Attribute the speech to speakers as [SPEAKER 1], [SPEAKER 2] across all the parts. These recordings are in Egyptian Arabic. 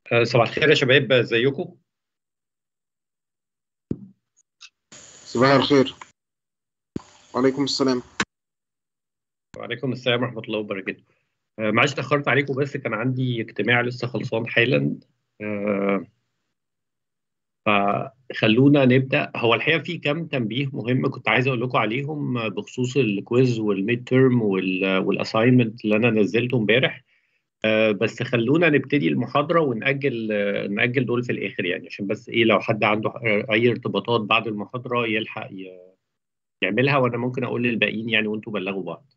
[SPEAKER 1] آه، صباح الخير يا شباب ازيكم
[SPEAKER 2] صباح الخير وعليكم السلام
[SPEAKER 1] وعليكم السلام ورحمه الله وبركاته آه، معلش اتاخرت عليكم بس كان عندي اجتماع لسه خلصان حالا آه، فخلونا نبدا هو الحقيقه في كام تنبيه مهم كنت عايز اقول لكم عليهم بخصوص الكويز والميد تيرم والاساينمنت اللي انا نزلته امبارح آه، بس خلونا نبتدي المحاضرة ونأجل آه، نأجل دول في الآخر يعني عشان بس إيه لو حد عنده آه، أي ارتباطات بعد المحاضرة يلحق ي- يعملها وأنا ممكن أقول للباقيين يعني وأنتوا بلغوا بعض.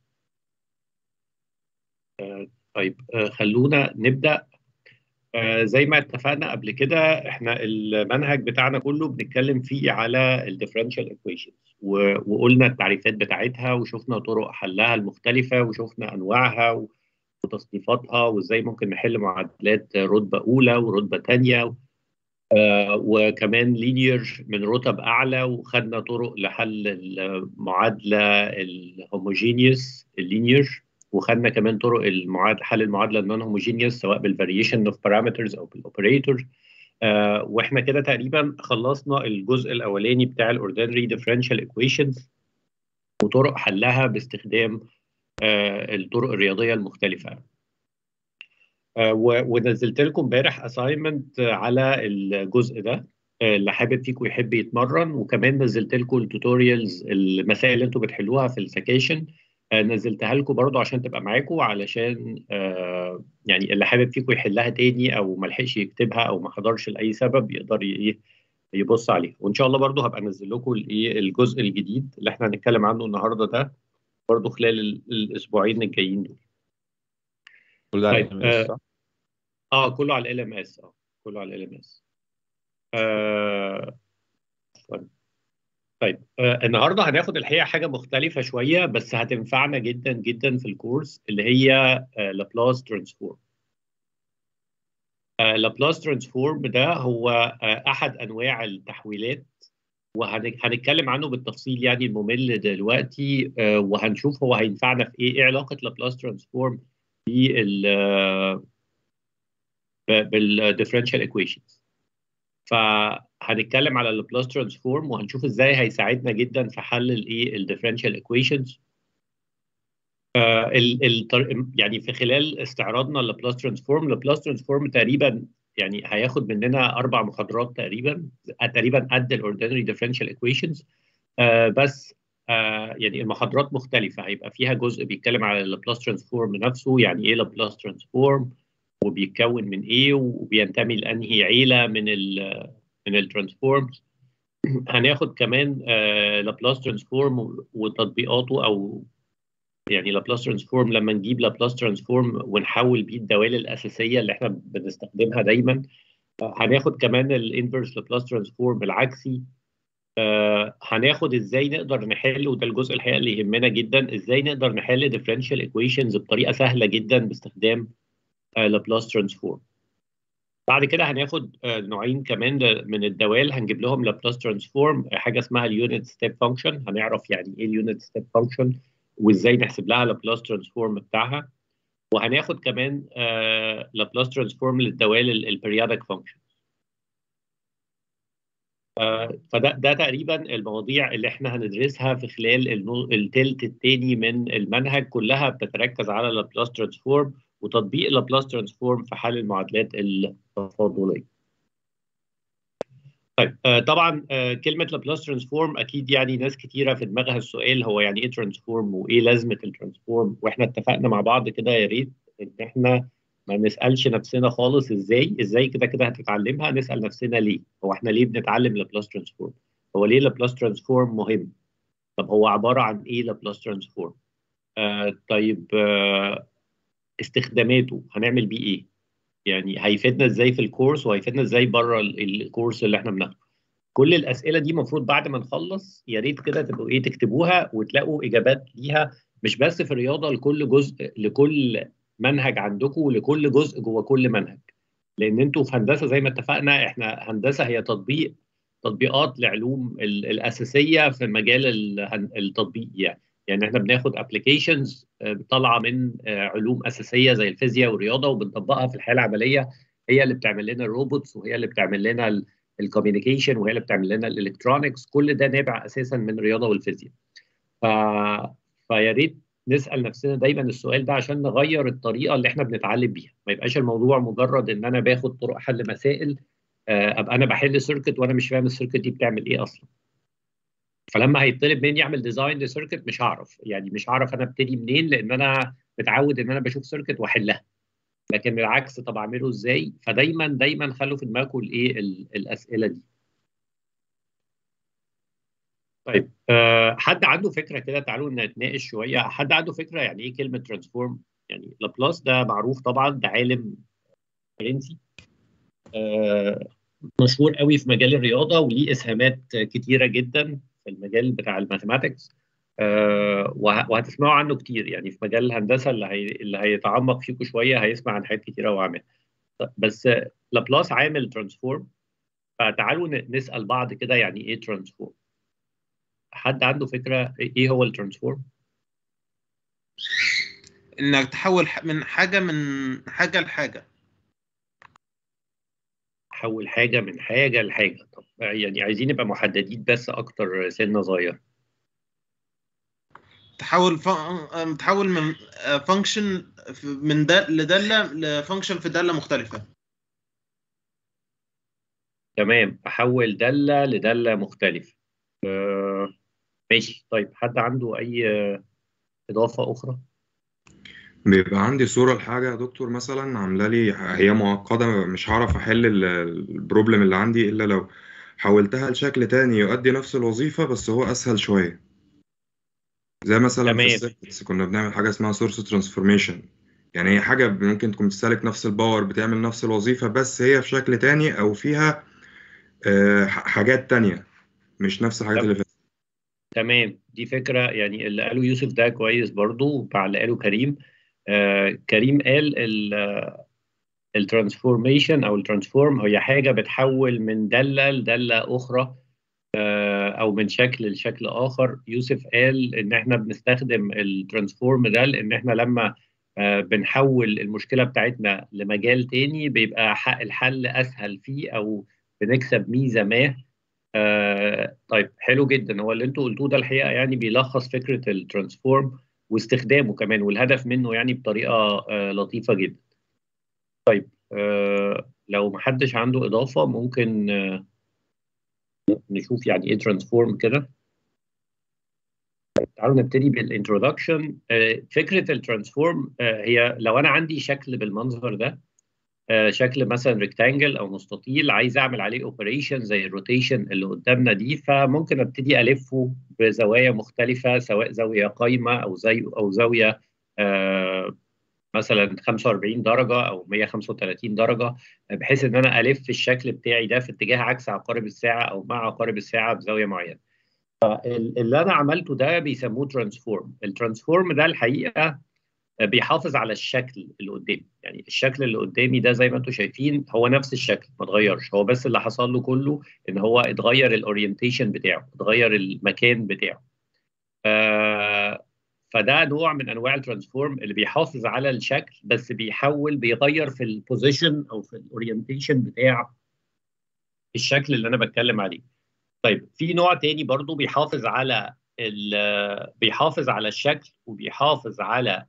[SPEAKER 1] آه، طيب آه، خلونا نبدأ آه، زي ما اتفقنا قبل كده احنا المنهج بتاعنا كله بنتكلم فيه على الديفرنشال ايكويشنز وقلنا التعريفات بتاعتها وشفنا طرق حلها المختلفة وشفنا أنواعها وتصنيفاتها وازاي ممكن نحل معادلات رتبة أولى ورتبة تانية آه، وكمان لينير من رتب أعلى وخدنا طرق لحل المعادلة الهوموجينيوس اللينير وخدنا كمان طرق المعادلة حل المعادلة النون هوموجينيوس سواء بالفاريشن اوف بارامترز أو بالاوبريتور آه، واحنا كده تقريبا خلصنا الجزء الأولاني بتاع الاوردينري ديفرنشال ايكويشنز وطرق حلها باستخدام آه، الطرق الرياضية المختلفة آه، و- ونزلت لكم امبارح اساينمنت على الجزء ده آه، اللي حابب فيكم يحب يتمرن وكمان نزلت لكم التوتوريالز المسائل اللي انتوا بتحلوها في السكاشن آه، نزلتها لكم برضو عشان تبقى معاكم علشان آه، يعني اللي حابب فيكم يحلها تاني او ما لحقش يكتبها او ما حضرش لاي سبب يقدر ي- ايه يبص عليها وان شاء الله برضو هبقى انزل لكم الايه الجزء الجديد اللي احنا هنتكلم عنه النهارده ده برضو خلال ال- الاسبوعين الجايين دول
[SPEAKER 3] كل ده على
[SPEAKER 1] طيب
[SPEAKER 3] ال
[SPEAKER 1] آه،
[SPEAKER 3] صح؟
[SPEAKER 1] اه كله على ال ام اس اه كله على ال ام اس آه طيب آه النهارده هناخد الحقيقه حاجه مختلفه شويه بس هتنفعنا جدا جدا في الكورس اللي هي آه لابلاس ترانسفورم آه لابلاس ترانسفورم ده هو آه احد انواع التحويلات وهنتكلم عنه بالتفصيل يعني الممل دلوقتي آه وهنشوف هو هينفعنا في ايه ايه علاقه لابلاس ترانسفورم بال بالديفرنشال ايكويشنز فهنتكلم على البلاس ترانسفورم وهنشوف ازاي هيساعدنا جدا في حل الايه الديفرنشال ايكويشنز يعني في خلال استعراضنا للبلاس ترانسفورم البلاس ترانسفورم تقريبا يعني هياخد مننا اربع محاضرات تقريبا تقريبا قد الاوردينري ديفرنشال ايكويشنز بس آه يعني المحاضرات مختلفه هيبقى فيها جزء بيتكلم على البلاس ترانسفورم نفسه يعني ايه البلاس ترانسفورم وبيتكون من ايه وبينتمي لانهي عيله من ال من الترانسفورمز هناخد كمان آه لابلاس ترانسفورم وتطبيقاته او يعني لابلاس ترانسفورم لما نجيب لابلاس ترانسفورم ونحول بيه الدوال الاساسيه اللي احنا بنستخدمها دايما آه هناخد كمان الانفرس لابلاس ترانسفورم العكسي آه هناخد ازاي نقدر نحل وده الجزء الحقيقه اللي يهمنا جدا ازاي نقدر نحل ديفرنشال ايكويشنز بطريقه سهله جدا باستخدام لابلاس ترانسفورم بعد كده هناخد نوعين كمان من الدوال هنجيب لهم لابلاس ترانسفورم حاجه اسمها اليونت ستيب فانكشن هنعرف يعني ايه اليونت ستيب فانكشن وازاي نحسب لها لابلاس ترانسفورم بتاعها وهناخد كمان لابلاس ترانسفورم للدوال البريودك فانكشن فده ده تقريبا المواضيع اللي احنا هندرسها في خلال التلت الثاني من المنهج كلها بتتركز على لابلاس ترانسفورم وتطبيق لابلاس ترانسفورم في حل المعادلات التفاضليه. طيب آه طبعا آه كلمه لابلاس ترانسفورم اكيد يعني ناس كتيره في دماغها السؤال هو يعني ايه ترانسفورم وايه لازمه الترانسفورم واحنا اتفقنا مع بعض كده يا ريت ان احنا ما نسالش نفسنا خالص ازاي ازاي كده كده هتتعلمها نسال نفسنا ليه هو احنا ليه بنتعلم لابلاس ترانسفورم هو ليه لابلاس ترانسفورم مهم طب هو عباره عن ايه لابلاس ترانسفورم آه طيب آه استخداماته هنعمل بيه ايه؟ يعني هيفيدنا ازاي في الكورس وهيفيدنا ازاي بره الكورس اللي احنا بناخده. كل الاسئله دي المفروض بعد ما نخلص يا ريت كده تبقوا ايه تكتبوها وتلاقوا اجابات ليها مش بس في الرياضه لكل جزء لكل منهج عندكم ولكل جزء جوه كل منهج. لان انتوا في هندسه زي ما اتفقنا احنا هندسه هي تطبيق تطبيقات لعلوم الاساسيه في مجال التطبيق يعني. يعني احنا بناخد ابلكيشنز طالعه من علوم اساسيه زي الفيزياء والرياضه وبنطبقها في الحياه العمليه هي اللي بتعمل لنا الروبوتس وهي اللي بتعمل لنا الكوميونيكيشن وهي اللي بتعمل لنا الالكترونكس كل ده نابع اساسا من الرياضه والفيزياء ف... فيا ريت نسال نفسنا دايما السؤال ده عشان نغير الطريقه اللي احنا بنتعلم بيها ما يبقاش الموضوع مجرد ان انا باخد طرق حل مسائل ابقى انا بحل سيركت وانا مش فاهم السيركت دي بتعمل ايه اصلا فلما هيطلب مني اعمل ديزاين لسيركت مش هعرف يعني مش هعرف انا ابتدي منين لان انا متعود ان انا بشوف سيركت واحلها لكن العكس طب اعمله ازاي فدايما دايما خلوا في دماغكم الايه الاسئله دي طيب أه حد عنده فكره كده تعالوا نتناقش شويه حد عنده فكره يعني ايه كلمه ترانسفورم يعني لابلاس ده معروف طبعا ده عالم فرنسي أه مشهور قوي في مجال الرياضه وليه اسهامات كتيره جدا في المجال بتاع الماثيماتكس أه وهتسمعوا عنه كتير يعني في مجال الهندسه اللي هي اللي هيتعمق فيكم شويه هيسمع عن حاجات كتيره وعامل بس لابلاس عامل ترانسفورم فتعالوا نسال بعض كده يعني ايه ترانسفورم حد عنده فكره ايه هو الترانسفورم
[SPEAKER 2] انك تحول من حاجه من حاجه لحاجه
[SPEAKER 1] حول حاجه من حاجه لحاجه طب يعني عايزين نبقى محددين بس اكتر سنه صغير
[SPEAKER 2] تحول ف... تحول من فانكشن من ده لداله لفانكشن في داله مختلفه
[SPEAKER 1] تمام احول داله لداله مختلفه آه ماشي طيب حد عنده اي اضافه اخرى
[SPEAKER 3] بيبقى عندي صورة لحاجة يا دكتور مثلا عاملة لي هي معقدة مش هعرف أحل البروبلم اللي عندي إلا لو حولتها لشكل تاني يؤدي نفس الوظيفة بس هو أسهل شوية زي مثلا
[SPEAKER 1] تمام.
[SPEAKER 3] في السيركتس كنا بنعمل حاجة اسمها سورس ترانسفورميشن يعني هي حاجة ممكن تكون بتستهلك نفس الباور بتعمل نفس الوظيفة بس هي في شكل تاني أو فيها آه، حاجات تانية مش نفس الحاجات اللي فاتت
[SPEAKER 1] تمام دي فكره يعني اللي قاله يوسف ده كويس برضو مع اللي قاله كريم آه كريم قال الترانسفورميشن او الترانسفورم هي حاجه بتحول من داله لداله اخرى آه او من شكل لشكل اخر يوسف قال ان احنا بنستخدم الترانسفورم ده لان احنا لما آه بنحول المشكله بتاعتنا لمجال تاني بيبقى الحل اسهل فيه او بنكسب ميزه ما آه طيب حلو جدا هو اللي انتوا قلتوه ده الحقيقه يعني بيلخص فكره الترانسفورم واستخدامه كمان والهدف منه يعني بطريقه آه لطيفه جدا. طيب آه لو محدش عنده اضافه ممكن آه نشوف يعني ايه ترانسفورم كده. تعالوا نبتدي بالانترودكشن آه فكره الترانسفورم آه هي لو انا عندي شكل بالمنظر ده آه شكل مثلا ريكتانجل او مستطيل عايز اعمل عليه اوبريشن زي الروتيشن اللي قدامنا دي فممكن ابتدي الفه بزوايا مختلفه سواء زاويه قايمه او زي او زاويه آه مثلا 45 درجه او 135 درجه بحيث ان انا الف الشكل بتاعي ده في اتجاه عكس عقارب الساعه او مع عقارب الساعه بزاويه معينه. اللي انا عملته ده بيسموه ترانسفورم، الترانسفورم ده الحقيقه بيحافظ على الشكل اللي قدامي يعني الشكل اللي قدامي ده زي ما انتم شايفين هو نفس الشكل ما اتغيرش هو بس اللي حصل له كله ان هو اتغير الاورينتيشن بتاعه اتغير المكان بتاعه آه فده نوع من انواع الترانسفورم اللي بيحافظ على الشكل بس بيحول بيغير في البوزيشن او في الاورينتيشن بتاع الشكل اللي انا بتكلم عليه طيب في نوع تاني برضو بيحافظ على بيحافظ على الشكل وبيحافظ على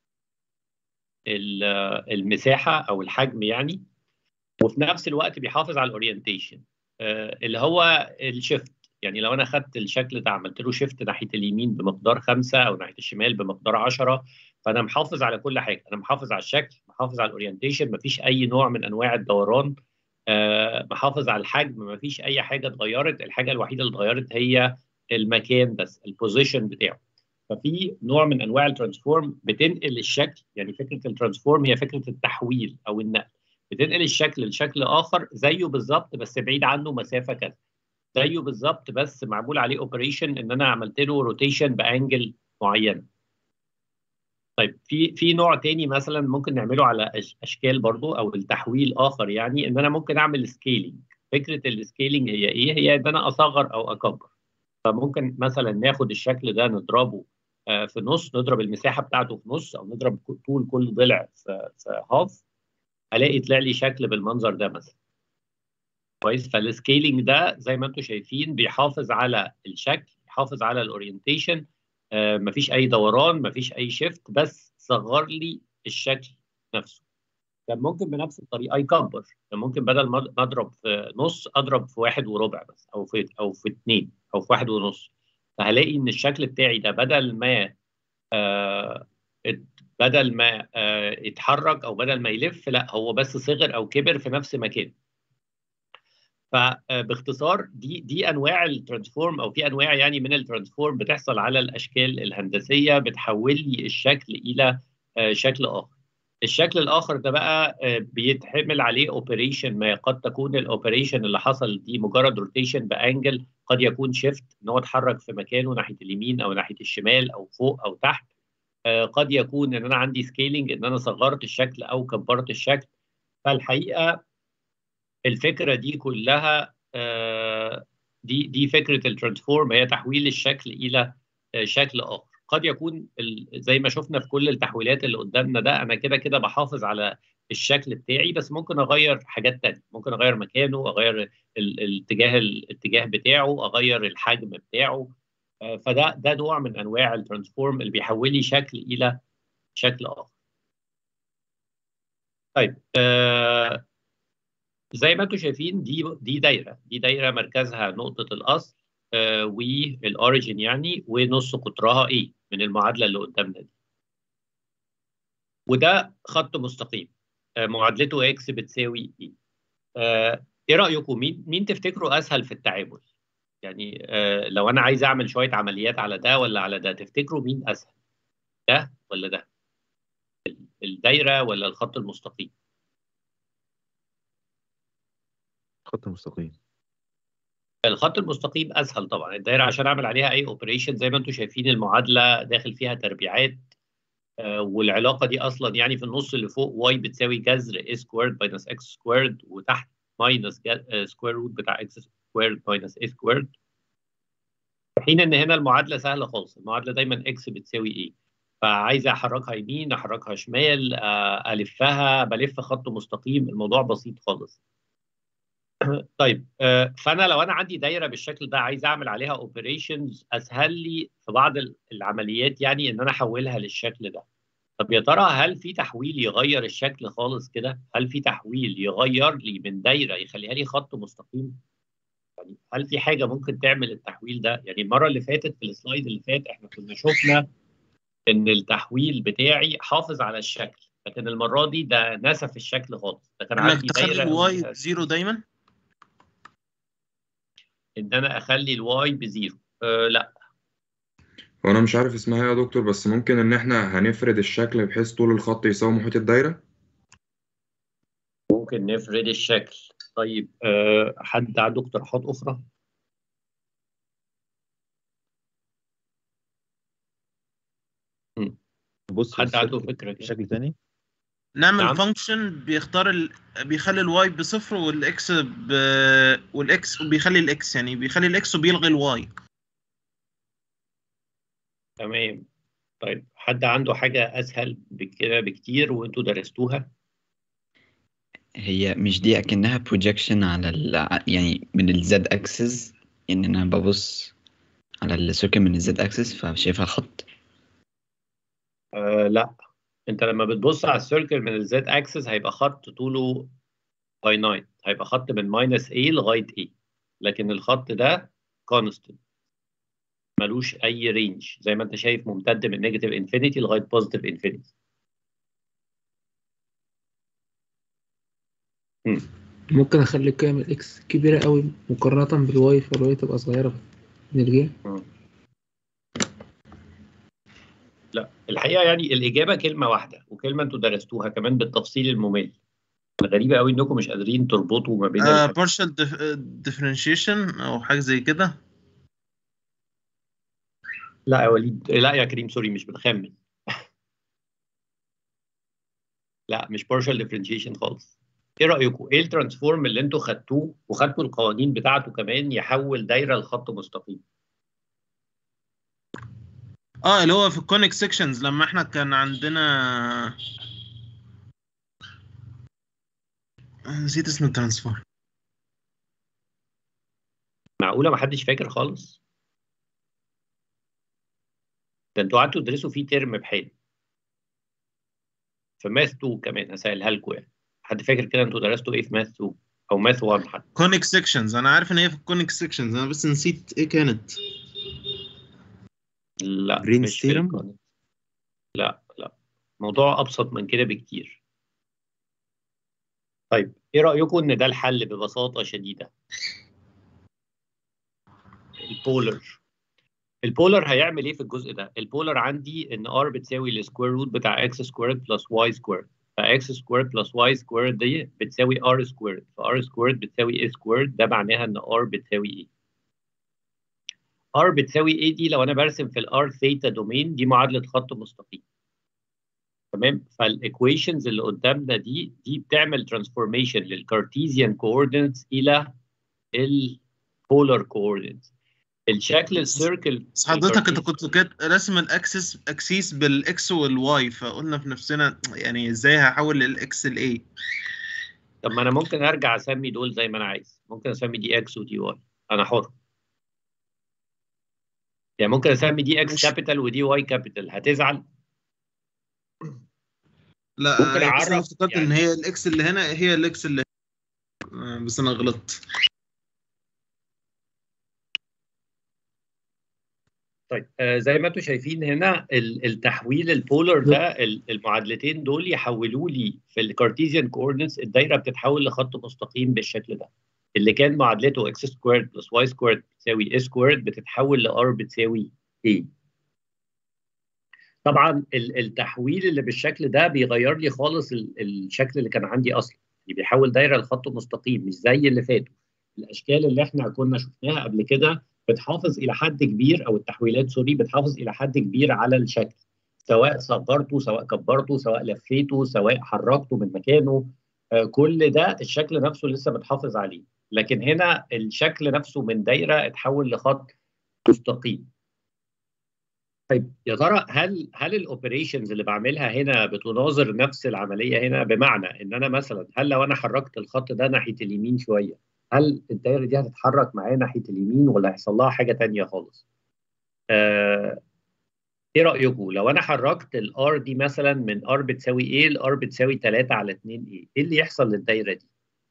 [SPEAKER 1] المساحه او الحجم يعني وفي نفس الوقت بيحافظ على الاورينتيشن اللي هو الشيفت يعني لو انا خدت الشكل ده عملت له شيفت ناحيه اليمين بمقدار خمسة او ناحيه الشمال بمقدار 10 فانا محافظ على كل حاجه انا محافظ على الشكل محافظ على الاورينتيشن مفيش اي نوع من انواع الدوران أه محافظ على الحجم مفيش اي حاجه اتغيرت الحاجه الوحيده اللي اتغيرت هي المكان بس البوزيشن بتاعه ففي نوع من انواع الترانسفورم بتنقل الشكل يعني فكره الترانسفورم هي فكره التحويل او النقل بتنقل الشكل لشكل اخر زيه بالظبط بس بعيد عنه مسافه كذا زيه بالظبط بس معمول عليه اوبريشن ان انا عملت له روتيشن بانجل معينه طيب في في نوع تاني مثلا ممكن نعمله على اشكال برضو او التحويل اخر يعني ان انا ممكن اعمل سكيلينج فكره السكيلينج هي ايه هي ان انا اصغر او اكبر فممكن مثلا ناخد الشكل ده نضربه في نص نضرب المساحه بتاعته في نص او نضرب طول كل ضلع في, في هاف هلاقي طلع لي شكل بالمنظر ده مثلا كويس فالسكيلينج ده زي ما انتم شايفين بيحافظ على الشكل بيحافظ على الاورينتيشن آه مفيش اي دوران مفيش اي شيفت بس صغر لي الشكل نفسه كان ممكن بنفس الطريقه يكبر كان ممكن بدل ما اضرب في نص اضرب في واحد وربع بس او في او في اثنين او في واحد ونص فهلاقي ان الشكل بتاعي ده بدل ما آه بدل ما آه يتحرك او بدل ما يلف لا هو بس صغر او كبر في نفس مكان فباختصار دي دي انواع الترانسفورم او في انواع يعني من الترانسفورم بتحصل على الاشكال الهندسيه بتحول لي الشكل الى آه شكل اخر الشكل الاخر ده بقى بيتحمل عليه اوبريشن ما قد تكون الاوبريشن اللي حصل دي مجرد روتيشن بانجل قد يكون شيفت ان هو اتحرك في مكانه ناحيه اليمين او ناحيه الشمال او فوق او تحت قد يكون ان انا عندي سكيلينج ان انا صغرت الشكل او كبرت الشكل فالحقيقه الفكره دي كلها دي دي فكره الترانسفورم هي تحويل الشكل الى شكل اخر قد يكون زي ما شفنا في كل التحويلات اللي قدامنا ده انا كده كده بحافظ على الشكل بتاعي بس ممكن اغير حاجات تانية ممكن اغير مكانه اغير الاتجاه الاتجاه بتاعه اغير الحجم بتاعه فده ده نوع من انواع الترانسفورم اللي بيحول لي شكل الى شكل اخر طيب آه زي ما انتم شايفين دي دي دايره دي دايره مركزها نقطه الاصل آه والاوريجن يعني ونص قطرها ايه من المعادله اللي قدامنا دي وده خط مستقيم آه معادلته اكس بتساوي ايه آه ايه رايكم مين مين تفتكروا اسهل في التعامل يعني آه لو انا عايز اعمل شويه عمليات على ده ولا على ده تفتكروا مين اسهل ده ولا ده الدايره ولا الخط المستقيم
[SPEAKER 4] خط مستقيم
[SPEAKER 1] الخط المستقيم اسهل طبعا الدايره عشان اعمل عليها اي اوبريشن زي ما انتم شايفين المعادله داخل فيها تربيعات آه والعلاقه دي اصلا يعني في النص اللي فوق واي بتساوي جذر a سكويرد ماينس اكس سكويرد وتحت ماينس سكوير روت بتاع اكس سكويرد ماينس a سكويرد في حين ان هنا المعادله سهله خالص المعادله دايما اكس بتساوي ايه فعايز احركها يمين احركها شمال آه الفها بلف خط مستقيم الموضوع بسيط خالص طيب فانا لو انا عندي دايره بالشكل ده عايز اعمل عليها اوبريشنز اسهل لي في بعض العمليات يعني ان انا احولها للشكل ده طب يا ترى هل في تحويل يغير الشكل خالص كده هل في تحويل يغير لي من دايره يخليها لي خط مستقيم يعني هل في حاجه ممكن تعمل التحويل ده يعني المره اللي فاتت في السلايد اللي فات احنا كنا شفنا ان التحويل بتاعي حافظ على الشكل لكن المره دي ده نسف الشكل خالص ده كان عندي
[SPEAKER 2] تخلي
[SPEAKER 1] دايره
[SPEAKER 2] الواي زيرو دايما
[SPEAKER 1] ان انا اخلي الواي بزيرو أه لا
[SPEAKER 3] هو انا مش عارف اسمها ايه يا دكتور بس ممكن ان احنا هنفرد الشكل بحيث طول الخط يساوي محيط الدايره
[SPEAKER 1] ممكن نفرد الشكل طيب أه حد عنده اقتراحات اخرى
[SPEAKER 4] بص
[SPEAKER 1] حد عنده فكره كده
[SPEAKER 4] بشكل تاني
[SPEAKER 2] نعمل
[SPEAKER 1] نعم.
[SPEAKER 2] فانكشن بيختار ال... بيخلي الواي بصفر والاكس ب... والاكس وبيخلي الاكس يعني بيخلي الاكس وبيلغي الواي
[SPEAKER 1] تمام طيب حد عنده حاجه اسهل بكده بكتير وانتوا درستوها
[SPEAKER 5] هي مش دي أكنها projection على ال يعني من الزد اكسس يعني أنا ببص على السيركل من الزد اكسس فشايفها خط
[SPEAKER 1] أه لا انت لما بتبص على السيركل من الزد اكسس هيبقى خط طوله فاينايت هيبقى خط من ماينس A لغايه A لكن الخط ده كونستنت ملوش اي رينج زي ما انت شايف ممتد من نيجاتيف انفينيتي لغايه بوزيتيف انفينيتي
[SPEAKER 6] ممكن اخلي قيم الاكس كبيره قوي مقارنه بالواي فالواي تبقى صغيره نلغيها
[SPEAKER 1] لا الحقيقه يعني الاجابه كلمه واحده وكلمه انتوا درستوها كمان بالتفصيل الممل غريبه قوي انكم مش قادرين تربطوا ما بين
[SPEAKER 2] آه
[SPEAKER 1] الحاجات.
[SPEAKER 2] partial dif- differentiation او حاجه زي كده
[SPEAKER 1] لا يا وليد لا يا كريم سوري مش بنخمن لا مش partial differentiation خالص ايه رايكم ايه الترانسفورم اللي انتوا خدتوه وخدتوا القوانين بتاعته كمان يحول دايره لخط مستقيم
[SPEAKER 2] اه اللي هو في الكونيك سيكشنز لما احنا كان عندنا نسيت اسم الترانسفور
[SPEAKER 1] معقوله ما حدش فاكر خالص ده انتوا قعدتوا تدرسوا فيه ترم بحال في ماث 2 كمان هسهلها لكم يعني حد فاكر كده انتوا درستوا ايه في ماث 2 او ماث 1 حتى
[SPEAKER 2] كونيك سيكشنز انا عارف ان هي في الكونيك سيكشنز انا بس نسيت ايه كانت
[SPEAKER 1] لا
[SPEAKER 4] Green's
[SPEAKER 1] مش في
[SPEAKER 4] theorem؟
[SPEAKER 1] الكونكت. لا لا موضوع ابسط من كده بكتير طيب ايه رايكم ان ده الحل ببساطه شديده البولر البولر هيعمل ايه في الجزء ده البولر عندي ان ار بتساوي السكوير روت بتاع اكس سكويرد بلس واي سكويرد فاكس سكويرد بلس واي سكويرد دي بتساوي ار سكويرد فار سكويرد بتساوي اي سكويرد ده معناها ان ار بتساوي ايه ار بتساوي ايه دي لو انا برسم في الار ثيتا دومين دي معادله خط مستقيم تمام فالايكويشنز اللي قدامنا دي دي بتعمل ترانسفورميشن للكارتيزيان كوردينتس الى البولار كوردينتس الشكل السيركل
[SPEAKER 2] بس حضرتك انت كنت كده راسم الاكسس اكسيس بالاكس والواي فقلنا في نفسنا يعني ازاي هحول الاكس لايه
[SPEAKER 1] طب ما انا ممكن ارجع اسمي دول زي ما انا عايز ممكن اسمي دي اكس ودي واي انا حر يعني ممكن اسمي دي اكس
[SPEAKER 2] ماشي.
[SPEAKER 1] كابيتال ودي واي كابيتال هتزعل
[SPEAKER 2] لا
[SPEAKER 1] ممكن
[SPEAKER 2] هي بس انا
[SPEAKER 1] أعرف
[SPEAKER 2] افتكرت
[SPEAKER 1] يعني.
[SPEAKER 2] ان هي الاكس اللي هنا هي الاكس اللي هنا. آه، بس انا غلطت
[SPEAKER 1] طيب آه زي ما انتم شايفين هنا ال- التحويل البولر ده ال- المعادلتين دول يحولوا لي في الكارتيزيان كوردينتس الدايره بتتحول لخط مستقيم بالشكل ده اللي كان معادلته اكس سكويرد بلس واي سكويرد بتساوي اي سكويرد بتتحول لار بتساوي اي طبعا ال- التحويل اللي بالشكل ده بيغير لي خالص ال- الشكل اللي كان عندي اصلا اللي بيحول دايره لخط مستقيم مش زي اللي فاتوا الاشكال اللي احنا كنا شفناها قبل كده بتحافظ الى حد كبير او التحويلات سوري بتحافظ الى حد كبير على الشكل سواء صغرته سواء كبرته سواء لفيته سواء حركته من مكانه آه، كل ده الشكل نفسه لسه متحافظ عليه لكن هنا الشكل نفسه من دايره اتحول لخط مستقيم طيب يا ترى هل هل الاوبريشنز اللي بعملها هنا بتناظر نفس العمليه هنا بمعنى ان انا مثلا هل لو انا حركت الخط ده ناحيه اليمين شويه هل الدايره دي هتتحرك معايا ناحيه اليمين ولا هيحصل لها حاجه تانية خالص؟ آه ايه رايكم لو انا حركت الار دي مثلا من ار بتساوي ايه لار بتساوي 3 على 2 ايه؟ ايه اللي يحصل للدايره دي؟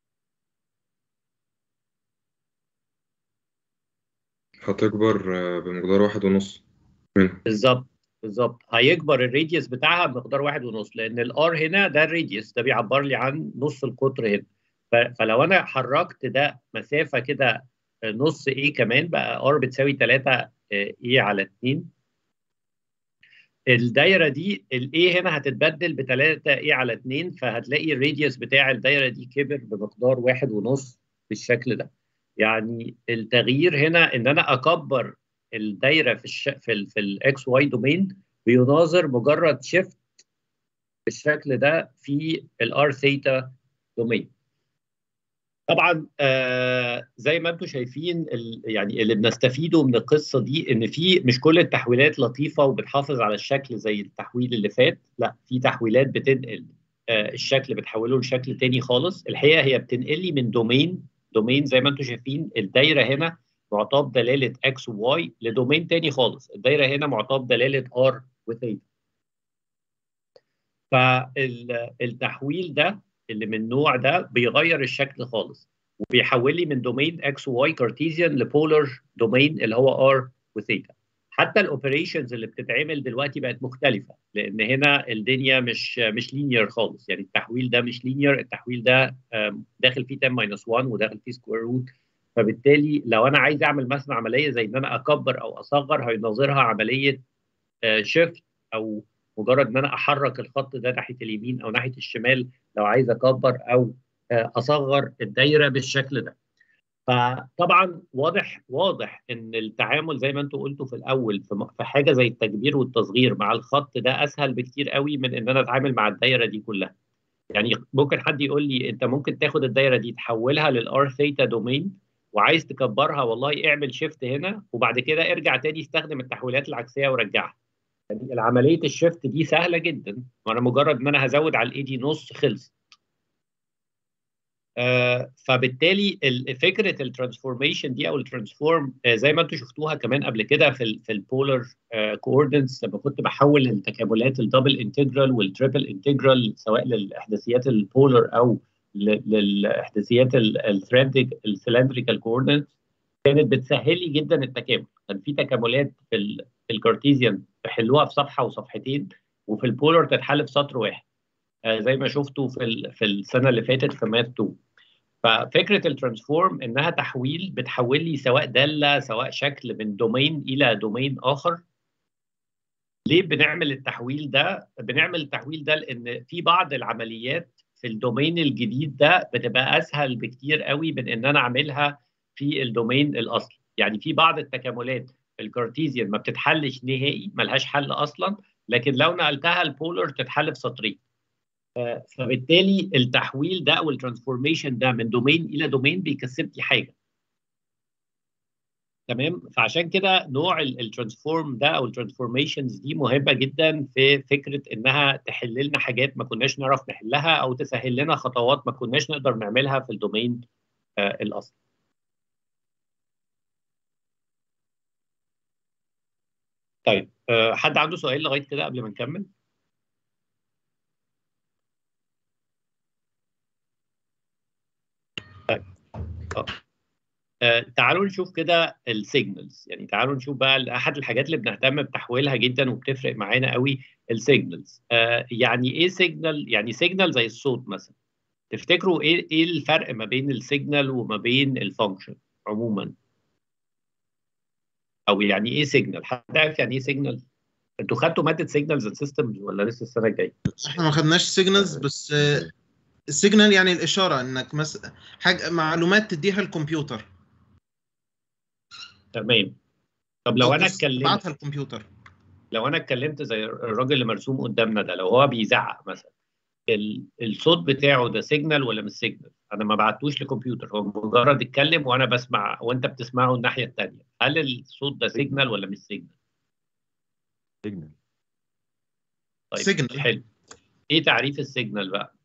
[SPEAKER 3] هتكبر آه، بمقدار واحد ونص منها
[SPEAKER 1] بالظبط بالظبط هيكبر الراديوس بتاعها بمقدار واحد ونص لان الار هنا ده الراديوس ده بيعبر لي عن نص القطر هنا ف- فلو انا حركت ده مسافه كده نص ايه كمان بقى ار بتساوي 3 ايه على 2 الدايره دي الايه هنا هتتبدل ب 3 ايه على 2 فهتلاقي الراديوس بتاع الدايره دي كبر بمقدار واحد ونص بالشكل ده يعني التغيير هنا ان انا اكبر الدايره في الش... في ال... في الاكس واي دومين بيناظر مجرد شيفت بالشكل ده في الار ثيتا دومين طبعا آه زي ما انتم شايفين ال... يعني اللي بنستفيده من القصه دي ان في مش كل التحويلات لطيفه وبتحافظ على الشكل زي التحويل اللي فات لا في تحويلات بتنقل آه الشكل بتحوله لشكل تاني خالص الحقيقه هي بتنقل لي من دومين دومين زي ما انتم شايفين الدايره هنا معطاه بدلاله اكس وواي لدومين تاني خالص الدايره هنا معطاه بدلاله ار وثيتا فالتحويل ده اللي من النوع ده بيغير الشكل خالص وبيحول لي من دومين اكس وواي كارتيزيان لبولر دومين اللي هو ار وثيتا حتى الاوبريشنز اللي بتتعمل دلوقتي بقت مختلفه لان هنا الدنيا مش مش لينير خالص يعني التحويل ده مش لينير التحويل ده آم، داخل فيه 10 ماينس 1 وداخل فيه سكوير روت فبالتالي لو انا عايز اعمل مثلا عمليه زي ان انا اكبر او اصغر هيناظرها عمليه شيفت او مجرد ان انا احرك الخط ده ناحيه اليمين او ناحيه الشمال لو عايز اكبر او آه، اصغر الدايره بالشكل ده فطبعا واضح واضح ان التعامل زي ما انتم قلتوا في الاول في م- في حاجه زي التكبير والتصغير مع الخط ده اسهل بكتير قوي من ان انا اتعامل مع الدايره دي كلها يعني ممكن حد يقول لي انت ممكن تاخد الدايره دي تحولها للار ثيتا دومين وعايز تكبرها والله اعمل شيفت هنا وبعد كده ارجع تاني استخدم التحويلات العكسيه ورجعها يعني العمليه الشيفت دي سهله جدا وانا مجرد ان انا هزود على الاي دي نص خلص آه، فبالتالي ال- فكره الترانسفورميشن دي او الترانسفورم زي ما انتم شفتوها كمان قبل كده في ال في البولر كوردنتس لما كنت بحول التكاملات الدبل انتجرال والتريبل انتجرال سواء للاحداثيات البولر او ل- للاحداثيات السلندريكال كوردنتس كانت بتسهل لي جدا التكامل كان في تكاملات في ال في الكارتيزيان تحلوها في صفحه وصفحتين وفي البولر تتحل في سطر واحد آه، زي ما شفتوا في ال- في السنه اللي فاتت في ماث 2 ففكره الترانسفورم انها تحويل بتحول لي سواء داله سواء شكل من دومين الى دومين اخر ليه بنعمل التحويل ده بنعمل التحويل ده لان في بعض العمليات في الدومين الجديد ده بتبقى اسهل بكتير قوي من ان انا اعملها في الدومين الاصلي يعني في بعض التكاملات الكارتيزيان ما بتتحلش نهائي ملهاش حل اصلا لكن لو نقلتها البولر تتحل في سطرين آه، فبالتالي التحويل ده او الترانسفورميشن ده من دومين الى دومين بيكسبني حاجه تمام فعشان كده نوع الترانسفورم ده او الترانسفورميشنز دي مهمه جدا في فكره انها تحل لنا حاجات ما كناش نعرف نحلها او تسهل لنا خطوات ما كناش نقدر نعملها في الدومين آه الاصلي طيب آه حد عنده سؤال لغايه كده قبل ما نكمل آه، تعالوا نشوف كده السيجنالز يعني تعالوا نشوف بقى احد الحاجات اللي بنهتم بتحويلها جدا وبتفرق معانا قوي السيجنالز آه يعني ايه سيجنال يعني سيجنال زي الصوت مثلا تفتكروا ايه ايه الفرق ما بين السيجنال وما بين الفانكشن عموما او يعني ايه سيجنال حد عارف يعني ايه سيجنال انتوا خدتوا ماده سيجنالز اند سيستمز ولا لسه السنه الجايه
[SPEAKER 2] احنا ما خدناش سيجنالز بس آه، السيجنال يعني الاشاره انك مثلا حاجه معلومات تديها الكمبيوتر
[SPEAKER 1] تمام طب لو
[SPEAKER 2] أو
[SPEAKER 1] انا
[SPEAKER 2] تس-
[SPEAKER 1] اتكلمت
[SPEAKER 2] تبعتها الكمبيوتر
[SPEAKER 1] لو انا اتكلمت زي الراجل اللي مرسوم قدامنا ده لو هو بيزعق مثلا ال- الصوت بتاعه ده سيجنال ولا مش سيجنال انا ما بعتوش لكمبيوتر هو مجرد اتكلم وانا بسمع وانت بتسمعه الناحيه الثانيه هل الصوت ده سيجنال ولا مش سيجنال
[SPEAKER 4] سيجنال
[SPEAKER 1] طيب
[SPEAKER 2] سيجنال.
[SPEAKER 1] حلو ايه تعريف السيجنال بقى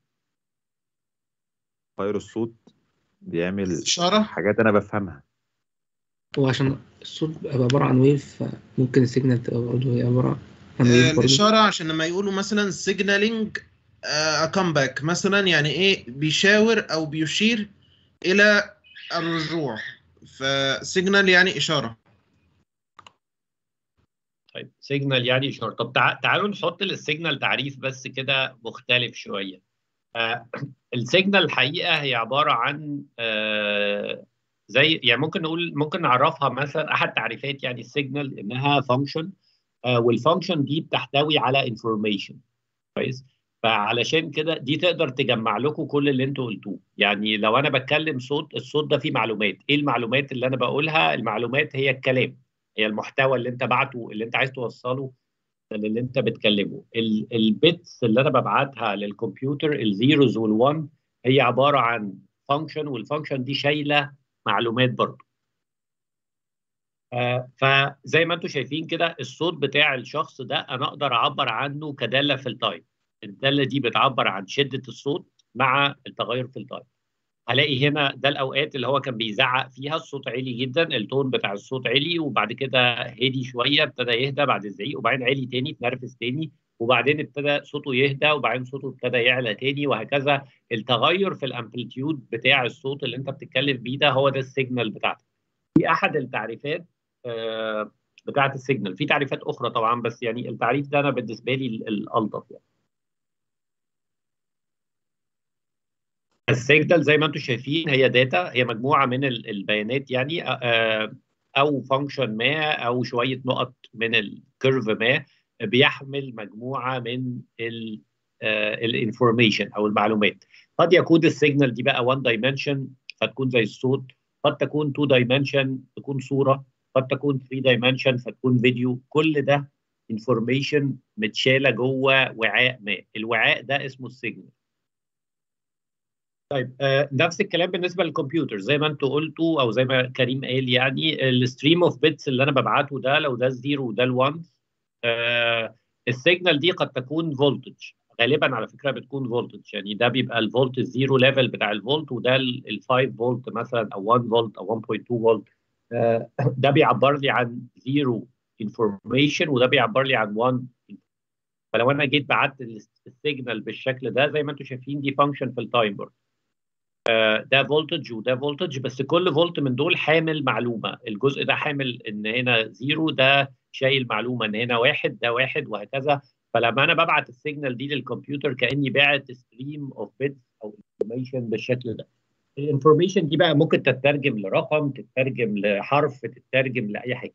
[SPEAKER 4] طير الصوت بيعمل
[SPEAKER 2] اشاره
[SPEAKER 4] حاجات انا بفهمها
[SPEAKER 6] هو عشان الصوت بيبقى عبارة عن ويف فممكن السيجنال تبقى برضه هي عبارة عن
[SPEAKER 2] آه،
[SPEAKER 6] ويف برضه
[SPEAKER 2] الاشاره عشان لما يقولوا مثلا سيجنالينج كومباك مثلا يعني ايه بيشاور او بيشير الى الرجوع فسيجنال يعني اشاره
[SPEAKER 1] طيب سيجنال يعني اشاره طب تع... تعالوا نحط للسيجنال تعريف بس كده مختلف شويه آه السيجنال الحقيقه هي عباره عن آه زي يعني ممكن نقول ممكن نعرفها مثلا احد تعريفات يعني السيجنال انها فانكشن آه والفانكشن دي بتحتوي على انفورميشن كويس فعلشان كده دي تقدر تجمع لكم كل اللي انتوا قلتوه يعني لو انا بتكلم صوت الصوت ده فيه معلومات ايه المعلومات اللي انا بقولها المعلومات هي الكلام هي المحتوى اللي انت بعته اللي انت عايز توصله للي انت بتكلمه ال- البيتس اللي انا ببعتها للكمبيوتر الزيروز والوان هي عباره عن فانكشن والفانكشن دي شايله معلومات برضه آه فزي ما انتم شايفين كده الصوت بتاع الشخص ده انا اقدر اعبر عنه كداله في التايم الداله دي بتعبر عن شده الصوت مع التغير في التايم هلاقي هنا ده الاوقات اللي هو كان بيزعق فيها الصوت عالي جدا التون بتاع الصوت عالي وبعد كده هدي شويه ابتدى يهدى بعد الزعيق وبعدين عالي تاني اتنرفز تاني وبعدين ابتدى صوته يهدى وبعدين صوته ابتدى يعلى تاني وهكذا التغير في الامبليتيود بتاع الصوت اللي انت بتتكلم بيه ده هو ده السيجنال بتاعتك دي احد التعريفات آه، بتاعت السيجنال في تعريفات اخرى طبعا بس يعني التعريف ده انا بالنسبه لي ال- الالطف يعني السيجنال زي ما انتم شايفين هي داتا هي مجموعه من ال- البيانات يعني آه، او فانكشن ما او شويه نقط من الكيرف ما بيحمل مجموعه من الانفورميشن او المعلومات قد يكون السيجنال دي بقى 1 دايمنشن فتكون زي الصوت قد تكون 2 دايمنشن تكون صوره قد تكون 3 دايمنشن فتكون فيديو كل ده انفورميشن متشاله جوه وعاء ما الوعاء ده اسمه السيجنال طيب آه نفس الكلام بالنسبه للكمبيوتر زي ما انتوا قلتوا او زي ما كريم قال يعني الستريم اوف بيتس اللي انا ببعته ده لو ده الزيرو وده الوان آه السيجنال دي قد تكون فولتج غالبا على فكره بتكون فولتج يعني ده بيبقى الفولت الزيرو ليفل بتاع الفولت وده ال 5 فولت مثلا او 1 فولت او 1.2 فولت آه، ده بيعبر لي عن زيرو انفورميشن وده بيعبر لي عن 1 فلو انا جيت بعت السيجنال بالشكل ده زي ما انتم شايفين دي فانكشن في التايمر ده فولتج وده فولتج بس كل فولت من دول حامل معلومه الجزء ده حامل ان هنا زيرو ده شايل معلومه ان هنا واحد ده واحد وهكذا فلما انا ببعت السيجنال دي للكمبيوتر كاني باعت ستريم اوف بيتس او انفورميشن بالشكل ده الانفورميشن دي بقى ممكن تترجم لرقم تترجم لحرف تترجم لاي حاجه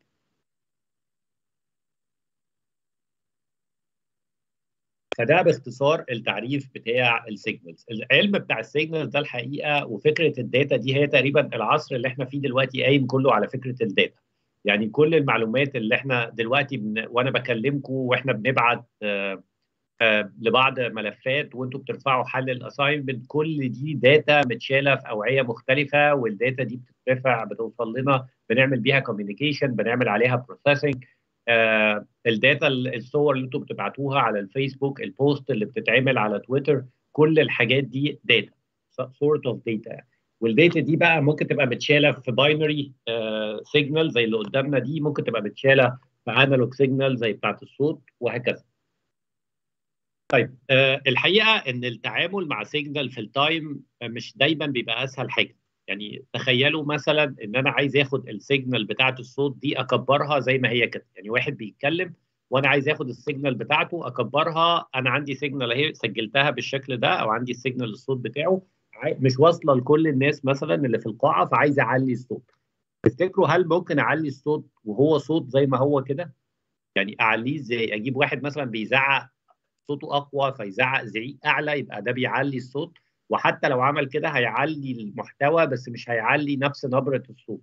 [SPEAKER 1] فده باختصار التعريف بتاع السيجنالز العلم بتاع السيجنالز ده الحقيقه وفكره الداتا دي هي تقريبا العصر اللي احنا فيه دلوقتي قايم كله على فكره الداتا يعني كل المعلومات اللي احنا دلوقتي بن... وانا بكلمكم واحنا بنبعت آه آه لبعض ملفات وانتم بترفعوا حل الاساينمنت كل دي داتا متشاله في اوعيه مختلفه والداتا دي بتترفع بتوصل لنا بنعمل بيها كوميونيكيشن بنعمل عليها بروسيسنج آه الداتا الصور اللي انتم بتبعتوها على الفيسبوك البوست اللي بتتعمل على تويتر كل الحاجات دي داتا سورت اوف داتا والداتا دي بقى ممكن تبقى متشاله في باينري سيجنال زي اللي قدامنا دي ممكن تبقى متشاله في انالوج سيجنال زي بتاعه الصوت وهكذا طيب آه الحقيقه ان التعامل مع سيجنال في التايم مش دايما بيبقى اسهل حاجه يعني تخيلوا مثلا ان انا عايز اخد السيجنال بتاعه الصوت دي اكبرها زي ما هي كده يعني واحد بيتكلم وانا عايز اخد السيجنال بتاعته اكبرها انا عندي سيجنال اهي سجلتها بالشكل ده او عندي السيجنال الصوت بتاعه مش واصله لكل الناس مثلا اللي في القاعه فعايز اعلي الصوت تفتكروا هل ممكن اعلي الصوت وهو صوت زي ما هو كده يعني اعليه ازاي اجيب واحد مثلا بيزعق صوته اقوى فيزعق زعيق اعلى يبقى ده بيعلي الصوت وحتى لو عمل كده هيعلي المحتوى بس مش هيعلي نفس نبرة الصوت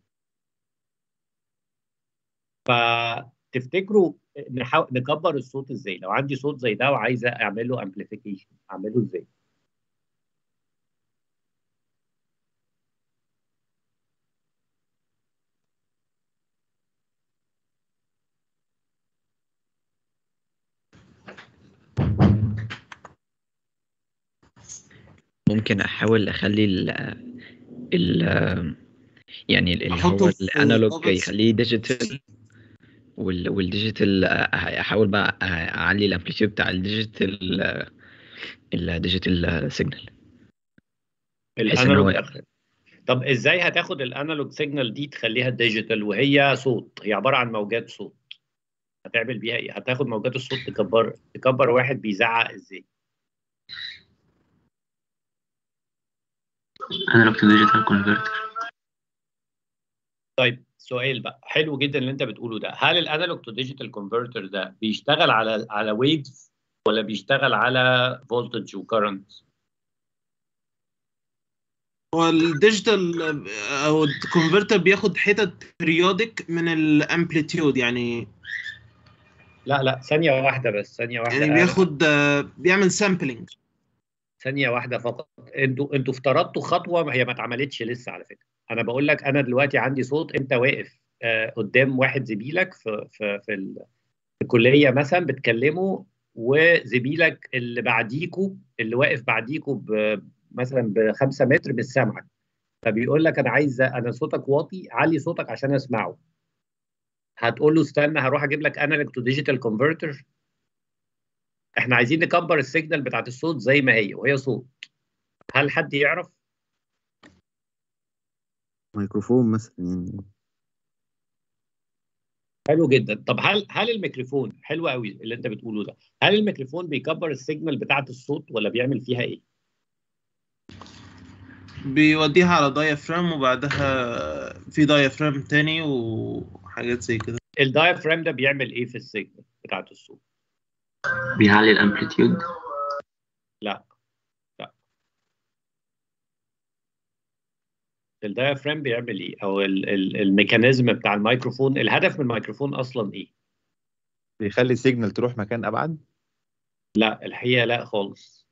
[SPEAKER 1] فتفتكروا نحاول نكبر الصوت ازاي لو عندي صوت زي ده وعايز اعمل له امبليفيكيشن اعمله ازاي
[SPEAKER 5] ممكن احاول اخلي ال ال يعني اللي
[SPEAKER 2] أحطه
[SPEAKER 5] هو
[SPEAKER 2] في
[SPEAKER 5] الانالوج
[SPEAKER 2] double
[SPEAKER 5] يخليه ديجيتال وال والديجيتال احاول بقى اعلي الامبليتيود بتاع الديجيتال الديجيتال سيجنال بحيث ان هو
[SPEAKER 1] الانالوج طب ازاي هتاخد الانالوج سيجنال دي تخليها ديجيتال وهي صوت هي عباره عن موجات صوت هتعمل بيها ايه هتاخد موجات الصوت تكبر تكبر واحد بيزعق ازاي
[SPEAKER 7] انالوج تو ديجيتال كونفرتر
[SPEAKER 1] طيب سؤال بقى حلو جدا اللي انت بتقوله ده هل الانالوج تو ديجيتال كونفرتر ده بيشتغل على على ويفز ولا بيشتغل على فولتج وكرنت
[SPEAKER 2] هو الديجيتال او الكونفرتر بياخد حتت بريودك من الامبليتيود يعني
[SPEAKER 1] لا لا ثانيه واحده بس ثانيه واحده
[SPEAKER 2] يعني بياخد آه، بيعمل سامبلينج
[SPEAKER 1] ثانيه واحده فقط انتوا انتوا افترضتوا خطوه هي ما اتعملتش لسه على فكره انا بقول لك انا دلوقتي عندي صوت انت واقف آه، قدام واحد زميلك في في في, ال- في الكليه مثلا بتكلمه وزميلك اللي بعديكوا اللي واقف بعديكوا ب- مثلا بخمسة متر مش سامعك فبيقول لك انا عايز انا صوتك واطي علي صوتك عشان اسمعه هتقول له استنى هروح اجيب لك انالوج تو ديجيتال كونفرتر احنا عايزين نكبر السيجنال بتاعت الصوت زي ما هي وهي صوت هل حد يعرف
[SPEAKER 4] ميكروفون مثلا يعني
[SPEAKER 1] حلو جدا طب هل هل الميكروفون حلو قوي اللي انت بتقوله ده هل الميكروفون بيكبر السيجنال بتاعت الصوت ولا بيعمل فيها ايه
[SPEAKER 2] بيوديها على دايفرام وبعدها في دايفرام تاني وحاجات زي كده
[SPEAKER 1] الدايفرام ده بيعمل ايه في السيجنال بتاعت الصوت
[SPEAKER 7] بيعلي الامبليتيود
[SPEAKER 1] الدايفرام بيعمل ايه او ال- ال- الميكانيزم بتاع الميكروفون الهدف من الميكروفون اصلا ايه
[SPEAKER 4] بيخلي السيجنال تروح مكان ابعد
[SPEAKER 1] لا الحقيقه لا خالص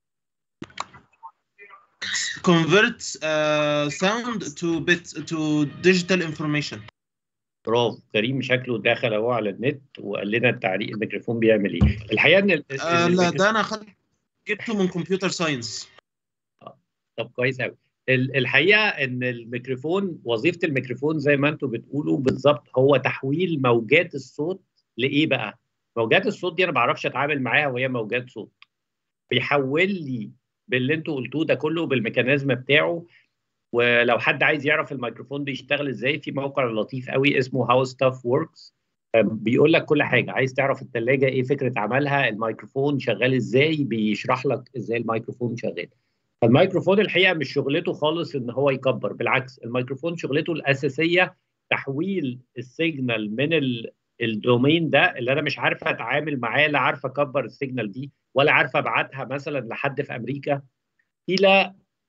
[SPEAKER 2] converts uh, sound to bits to digital information
[SPEAKER 1] برافو كريم شكله داخل اهو على النت وقال لنا التعليق الميكروفون بيعمل ايه الحقيقه ان ال-
[SPEAKER 2] آه
[SPEAKER 1] إن
[SPEAKER 2] لا
[SPEAKER 1] الميكرو-
[SPEAKER 2] ده انا اخدت جبته من كمبيوتر ساينس
[SPEAKER 1] طب كويس قوي الحقيقه ان الميكروفون وظيفه الميكروفون زي ما انتم بتقولوا بالظبط هو تحويل موجات الصوت لايه بقى؟ موجات الصوت دي انا ما بعرفش اتعامل معاها وهي موجات صوت. بيحول لي باللي انتوا قلتوه ده كله بالميكانيزم بتاعه ولو حد عايز يعرف الميكروفون بيشتغل ازاي في موقع لطيف قوي اسمه هاو ستاف وركس بيقول لك كل حاجه عايز تعرف الثلاجه ايه فكره عملها الميكروفون شغال ازاي بيشرح لك ازاي الميكروفون شغال الميكروفون الحقيقه مش شغلته خالص ان هو يكبر بالعكس الميكروفون شغلته الاساسيه تحويل السيجنال من ال... الدومين ده اللي انا مش عارفه اتعامل معاه لا عارفه اكبر السيجنال دي ولا عارفه ابعتها مثلا لحد في امريكا الى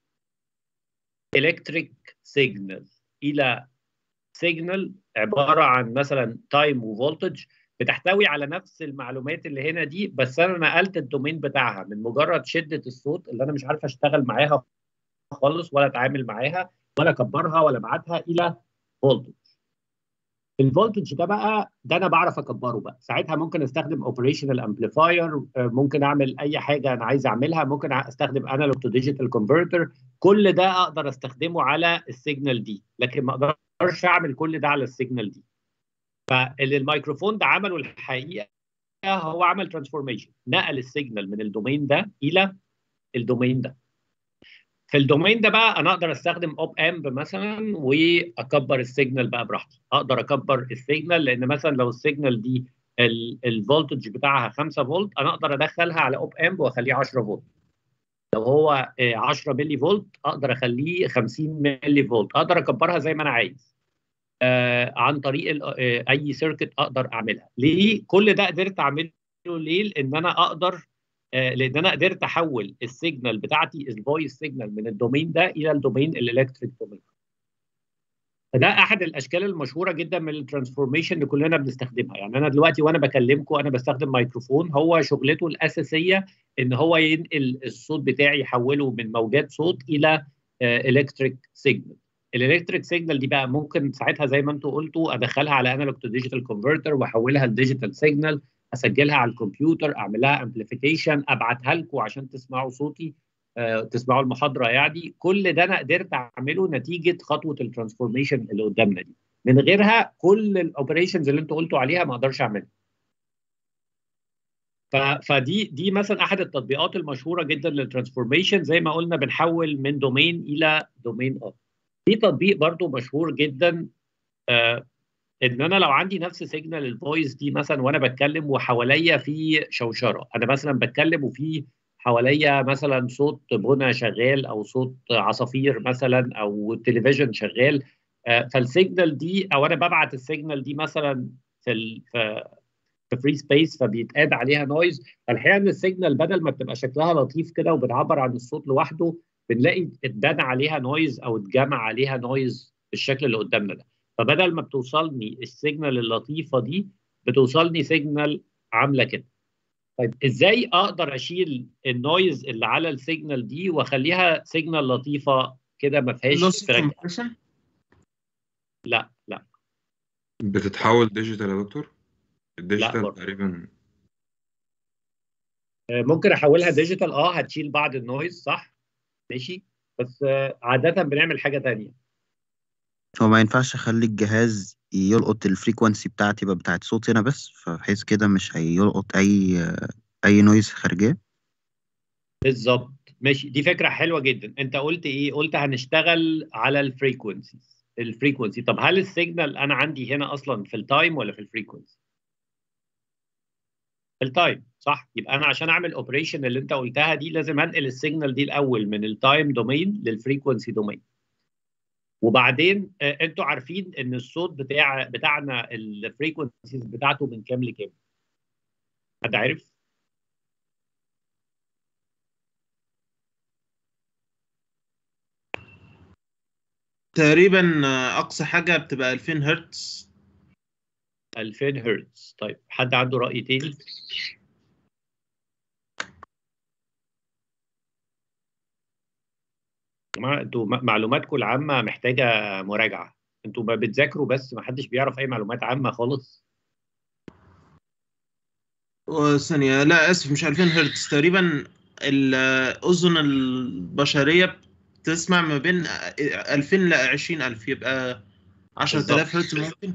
[SPEAKER 1] الكتريك سيجنال الى سيجنال عباره عن مثلا تايم وفولتج بتحتوي على نفس المعلومات اللي هنا دي بس انا نقلت الدومين بتاعها من مجرد شده الصوت اللي انا مش عارف اشتغل معاها خالص ولا اتعامل معاها ولا اكبرها ولا ابعتها الى فولتج الفولتج ده بقى ده انا بعرف اكبره بقى ساعتها ممكن استخدم اوبريشنال امبليفاير ممكن اعمل اي حاجه انا عايز اعملها ممكن استخدم انالوج تو ديجيتال كونفرتر كل ده اقدر استخدمه على السيجنال دي لكن ما اقدرش اعمل كل ده على السيجنال دي فاللي الميكروفون ده عمله الحقيقه هو عمل ترانسفورميشن نقل السيجنال من الدومين ده الى الدومين ده في الدومين ده بقى انا اقدر استخدم اوب امب مثلا واكبر السيجنال بقى براحتي اقدر اكبر السيجنال لان مثلا لو السيجنال دي الفولتج بتاعها 5 فولت انا اقدر ادخلها على اوب امب واخليه 10 فولت لو هو 10 ملي فولت اقدر اخليه 50 ملي فولت اقدر اكبرها زي ما انا عايز آه عن طريق آه اي سيركت اقدر اعملها ليه كل ده قدرت اعمله ليه لان انا اقدر آه لان انا قدرت احول السيجنال بتاعتي الفويس سيجنال من الدومين ده الى الدومين الالكتريك دومين فده احد الاشكال المشهوره جدا من الترانسفورميشن اللي كلنا بنستخدمها يعني انا دلوقتي وانا بكلمكم انا بستخدم ميكروفون هو شغلته الاساسيه ان هو ينقل الصوت بتاعي يحوله من موجات صوت الى الكتريك سيجنال الالكتريك سيجنال دي بقى ممكن ساعتها زي ما انتم قلتوا ادخلها على انالوج تو ديجيتال كونفرتر واحولها لديجيتال سيجنال اسجلها على الكمبيوتر اعمل لها امبليفيكيشن ابعتها لكم عشان تسمعوا صوتي أه تسمعوا المحاضره يعني كل ده انا قدرت اعمله نتيجه خطوه الترانسفورميشن اللي قدامنا دي من غيرها كل الاوبريشنز اللي انتوا قلتوا عليها ما اقدرش اعملها فدي دي مثلا احد التطبيقات المشهوره جدا للترانسفورميشن زي ما قلنا بنحول من دومين الى دومين اخر في تطبيق برضو مشهور جدا آه ان انا لو عندي نفس سيجنال الفويس دي مثلا وانا بتكلم وحواليا في شوشره انا مثلا بتكلم وفي حواليا مثلا صوت بنا شغال او صوت عصافير مثلا او تلفزيون شغال آه فالسيجنال دي او انا ببعت السيجنال دي مثلا في ال في في فري سبيس فبيتقاد عليها نويز فالحقيقه ان السيجنال بدل ما بتبقى شكلها لطيف كده وبتعبر عن الصوت لوحده بنلاقي اتبنى عليها نويز او اتجمع عليها نويز بالشكل اللي قدامنا ده فبدل ما بتوصلني السيجنال اللطيفه دي بتوصلني سيجنال عامله كده طيب ازاي اقدر اشيل النويز اللي على السيجنال دي واخليها سيجنال لطيفه كده ما فيهاش لا لا
[SPEAKER 3] بتتحول ديجيتال يا دكتور الديجيتال
[SPEAKER 1] برضه.
[SPEAKER 3] تقريبا
[SPEAKER 1] ممكن احولها ديجيتال اه هتشيل بعض النويز صح ماشي بس آه، عاده بنعمل حاجه تانية
[SPEAKER 4] هو ما ينفعش اخلي الجهاز يلقط الفريكوانسي بتاعتي يبقى بتاعت صوتي انا بس فبحيث كده مش هيلقط اي اي نويز خارجيه
[SPEAKER 1] بالظبط ماشي دي فكره حلوه جدا انت قلت ايه قلت هنشتغل على الفريكونسيز الفريكونسي طب هل السيجنال انا عندي هنا اصلا في التايم ولا في الفريكونسي في التايم صح يبقى انا عشان اعمل اوبريشن اللي انت قلتها دي لازم انقل السيجنال دي الاول من التايم دومين للفريكونسي دومين وبعدين آه، انتوا عارفين ان الصوت بتاع بتاعنا الفريكونسيز بتاعته من كام لكام حد عارف
[SPEAKER 2] تقريبا آه، اقصى حاجه بتبقى 2000 هرتز
[SPEAKER 1] 2000 هرتز طيب حد عنده رأي تاني يا جماعة انتوا م- معلوماتكم العامة محتاجة مراجعة انتوا ما بتذاكروا بس ما حدش بيعرف اي معلومات عامة خالص
[SPEAKER 2] ثانيه لا اسف مش 2000 هرتز تقريبا الأذن البشرية بتسمع ما بين 2000 ل 20000 يبقى 10000 هرتز ممكن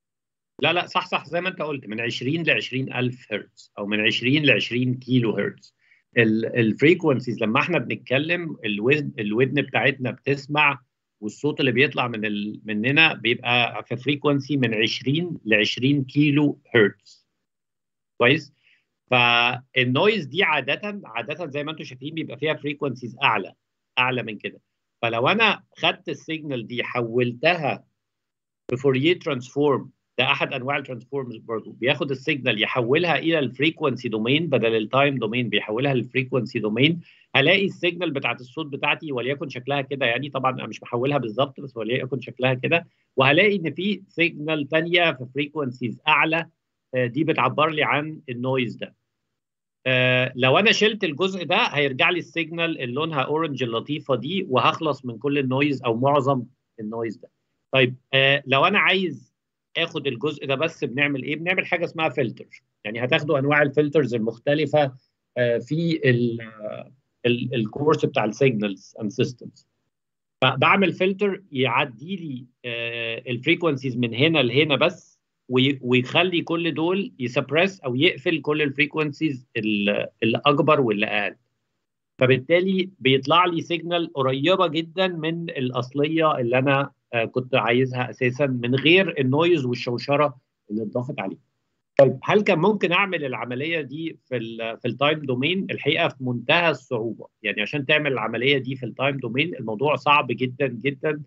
[SPEAKER 1] لا لا صح صح زي ما انت قلت من 20 ل 20 الف هرتز او من 20 ل 20 كيلو هرتز الفريكونسيز لما احنا بنتكلم الودن الودن بتاعتنا بتسمع والصوت اللي بيطلع من ال... مننا بيبقى في فريكونسي من 20 ل 20 كيلو هرتز كويس فالنويز دي عاده عاده زي ما انتم شايفين بيبقى فيها فريكونسيز اعلى اعلى من كده فلو انا خدت السيجنال دي حولتها بفوريه ترانسفورم ده احد انواع الترانسفورمز برضه بياخد السيجنال يحولها الى الفريكونسي دومين بدل التايم دومين بيحولها للفريكونسي دومين هلاقي السيجنال بتاعت الصوت بتاعتي وليكن شكلها كده يعني طبعا انا مش محولها بالظبط بس وليكن شكلها كده وهلاقي ان في سيجنال ثانيه في فريكونسيز اعلى آه، دي بتعبر لي عن النويز ده آه، لو انا شلت الجزء ده هيرجع لي السيجنال اللي لونها اورنج اللطيفه دي وهخلص من كل النويز او معظم النويز ده طيب آه، لو انا عايز اخد الجزء ده بس بنعمل ايه بنعمل حاجه اسمها فلتر يعني هتاخدوا انواع الفلترز المختلفه آه، في ال- ال- الكورس بتاع السيجنالز اند سيستمز فبعمل فلتر يعدي لي الفريكونسيز من هنا لهنا بس وي- ويخلي كل دول يسبرس او يقفل كل الفريكونسيز الاكبر واللي اقل فبالتالي بيطلع لي سيجنال قريبه جدا من الاصليه اللي انا آه، كنت عايزها اساسا من غير النويز والشوشره اللي اتضافت عليه. طيب هل كان ممكن اعمل العمليه دي في ال في التايم دومين؟ الحقيقه في منتهى الصعوبه، يعني عشان تعمل العمليه دي في التايم دومين الموضوع صعب جدا جدا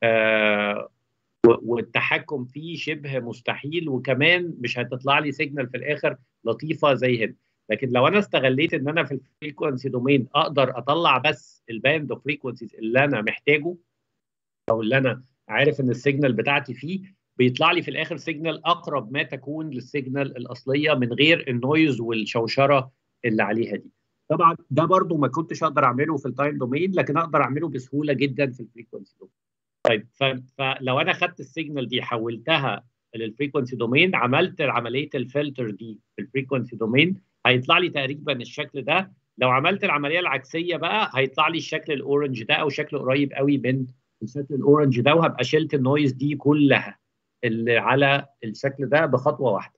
[SPEAKER 1] آه و- والتحكم فيه شبه مستحيل وكمان مش هتطلع لي سيجنال في الاخر لطيفه زي هنا. لكن لو انا استغليت ان انا في الفريكونسي دومين اقدر اطلع بس الباند اوف فريكونسيز اللي انا محتاجه او اللي انا عارف ان السيجنال بتاعتي فيه بيطلع لي في الاخر سيجنال اقرب ما تكون للسيجنال الاصليه من غير النويز والشوشره اللي عليها دي. طبعا ده برضو ما كنتش اقدر اعمله في التايم دومين لكن اقدر اعمله بسهوله جدا في الفريكونسي دومين. طيب ف- فلو انا خدت السيجنال دي حولتها للفريكونسي دومين عملت عمليه الفلتر دي في الفريكونسي دومين هيطلع لي تقريبا الشكل ده لو عملت العمليه العكسيه بقى هيطلع لي الشكل الاورنج ده او شكل قريب قوي من الشكل الاورنج ده وهبقى شلت النويز دي كلها اللي على الشكل ده بخطوه واحده.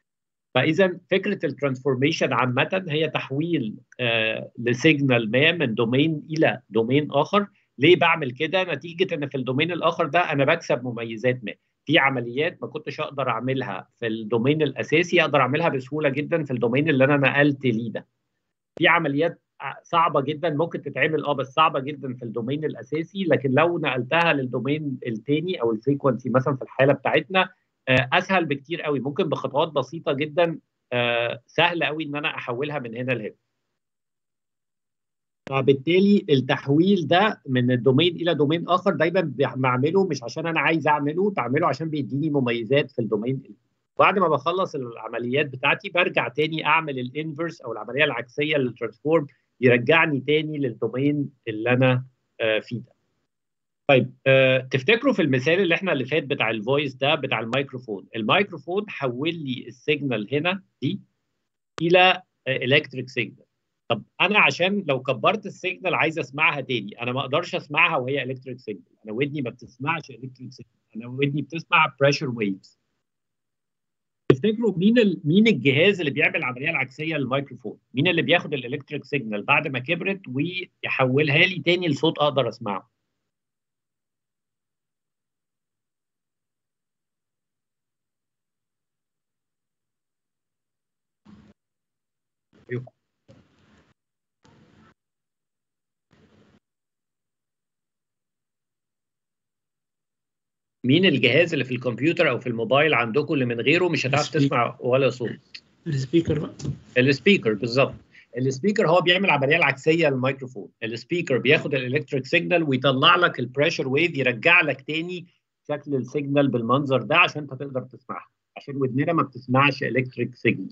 [SPEAKER 1] فاذا فكره الترانسفورميشن عامه هي تحويل آه لسيجنال ما من دومين الى دومين اخر ليه بعمل كده نتيجه ان في الدومين الاخر ده انا بكسب مميزات ما في عمليات ما كنتش اقدر اعملها في الدومين الاساسي اقدر اعملها بسهوله جدا في الدومين اللي انا نقلت ليه ده في عمليات صعبه جدا ممكن تتعمل اه بس صعبه جدا في الدومين الاساسي لكن لو نقلتها للدومين الثاني او الفريكونسي مثلا في الحاله بتاعتنا آه، اسهل بكتير قوي ممكن بخطوات بسيطه جدا آه، سهل قوي ان انا احولها من هنا لهنا فبالتالي التحويل ده من الدومين الى دومين اخر دايما بعمله مش عشان انا عايز اعمله بعمله عشان بيديني مميزات في الدومين بعد ما بخلص العمليات بتاعتي برجع تاني اعمل الانفرس او العمليه العكسيه للترانسفورم يرجعني تاني للدومين اللي انا آه، فيه ده. طيب آه، تفتكروا في المثال اللي احنا اللي فات بتاع الفويس ده بتاع الميكروفون، الميكروفون حول لي السيجنال هنا دي الى الكتريك سيجنال. طب انا عشان لو كبرت السيجنال عايز اسمعها تاني، انا ما اقدرش اسمعها وهي الكتريك سيجنال، انا ودني ما بتسمعش الكتريك سيجنال، انا ودني بتسمع بريشر ويفز. تفتكروا مين ال... مين الجهاز اللي بيعمل العمليه العكسيه للميكروفون؟ مين اللي بياخد الالكتريك سيجنال بعد ما كبرت ويحولها لي تاني لصوت اقدر اسمعه؟ مين الجهاز اللي في الكمبيوتر او في الموبايل عندكم اللي من غيره مش هتعرف
[SPEAKER 6] السبيكر.
[SPEAKER 1] تسمع ولا صوت؟
[SPEAKER 6] السبيكر بقى
[SPEAKER 1] السبيكر بالظبط السبيكر هو بيعمل العمليه العكسيه للميكروفون السبيكر بياخد الالكتريك سيجنال ويطلع لك البريشر ويف يرجع لك تاني شكل السيجنال بالمنظر ده عشان انت تقدر تسمعها عشان ودننا ما بتسمعش الكتريك سيجنال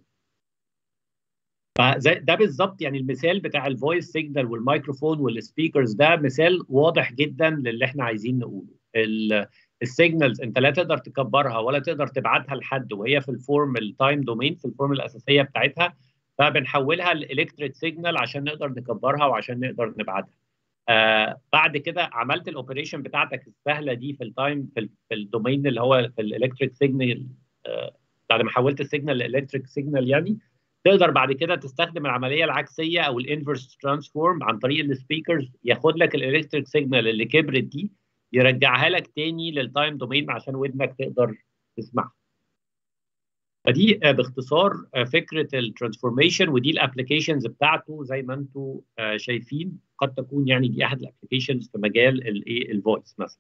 [SPEAKER 1] فزي ده بالظبط يعني المثال بتاع الفويس سيجنال والميكروفون والسبيكرز ده مثال واضح جدا للي احنا عايزين نقوله ال- السيجنالز انت لا تقدر تكبرها ولا تقدر تبعتها لحد وهي في الفورم التايم دومين في الفورم الاساسيه بتاعتها فبنحولها لالكتريك سيجنال عشان نقدر نكبرها وعشان نقدر نبعتها آه بعد كده عملت الاوبريشن بتاعتك السهله دي في التايم في, ال- في الدومين اللي هو في الالكتريك سيجنال آه بعد ما حولت السيجنال لالكتريك سيجنال يعني تقدر بعد كده تستخدم العمليه العكسيه او الانفرس ترانسفورم عن طريق السبيكرز ياخد لك الالكتريك سيجنال اللي كبرت دي يرجعها لك تاني للتايم دومين عشان ودنك تقدر تسمعها. فدي آه، باختصار آه، فكره الترانسفورميشن ودي الابلكيشنز بتاعته زي ما انتم آه، شايفين قد تكون يعني دي احد الابلكيشنز في مجال الايه الفويس مثلا.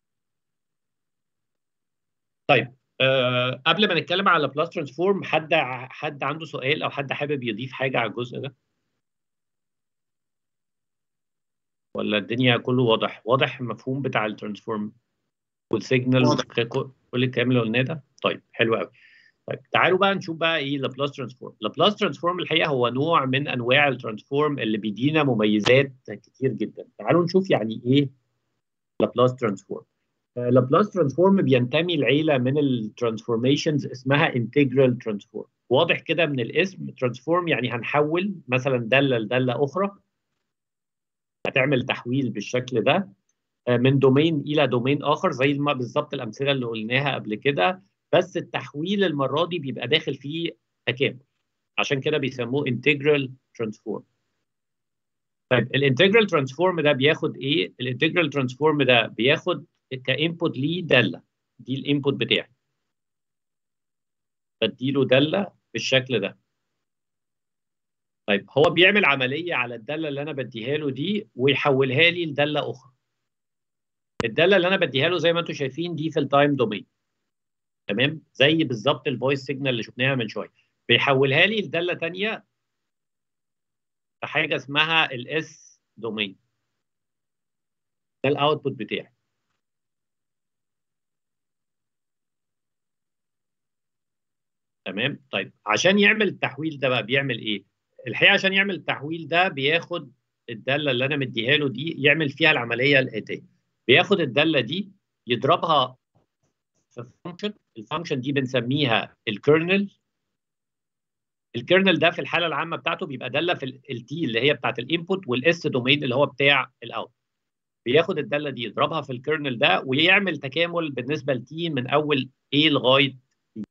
[SPEAKER 1] طيب أه قبل ما نتكلم على بلاس ترانسفورم حد ع- حد عنده سؤال او حد حابب يضيف حاجه على الجزء ده؟ ولا الدنيا كله واضح؟ واضح المفهوم بتاع الترانسفورم والسيجنال
[SPEAKER 2] واضح.
[SPEAKER 1] كل الكلام اللي قلناه ده؟ طيب حلو قوي. طيب تعالوا بقى نشوف بقى ايه لابلاس ترانسفورم لابلاس ترانسفورم الحقيقه هو نوع من انواع الترانسفورم اللي بيدينا مميزات كتير جدا تعالوا نشوف يعني ايه لابلاس ترانسفورم لابلاس ترانسفورم بينتمي لعيله من الترانسفورميشنز اسمها انتجرال ترانسفورم واضح كده من الاسم ترانسفورم يعني هنحول مثلا داله لداله اخرى هتعمل تحويل بالشكل ده آه، من دومين الى دومين اخر زي ما بالظبط الامثله اللي قلناها قبل كده بس التحويل المره دي بيبقى داخل فيه تكامل عشان كده بيسموه انتجرال ترانسفورم طيب الانتجرال ترانسفورم ده بياخد ايه الانتجرال ترانسفورم ده بياخد كانبوت ليه داله دي الانبوت بتاعي بديله داله بالشكل ده طيب هو بيعمل عمليه على الداله اللي انا بديها له دي ويحولها لي لداله اخرى الداله اللي انا بديها له زي ما انتم شايفين دي في التايم دومين تمام زي بالظبط الفويس سيجنال اللي شفناها من شويه بيحولها لي لداله ثانيه في حاجه اسمها الاس دومين ده الاوتبوت بتاعي تمام طيب عشان يعمل التحويل ده بقى بيعمل ايه الحقيقه عشان يعمل التحويل ده بياخد الداله اللي انا مديها له دي يعمل فيها العمليه الاتيه بياخد الداله دي يضربها في فانكشن الفانكشن دي بنسميها الكيرنل الكيرنل ده في الحاله العامه بتاعته بيبقى داله في التي اللي هي بتاعت الانبوت والاس دومين اللي هو بتاع الاوت بياخد الداله دي يضربها في الكيرنل ده ويعمل تكامل بالنسبه لتي من اول A لغايه B.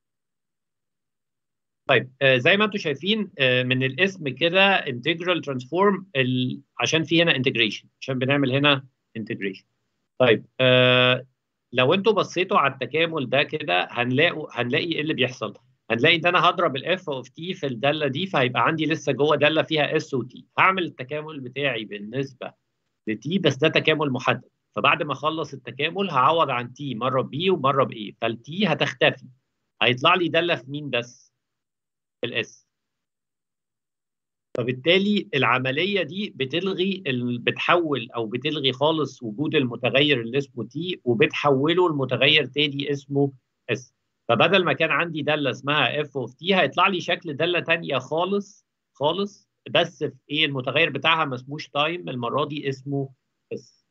[SPEAKER 1] طيب آه زي ما انتم شايفين آه من الاسم كده انتجرال ترانسفورم عشان في هنا انتجريشن عشان بنعمل هنا انتجريشن طيب آه لو انتوا بصيتوا على التكامل ده كده هنلاقوا هنلاقي ايه اللي بيحصل هنلاقي ان انا هضرب الاف اوف تي في الداله دي فهيبقى عندي لسه جوه داله فيها اس وتي هعمل التكامل بتاعي بالنسبه لتي بس ده تكامل محدد فبعد ما اخلص التكامل هعوض عن تي مره بي ومره بايه فالتي هتختفي هيطلع لي داله في مين بس في الاس فبالتالي العمليه دي بتلغي ال- بتحول او بتلغي خالص وجود المتغير اللي اسمه تي وبتحوله لمتغير تاني اسمه اس فبدل ما كان عندي داله اسمها اف اوف تي هيطلع لي شكل داله تانية خالص خالص بس في ايه المتغير بتاعها ما اسموش تايم المره دي اسمه اس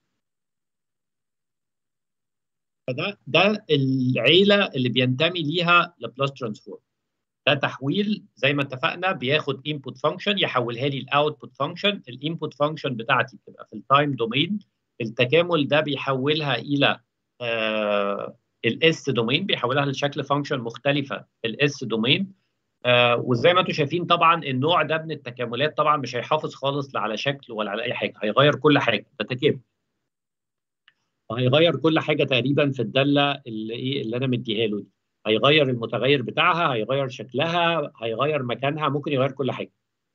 [SPEAKER 1] فده ده العيله اللي بينتمي ليها لابلاس ترانسفورم ده تحويل زي ما اتفقنا بياخد انبوت فانكشن يحولها لي الاوتبوت فانكشن الانبوت فانكشن بتاعتي بتبقى في التايم دومين التكامل ده بيحولها الى آه الاس دومين بيحولها لشكل فانكشن مختلفه الاس دومين آه وزي ما انتم شايفين طبعا النوع ده من التكاملات طبعا مش هيحافظ خالص لا على شكل ولا على اي حاجه هيغير كل حاجه ده تكامل هيغير كل حاجه تقريبا في الداله اللي ايه اللي انا مديها له دي هيغير المتغير بتاعها هيغير شكلها هيغير مكانها ممكن يغير كل حاجه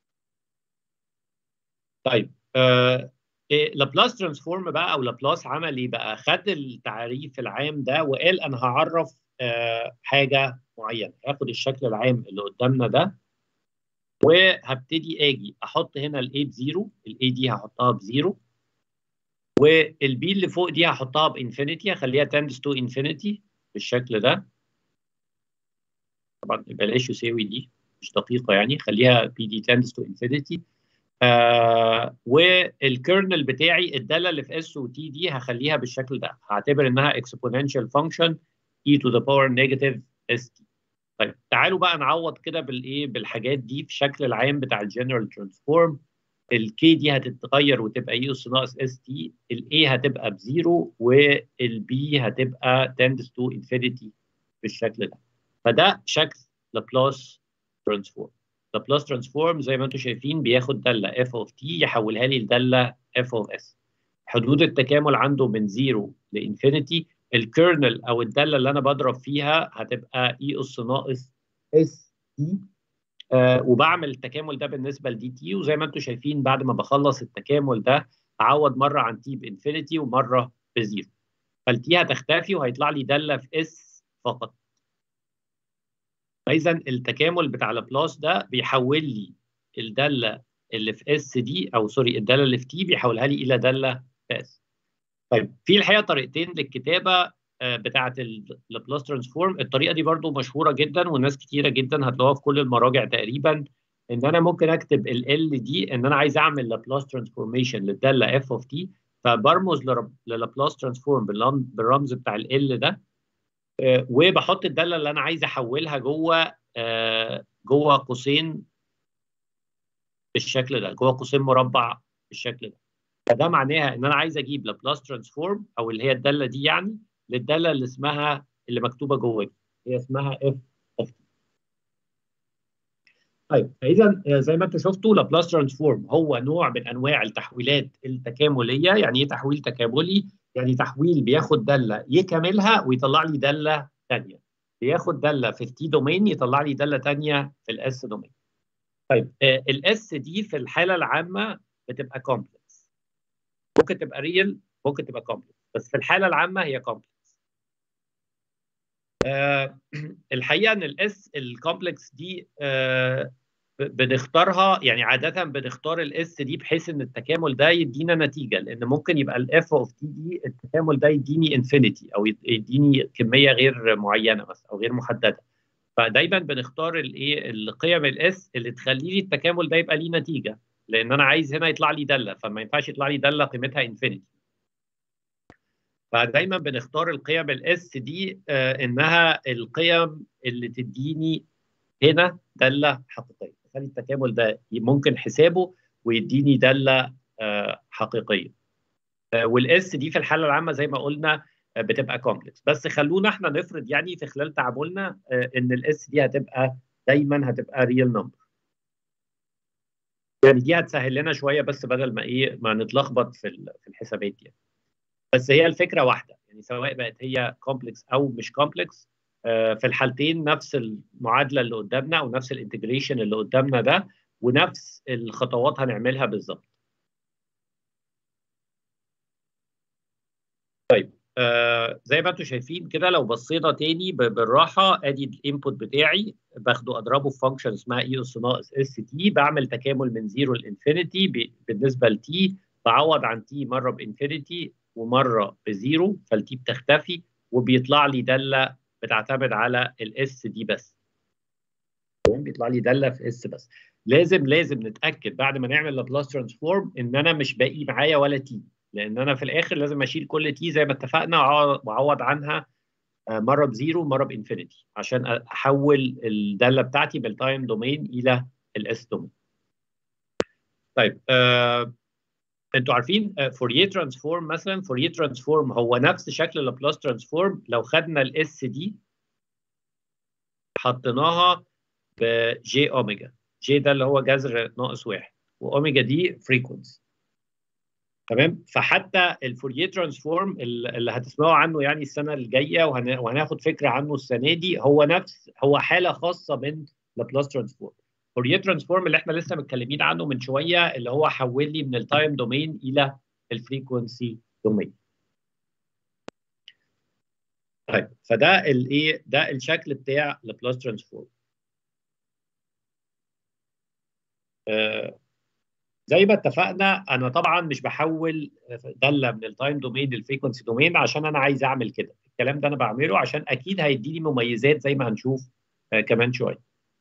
[SPEAKER 1] طيب آه إيه لابلاس ترانسفورم بقى او لابلاس عمل ايه بقى خد التعريف العام ده وقال انا هعرف آه حاجه معينه هاخد الشكل العام اللي قدامنا ده وهبتدي اجي احط هنا الاي بزيرو الاي دي هحطها بزيرو والبي اللي فوق دي هحطها بانفينيتي هخليها تندس تو انفينيتي بالشكل ده طبعا بلاش يساوي دي مش دقيقه يعني خليها بي دي تندس تو انفينيتي آه والكيرنل بتاعي الداله اللي في اس وتي دي هخليها بالشكل ده هعتبر انها exponential function e to the power negative st طيب تعالوا بقى نعوض كده بالايه بالحاجات دي في الشكل العام بتاع الجنرال ترانسفورم الكي دي هتتغير وتبقى اي اس ناقص اس تي الاي هتبقى بزيرو والبي هتبقى تندس تو انفينيتي بالشكل ده فده شكل لابلاس ترانسفورم لابلاس ترانسفورم زي ما انتم شايفين بياخد داله اف اوف تي يحولها لي لداله اف اوف اس حدود التكامل عنده من زيرو لانفينيتي الكيرنل او الداله اللي انا بضرب فيها هتبقى اي اس ناقص اس تي آه وبعمل التكامل ده بالنسبه لدي تي وزي ما انتم شايفين بعد ما بخلص التكامل ده اعوض مره عن تي بانفينيتي ومره بزيرو فالتي هتختفي وهيطلع لي داله في اس فقط فاذا التكامل بتاع لابلاس ده بيحول لي الداله اللي في اس دي او سوري الداله اللي في تي بيحولها لي الى داله في اس طيب في الحقيقه طريقتين للكتابه بتاعه اللابلاس ترانسفورم الطريقه دي برضو مشهوره جدا وناس كتيره جدا هتلاقوها في كل المراجع تقريبا ان انا ممكن اكتب ال ال دي ان انا عايز اعمل لابلاس ترانسفورميشن للداله اف اوف تي فبرمز للابلاس ترانسفورم بالرمز بتاع ال ال ده وبحط الداله اللي انا عايز احولها جوه جوه قوسين بالشكل ده جوه قوسين مربع بالشكل ده فده معناها ان انا عايز اجيب لابلاس ترانسفورم او اللي هي الداله دي يعني للداله اللي اسمها اللي مكتوبه جوه هي اسمها اف اوف تي طيب فاذا زي ما انتم شفتوا لابلاس ترانسفورم هو نوع من انواع التحويلات التكامليه يعني ايه تحويل تكاملي يعني تحويل بياخد داله يكملها ويطلع لي داله ثانيه بياخد داله في التي دومين يطلع لي داله ثانيه في الاس دومين طيب الاس دي في الحاله العامه بتبقى كومبلكس ممكن تبقى ريل ممكن تبقى كومبلكس بس في الحاله العامه هي كومبلكس آه الحقيقه ان الاس الكومبلكس دي آه بنختارها يعني عاده بنختار الاس دي بحيث ان التكامل ده يدينا نتيجه لان ممكن يبقى الاف اوف تي دي التكامل ده يديني انفينيتي او يديني كميه غير معينه بس او غير محدده فدايما بنختار الايه القيم الاس اللي تخلي لي التكامل ده يبقى ليه نتيجه لان انا عايز هنا يطلع لي داله فما ينفعش يطلع لي داله قيمتها انفينيتي فدايما بنختار القيم الاس دي آه انها القيم اللي تديني هنا داله حقيقيه تخلي التكامل ده ممكن حسابه ويديني داله آه حقيقيه آه والاس دي في الحاله العامه زي ما قلنا بتبقى كومبلكس بس خلونا احنا نفرض يعني في خلال تعاملنا ان الاس دي هتبقى دايما هتبقى ريال نمبر يعني دي هتسهل لنا شويه بس بدل ما ايه ما نتلخبط في في الحسابات يعني بس هي الفكره واحده يعني سواء بقت هي كومبلكس او مش كومبلكس في الحالتين نفس المعادله اللي قدامنا او نفس الانتجريشن اللي قدامنا ده ونفس الخطوات هنعملها بالظبط طيب آه زي ما انتم شايفين كده لو بصينا تاني بالراحه ادي الانبوت بتاعي باخده اضربه في فانكشن اسمها اي اس ناقص اس تي بعمل تكامل من زيرو لانفينيتي بالنسبه لتي بعوض عن تي مره بانفينيتي ومره بزيرو فالتي بتختفي وبيطلع لي داله بتعتمد على الاس دي بس بيطلع لي داله في اس بس لازم لازم نتاكد بعد ما نعمل لابلاس ترانسفورم ان انا مش باقي معايا ولا تي لان انا في الاخر لازم اشيل كل تي زي ما اتفقنا واعوض عنها مره بزيرو ومره بانفينيتي عشان احول الداله بتاعتي بالتايم دومين الى الاس دومين. طيب آه انتوا عارفين فوريه ترانسفورم مثلا فوريه ترانسفورم هو نفس شكل لابلاس ترانسفورم لو خدنا الاس دي حطيناها بجي اوميجا جي ده اللي هو جذر ناقص واحد واوميجا دي فريكونسي تمام فحتى الفوريه ترانسفورم اللي هتسمعوا عنه يعني السنه الجايه وهناخد فكره عنه السنه دي هو نفس هو حاله خاصه من لابلاس ترانسفورم فوريه ترانسفورم اللي احنا لسه متكلمين عنه من شويه اللي هو حول لي من التايم دومين الى الفريكونسي دومين طيب فده الايه ده الشكل بتاع لابلاس ترانسفورم آه زي ما اتفقنا انا طبعا مش بحول داله من التايم دومين للفريكونسي دومين عشان انا عايز اعمل كده الكلام ده انا بعمله عشان اكيد هيديني مميزات زي ما هنشوف آه كمان شويه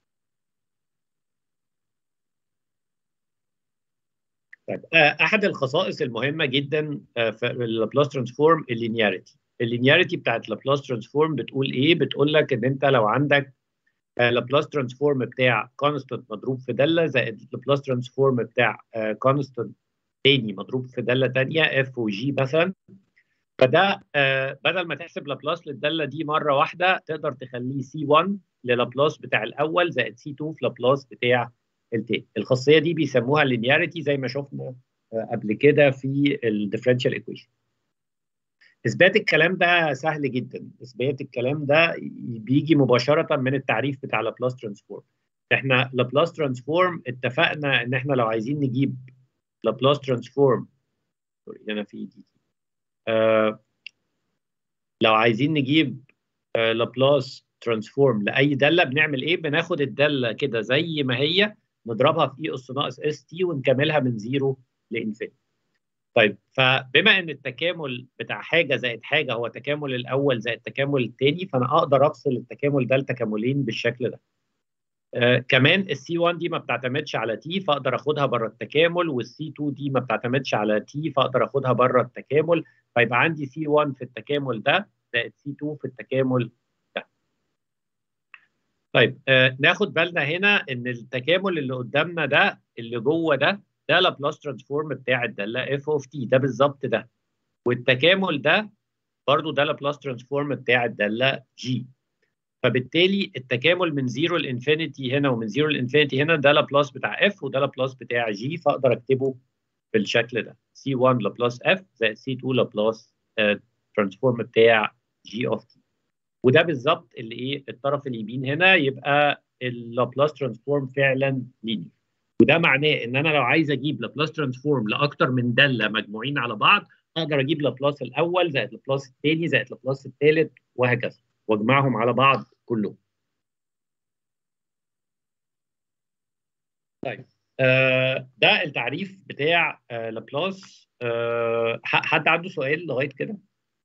[SPEAKER 1] طيب آه احد الخصائص المهمه جدا آه في اللابلاس ترانسفورم اللينياريتي اللينياريتي بتاعت لابلاس ترانسفورم بتقول ايه بتقول لك ان انت لو عندك لابلاس ترانسفورم بتاع كونستانت مضروب في داله زائد لابلاس ترانسفورم بتاع كونستانت تاني مضروب في داله تانيه اف وجي مثلا فده آه، بدل ما تحسب لابلاس للداله دي مره واحده تقدر تخليه سي 1 للابلاس بتاع الاول زائد سي 2 في لابلاس بتاع التاني الخاصيه دي بيسموها لينياريتي زي ما شفنا آه، قبل كده في الديفرنشال ايكويشن اثبات الكلام ده سهل جدا اثبات الكلام ده بيجي مباشره من التعريف بتاع لابلاس ترانسفورم احنا لابلاس ترانسفورم اتفقنا ان احنا لو عايزين نجيب لابلاس ترانسفورم سوري هنا في دي آه لو عايزين نجيب آه لابلاس ترانسفورم لاي داله بنعمل ايه بناخد الداله كده زي ما هي نضربها في اي اس ناقص اس تي ونكملها من زيرو لانفينيتي طيب فبما ان التكامل بتاع حاجه زائد حاجه هو تكامل الاول زائد التكامل الثاني فانا اقدر افصل التكامل ده لتكاملين بالشكل ده آه كمان السي 1 دي ما بتعتمدش على تي فاقدر اخدها بره التكامل والسي 2 دي ما بتعتمدش على تي فاقدر اخدها بره التكامل فيبقى عندي سي 1 في التكامل ده زائد سي 2 في التكامل ده. طيب آه ناخد بالنا هنا ان التكامل اللي قدامنا ده اللي جوه ده ده لابلاس ترانسفورم بتاع الداله اف اوف تي ده بالظبط ده والتكامل ده برضو ده لابلاس ترانسفورم بتاع الداله جي فبالتالي التكامل من زيرو لانفينيتي هنا ومن زيرو لانفينيتي هنا ده لابلاس بتاع اف وده لابلاس بتاع جي فاقدر اكتبه بالشكل ده سي 1 لابلاس اف زائد سي 2 لابلاس ترانسفورم بتاع جي اوف تي وده بالظبط اللي ايه الطرف اليمين هنا يبقى اللابلاس ترانسفورم فعلا لينير وده معناه ان انا لو عايز اجيب لابلاس ترانسفورم لاكتر من داله مجموعين على بعض اقدر اجيب لابلاس الاول زائد لابلاس الثاني زائد لابلاس الثالث وهكذا واجمعهم على بعض كلهم. طيب آه ده التعريف بتاع آه لابلاس آه حد عنده سؤال لغايه كده؟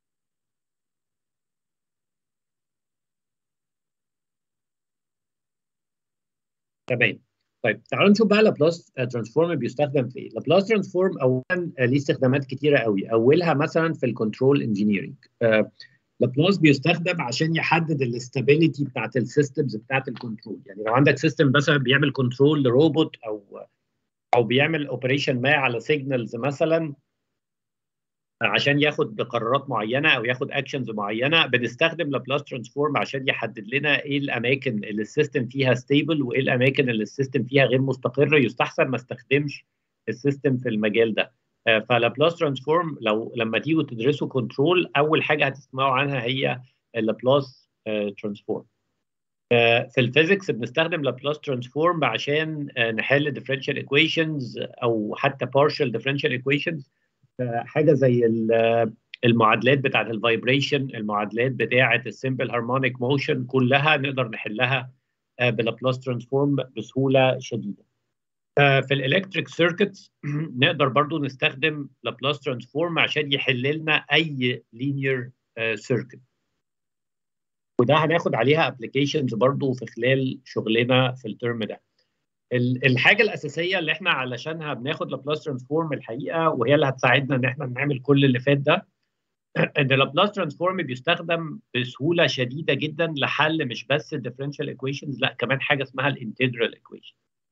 [SPEAKER 1] تمام طيب تعالوا نشوف بقى لابلاس ترانسفورم بيستخدم في ايه؟ لابلاس ترانسفورم اولا ليه استخدامات كتيره قوي اولها مثلا في الكنترول انجينيرنج لابلاس بيستخدم عشان يحدد الاستابيليتي بتاعت السيستمز بتاعت الكنترول يعني لو عندك سيستم مثلا بيعمل كنترول لروبوت او او بيعمل اوبريشن ما على سيجنالز مثلا عشان ياخد قرارات معينه او ياخد اكشنز معينه بنستخدم لابلاس ترانسفورم عشان يحدد لنا ايه الاماكن اللي السيستم فيها ستيبل وايه الاماكن اللي السيستم فيها غير مستقر يستحسن ما استخدمش السيستم في المجال ده فلابلاس ترانسفورم لو لما تيجوا تدرسوا كنترول اول حاجه هتسمعوا عنها هي اللابلاس ترانسفورم في الفيزيكس بنستخدم لابلاس ترانسفورم عشان نحل differential equations او حتى partial differential equations حاجه زي المعادلات بتاعه الفايبريشن المعادلات بتاعه السمبل هارمونيك موشن كلها نقدر نحلها بلابلاس ترانسفورم بسهوله شديده في الالكتريك سيركتس نقدر برضو نستخدم لابلاس ترانسفورم عشان يحل لنا اي لينير سيركت وده هناخد عليها ابلكيشنز برضو في خلال شغلنا في الترم ده الحاجه الاساسيه اللي احنا علشانها بناخد لابلاس ترانسفورم الحقيقه وهي اللي هتساعدنا ان احنا نعمل كل اللي فات ده ان لابلاس ترانسفورم بيستخدم بسهوله شديده جدا لحل مش بس الديفرنشال ايكويشنز لا كمان حاجه اسمها الانتجرال ايكويشن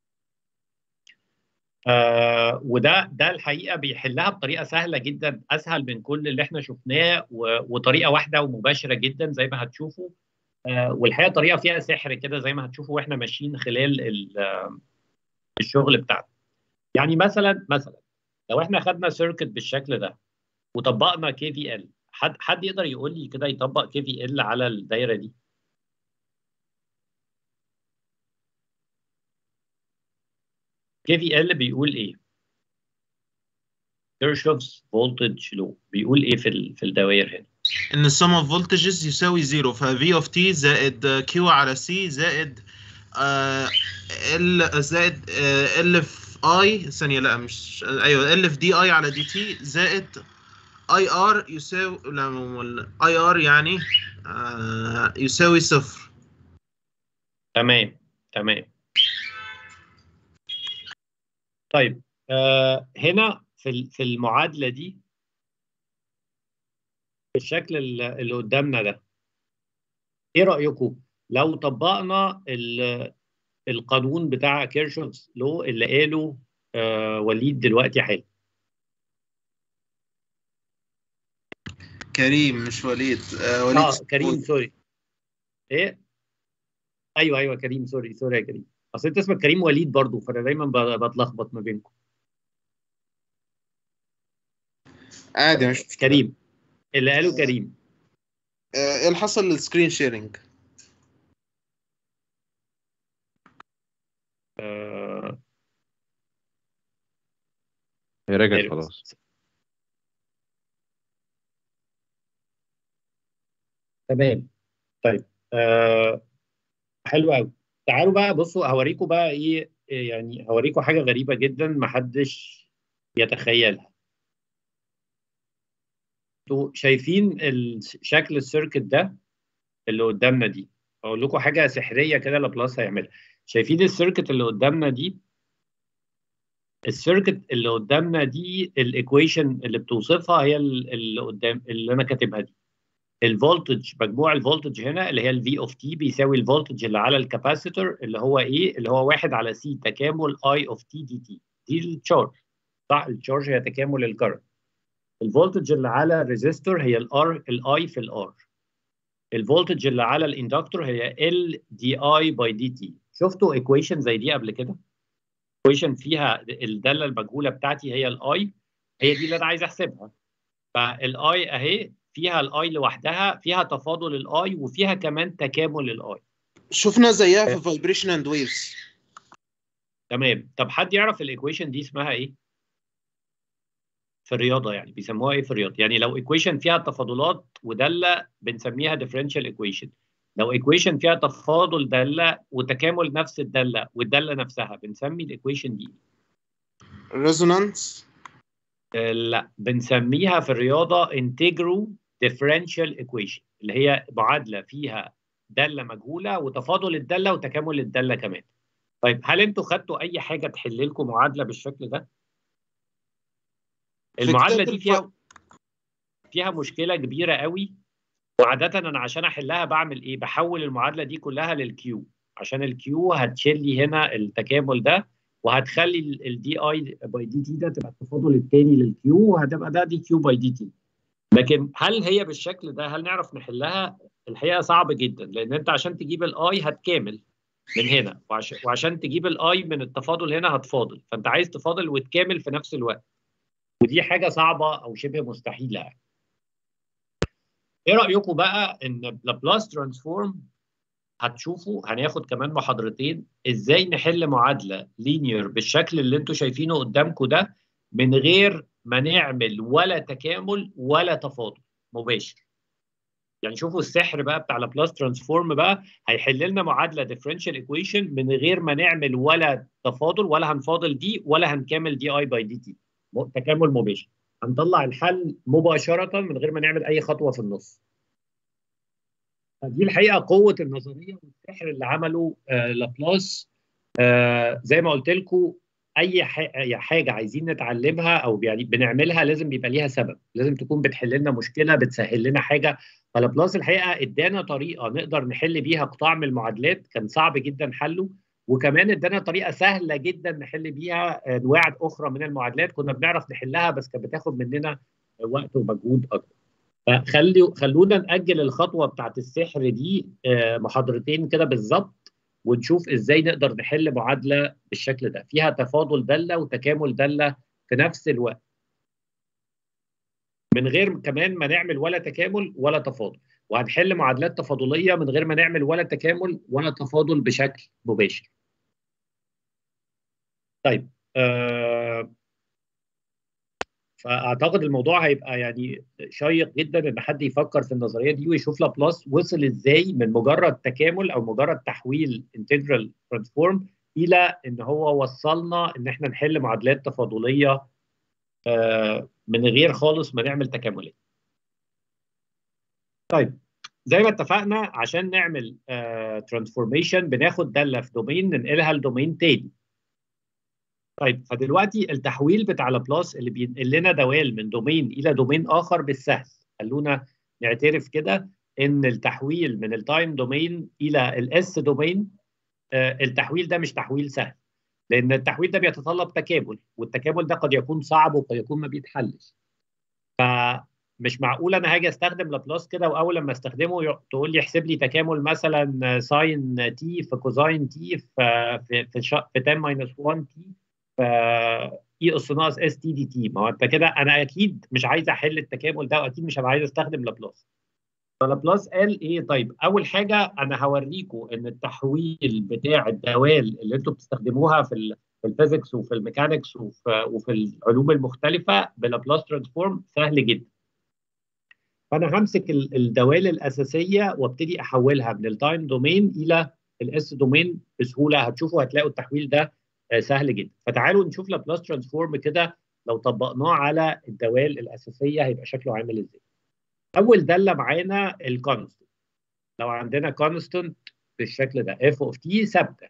[SPEAKER 1] آه وده ده الحقيقه بيحلها بطريقه سهله جدا اسهل من كل اللي احنا شفناه وطريقه واحده ومباشره جدا زي ما هتشوفوا آه والحقيقه طريقه فيها سحر كده زي ما هتشوفوا واحنا ماشيين خلال الشغل بتاعنا يعني مثلا مثلا لو احنا خدنا سيركت بالشكل ده وطبقنا كي في ال حد حد يقدر يقول لي كده يطبق كي في ال على الدايره دي كي في ال بيقول ايه كيرشوفز فولتج لو بيقول ايه في في الدوائر هنا
[SPEAKER 2] ان السم اوف فولتجز يساوي زيرو ففي اوف تي زائد كيو على سي زائد ال زائد ال في اي ثانيه لا مش ايوه ال في دي اي على دي تي زائد اي ار يساوي لا اي ار يعني آه يساوي صفر
[SPEAKER 1] تمام تمام طيب آه هنا في في المعادله دي بالشكل اللي قدامنا ده ايه رايكم لو طبقنا ال- القانون بتاع كيرشوفز لو اللي قاله آه وليد دلوقتي حالا
[SPEAKER 2] كريم مش وليد آه وليد
[SPEAKER 1] اه
[SPEAKER 2] سكوت.
[SPEAKER 1] كريم سوري ايه ايوه ايوه كريم سوري سوري يا كريم اصل انت اسمك كريم وليد برضو فانا دايما ب- بتلخبط ما بينكم
[SPEAKER 2] عادي مش مشكلة.
[SPEAKER 1] كريم اللي قاله كريم
[SPEAKER 2] آه، ايه اللي حصل للسكرين شيرنج
[SPEAKER 1] آه
[SPEAKER 8] هي رجعت
[SPEAKER 1] عارف.
[SPEAKER 8] خلاص
[SPEAKER 1] تمام طيب آه حلو قوي تعالوا بقى بصوا هوريكم بقى ايه إيه يعني هوريكم حاجه غريبه جدا محدش يتخيلها انتوا شايفين ال- شكل السيركت ده اللي قدامنا دي اقول لكم حاجه سحريه كده لابلاس هيعملها شايفين السيركت اللي قدامنا دي السيركت اللي قدامنا دي الايكويشن اللي بتوصفها هي ال- اللي قدام اللي انا كاتبها دي الفولتج مجموع الفولتج هنا اللي هي الفي اوف تي بيساوي الفولتج اللي على الكاباسيتور اللي هو ايه اللي هو 1 على سي تكامل اي اوف تي دي تي دي التشارج صح التشارج هي تكامل الكرنت الفولتج اللي على الريزيستور هي الار الاي في الار الفولتج اللي على الاندكتور هي ال دي اي باي دي تي شفتوا ايكويشن زي دي قبل كده ايكويشن فيها الداله المجهوله بتاعتي هي الاي هي دي اللي انا عايز احسبها فالاي اهي فيها الاي لوحدها فيها تفاضل الاي وفيها كمان تكامل الاي
[SPEAKER 2] شفنا زيها في فايبريشن اند ويفز
[SPEAKER 1] تمام طب حد يعرف الايكويشن دي اسمها ايه في الرياضه يعني بيسموها ايه في الرياضه يعني لو ايكويشن فيها تفاضلات وداله بنسميها ديفرنشال ايكويشن لو ايكويشن فيها تفاضل داله وتكامل نفس الداله والداله نفسها بنسمي الايكويشن دي
[SPEAKER 2] ريزونانس
[SPEAKER 1] آه، لا بنسميها في الرياضه انتجرو ديفرنشال ايكويشن اللي هي معادله فيها داله مجهوله وتفاضل الداله وتكامل الداله كمان طيب هل انتوا خدتوا اي حاجه تحل لكم معادله بالشكل ده
[SPEAKER 2] في
[SPEAKER 1] المعادله
[SPEAKER 2] كتاب
[SPEAKER 1] دي فيها فيها مشكله كبيره قوي وعاده انا عشان احلها بعمل ايه بحول المعادله دي كلها للكيو عشان الكيو هتشيل لي هنا التكامل ده وهتخلي الدي اي باي دي تي ده تبقى التفاضل الثاني للكيو وهتبقى ده دي كيو باي دي تي لكن هل هي بالشكل ده هل نعرف نحلها الحقيقه صعب جدا لان انت عشان تجيب الاي هتكامل من هنا وعشان, وعشان تجيب الاي من التفاضل هنا هتفاضل فانت عايز تفاضل وتكامل في نفس الوقت ودي حاجه صعبه او شبه مستحيله يعني. ايه رايكم بقى ان لابلاس ترانسفورم هتشوفوا هناخد كمان محاضرتين ازاي نحل معادله لينير بالشكل اللي انتوا شايفينه قدامكم ده من غير ما نعمل ولا تكامل ولا تفاضل مباشر يعني شوفوا السحر بقى بتاع لابلاس ترانسفورم بقى هيحل لنا معادله ديفرنشال ايكويشن من غير ما نعمل ولا تفاضل ولا هنفاضل دي ولا هنكامل دي اي باي دي تي تكامل مباشر هنطلع الحل مباشره من غير ما نعمل اي خطوه في النص دي الحقيقه قوه النظريه والسحر اللي عمله آه لابلاس آه زي ما قلت لكم اي أي حاجه عايزين نتعلمها او يعني بنعملها لازم بيبقى ليها سبب لازم تكون بتحل لنا مشكله بتسهل لنا حاجه فلابلاس الحقيقه ادانا طريقه نقدر نحل بيها قطاع من المعادلات كان صعب جدا حله وكمان ادانا طريقه سهله جدا نحل بيها انواع اخرى من المعادلات كنا بنعرف نحلها بس كانت بتاخد مننا وقت ومجهود اكتر فخلي خلونا ناجل الخطوه بتاعت السحر دي محاضرتين كده بالظبط ونشوف ازاي نقدر نحل معادله بالشكل ده فيها تفاضل داله وتكامل داله في نفس الوقت من غير كمان ما نعمل ولا تكامل ولا تفاضل وهنحل معادلات تفاضليه من غير ما نعمل ولا تكامل ولا تفاضل بشكل مباشر طيب آه فاعتقد الموضوع هيبقى يعني شيق جدا ان حد يفكر في النظريه دي ويشوف لابلاس وصل ازاي من مجرد تكامل او مجرد تحويل انتجرال ترانسفورم الى ان هو وصلنا ان احنا نحل معادلات تفاضليه آه من غير خالص ما نعمل تكاملات. طيب زي ما اتفقنا عشان نعمل ترانسفورميشن آه بناخد داله في دومين ننقلها لدومين تاني. طيب فدلوقتي التحويل بتاع لابلاس اللي بينقل لنا دوال من دومين الى دومين اخر بالسهل خلونا نعترف كده ان التحويل من التايم دومين الى الاس دومين التحويل ده مش تحويل سهل لان التحويل ده بيتطلب تكامل والتكامل ده قد يكون صعب وقد يكون ما بيتحلش فمش معقول انا هاجي استخدم لابلاس كده واول لما استخدمه ي- تقول لي احسب لي تكامل مثلا ساين تي في كوزاين تي في في في, شا- في 10 ماينس 1 تي في اي اس ناقص اس تي دي تي ما هو انت كده انا اكيد مش عايز احل التكامل ده واكيد مش هبقى عايز استخدم لابلاس فلابلاس قال ايه طيب اول حاجه انا هوريكم ان التحويل بتاع الدوال اللي انتم بتستخدموها في ال في الفيزيكس وفي الميكانكس وفي, وفي العلوم المختلفه بلابلاس ترانسفورم سهل جدا فانا همسك ال- الدوال الاساسيه وابتدي احولها من التايم دومين الى الاس دومين بسهوله هتشوفوا هتلاقوا التحويل ده آه، سهل جدا فتعالوا نشوف لابلاس ترانسفورم كده لو طبقناه على الدوال الاساسيه هيبقى شكله عامل ازاي اول داله معانا الكونستنت لو عندنا كونستنت بالشكل ده اف اوف تي ثابته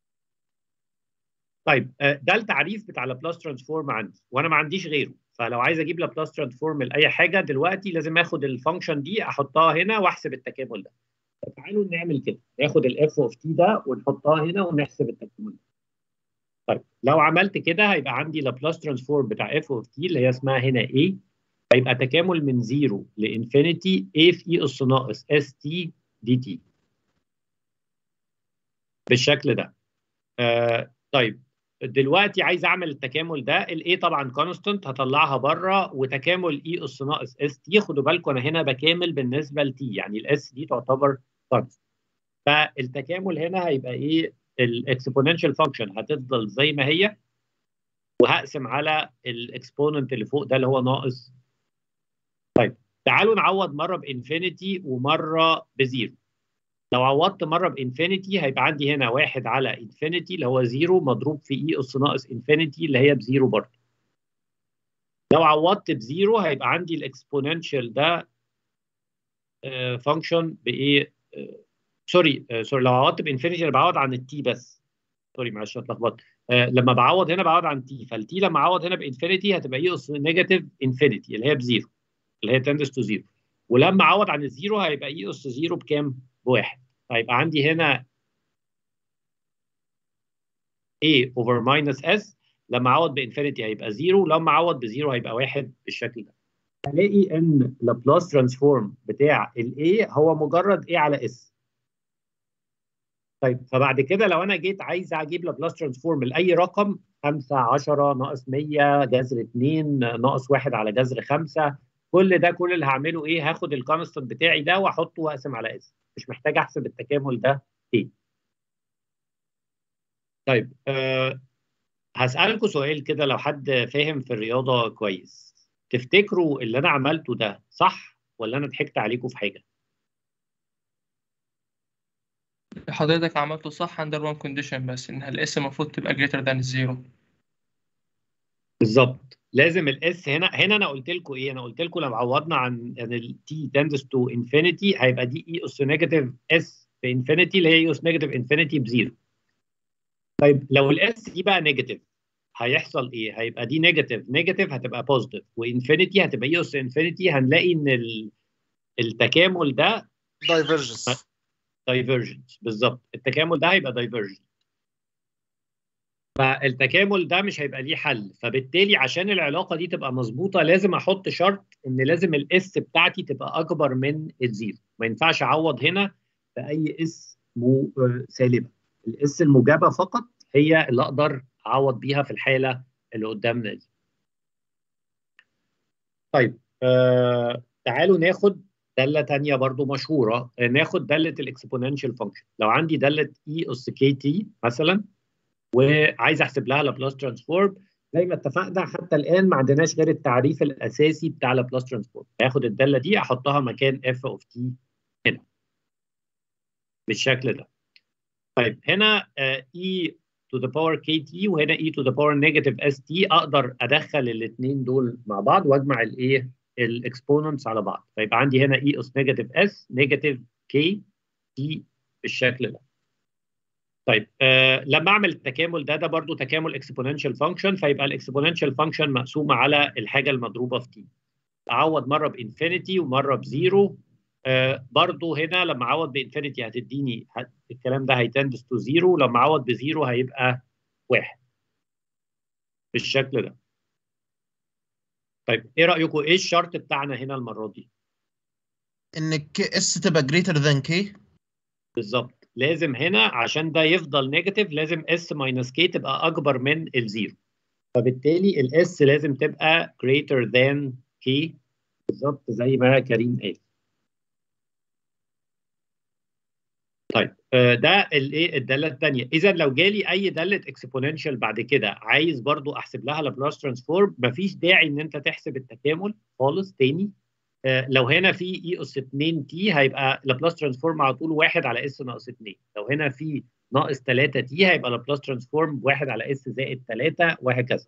[SPEAKER 1] طيب آه، ده التعريف بتاع لابلاس ترانسفورم عندي وانا ما عنديش غيره فلو عايز اجيب لابلاس ترانسفورم لاي حاجه دلوقتي لازم اخد الفانكشن دي احطها هنا واحسب التكامل ده فتعالوا نعمل كده ناخد الاف اوف تي ده ونحطها هنا ونحسب التكامل ده طيب لو عملت كده هيبقى عندي لابلاس ترانسفورم بتاع اف اوف تي اللي هي اسمها هنا ايه هيبقى تكامل من زيرو لانفينيتي a في اي اس ناقص اس تي دي تي بالشكل ده آه طيب دلوقتي عايز اعمل التكامل ده الاي طبعا كونستنت هطلعها بره وتكامل اي اس ناقص اس تي خدوا بالكم انا هنا بكامل بالنسبه لتي يعني الاس دي تعتبر كونستنت فالتكامل هنا هيبقى ايه الاكسبوننشال فانكشن هتفضل زي ما هي وهقسم على الاكسبوننت اللي فوق ده اللي هو ناقص طيب تعالوا نعوض مره بانفينيتي ومره بزيرو لو عوضت مره بانفينيتي هيبقى عندي هنا واحد على انفينيتي اللي هو زيرو مضروب في اي اس ناقص انفينيتي اللي هي بزيرو برضه لو عوضت بزيرو هيبقى عندي الاكسبوننشال ده فانكشن بايه آه، سوري آه، سوري لو عوضت بانفينيتي انا بعوض عن التي بس سوري معلش أنا اتلخبطت آه، لما بعوض هنا بعوض عن تي فالتي لما اعوض هنا بانفينيتي هتبقى اي اس نيجاتيف انفينيتي اللي هي بزيرو اللي هي تندس تو زيرو ولما اعوض عن الزيرو هيبقى اي اس زيرو بكام؟ بواحد هيبقى عندي هنا a over minus s لما اعوض بانفينيتي هيبقى زيرو لما اعوض بزيرو هيبقى واحد بالشكل ده هلاقي ان لابلاس ترانسفورم بتاع ال a هو مجرد a على s طيب فبعد كده لو انا جيت عايز اجيب لابلاس ترانسفورم لاي رقم 5 10 ناقص 100 جذر 2 ناقص 1 على جذر 5 كل ده كل اللي هعمله ايه هاخد الكونستنت بتاعي ده واحطه واقسم على اس مش محتاج احسب التكامل ده ايه طيب أه هسألكوا سؤال كده لو حد فاهم في الرياضة كويس تفتكروا اللي انا عملته ده صح ولا انا ضحكت عليكم في حاجة
[SPEAKER 8] حضرتك عملته صح under one condition بس إنها الاس المفروض تبقى greater than zero
[SPEAKER 1] بالظبط لازم الاس هنا هنا انا قلت لكم ايه انا قلت لكم لو عوضنا عن ان التي تندس تو انفينيتي هيبقى دي اي اس نيجاتيف اس في انفينيتي اللي هي اي اس نيجاتيف انفينيتي بزيرو طيب لو الاس دي بقى نيجاتيف هيحصل ايه هيبقى دي نيجاتيف نيجاتيف هتبقى بوزيتيف وانفينيتي هتبقى اي اس انفينيتي هنلاقي ان ال- التكامل ده
[SPEAKER 2] دايفرجنس
[SPEAKER 1] دايفرجنس بالظبط التكامل ده هيبقى دايفرجنس فالتكامل ده مش هيبقى ليه حل فبالتالي عشان العلاقه دي تبقى مظبوطه لازم احط شرط ان لازم الاس بتاعتي تبقى اكبر من الزيرو ما ينفعش اعوض هنا باي اس مو آه، سالبه الاس الموجبه فقط هي اللي اقدر اعوض بيها في الحاله اللي قدامنا دي طيب آه تعالوا ناخد داله تانية برضو مشهوره آه، ناخد داله الاكسبوننشال فانكشن لو عندي داله اي اس كي تي مثلا وعايز احسب لها لابلاس ترانسفورم زي ما اتفقنا حتى الان ما عندناش غير التعريف الاساسي بتاع لابلاس ترانسفورم هاخد الداله دي احطها مكان اف اوف تي هنا بالشكل ده طيب هنا اي تو ذا باور كي تي وهنا اي تو ذا باور نيجاتيف اس تي اقدر ادخل الاثنين دول مع بعض واجمع الايه الاكسبوننتس على بعض فيبقى عندي هنا اي اس نيجاتيف اس نيجاتيف كي تي بالشكل ده طيب آه لما اعمل التكامل ده ده برضو تكامل اكسبوننشال فانكشن فيبقى الاكسبوننشال فانكشن مقسومه على الحاجه المضروبه في تي اعوض مره بانفينيتي ومره بزيرو آه برضو هنا لما اعوض بانفينيتي هتديني هت- الكلام ده هيتندس تو زيرو لما اعوض بزيرو هيبقى واحد بالشكل ده طيب ايه رايكم ايه الشرط بتاعنا هنا المره دي
[SPEAKER 2] ان اس تبقى greater than k
[SPEAKER 1] بالظبط لازم هنا عشان ده يفضل نيجاتيف لازم اس ماينس كي تبقى اكبر من الزيرو فبالتالي الاس لازم تبقى greater than k بالظبط زي ما كريم قال طيب آه، ده الايه الداله الثانيه اذا لو جالي اي داله اكسبوننشال بعد كده عايز برضو احسب لها لابلاس ترانسفورم مفيش داعي ان انت تحسب التكامل خالص تاني آه، لو هنا في اي اس 2 تي هيبقى لابلاس ترانسفورم على طول 1 على اس ناقص 2 لو هنا في ناقص 3 تي هيبقى لابلاس ترانسفورم 1 على اس زائد 3 وهكذا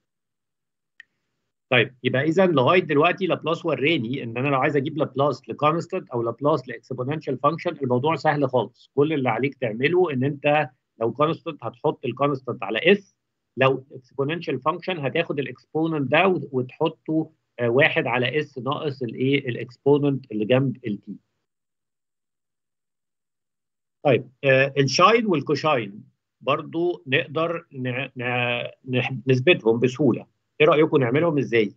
[SPEAKER 1] طيب يبقى اذا لغايه دلوقتي لابلاس وراني ان انا لو عايز اجيب لابلاس لكونستنت او لابلاس لاكسبوننشال فانكشن الموضوع سهل خالص كل اللي عليك تعمله ان انت لو كونستنت هتحط الكونستنت على اس لو اكسبوننشال فانكشن هتاخد الاكسبوننت ده وت- وتحطه آه، واحد على اس ناقص الايه الاكسبوننت اللي جنب التي طيب آه الشاين والكوشاين برضو نقدر ن- ن- نح- نثبتهم بسهوله ايه رايكم نعملهم ازاي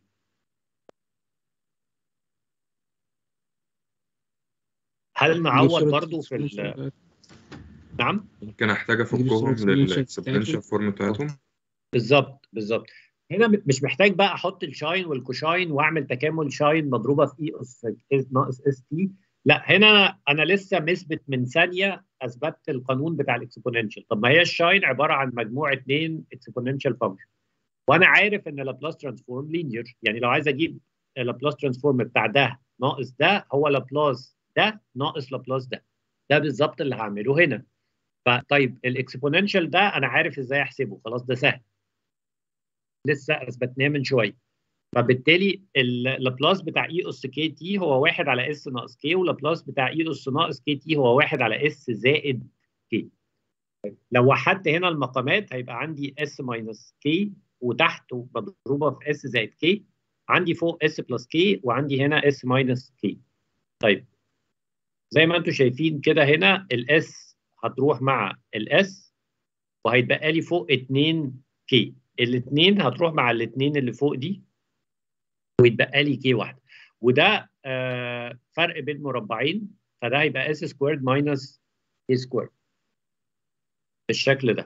[SPEAKER 1] هل نعوض برضو في ال- نعم
[SPEAKER 3] ممكن احتاج
[SPEAKER 6] نجيب
[SPEAKER 3] افكهم
[SPEAKER 6] السوليوشن
[SPEAKER 3] للاكسبرينشال
[SPEAKER 6] بتاعتهم.
[SPEAKER 3] فورم بتاعتهم
[SPEAKER 1] بالظبط بالظبط هنا م- مش محتاج بقى احط الشاين والكوشاين واعمل تكامل شاين مضروبه في اي اس اس ناقص اس تي لا هنا انا لسه مثبت من ثانيه اثبتت القانون بتاع الاكسبوننشال طب ما هي الشاين عباره عن مجموع اثنين اكسبوننشال فانكشن وانا عارف ان لابلاس ترانسفورم لينير يعني لو عايز اجيب لابلاس ترانسفورم بتاع ده ناقص ده هو لابلاس ده ناقص لابلاس ده ده بالظبط اللي هعمله هنا فطيب الاكسبوننشال ده انا عارف ازاي احسبه خلاص ده سهل لسه اثبتناه من شويه فبالتالي اللابلاس بتاع اي اس كي تي هو واحد على اس ناقص كي واللابلاس بتاع اي اس ناقص كي تي هو واحد على اس زائد كي لو وحدت هنا المقامات هيبقى عندي اس ماينس كي وتحته مضروبه في اس زائد كي عندي فوق اس بلس كي وعندي هنا اس ماينس كي طيب زي ما انتم شايفين كده هنا الاس هتروح مع الاس وهيتبقى لي فوق 2 كي الاثنين هتروح مع الاثنين اللي فوق دي ويتبقى لي كي واحده وده آه فرق بين مربعين فده هيبقى اس سكويرد ماينس كي سكويرد بالشكل ده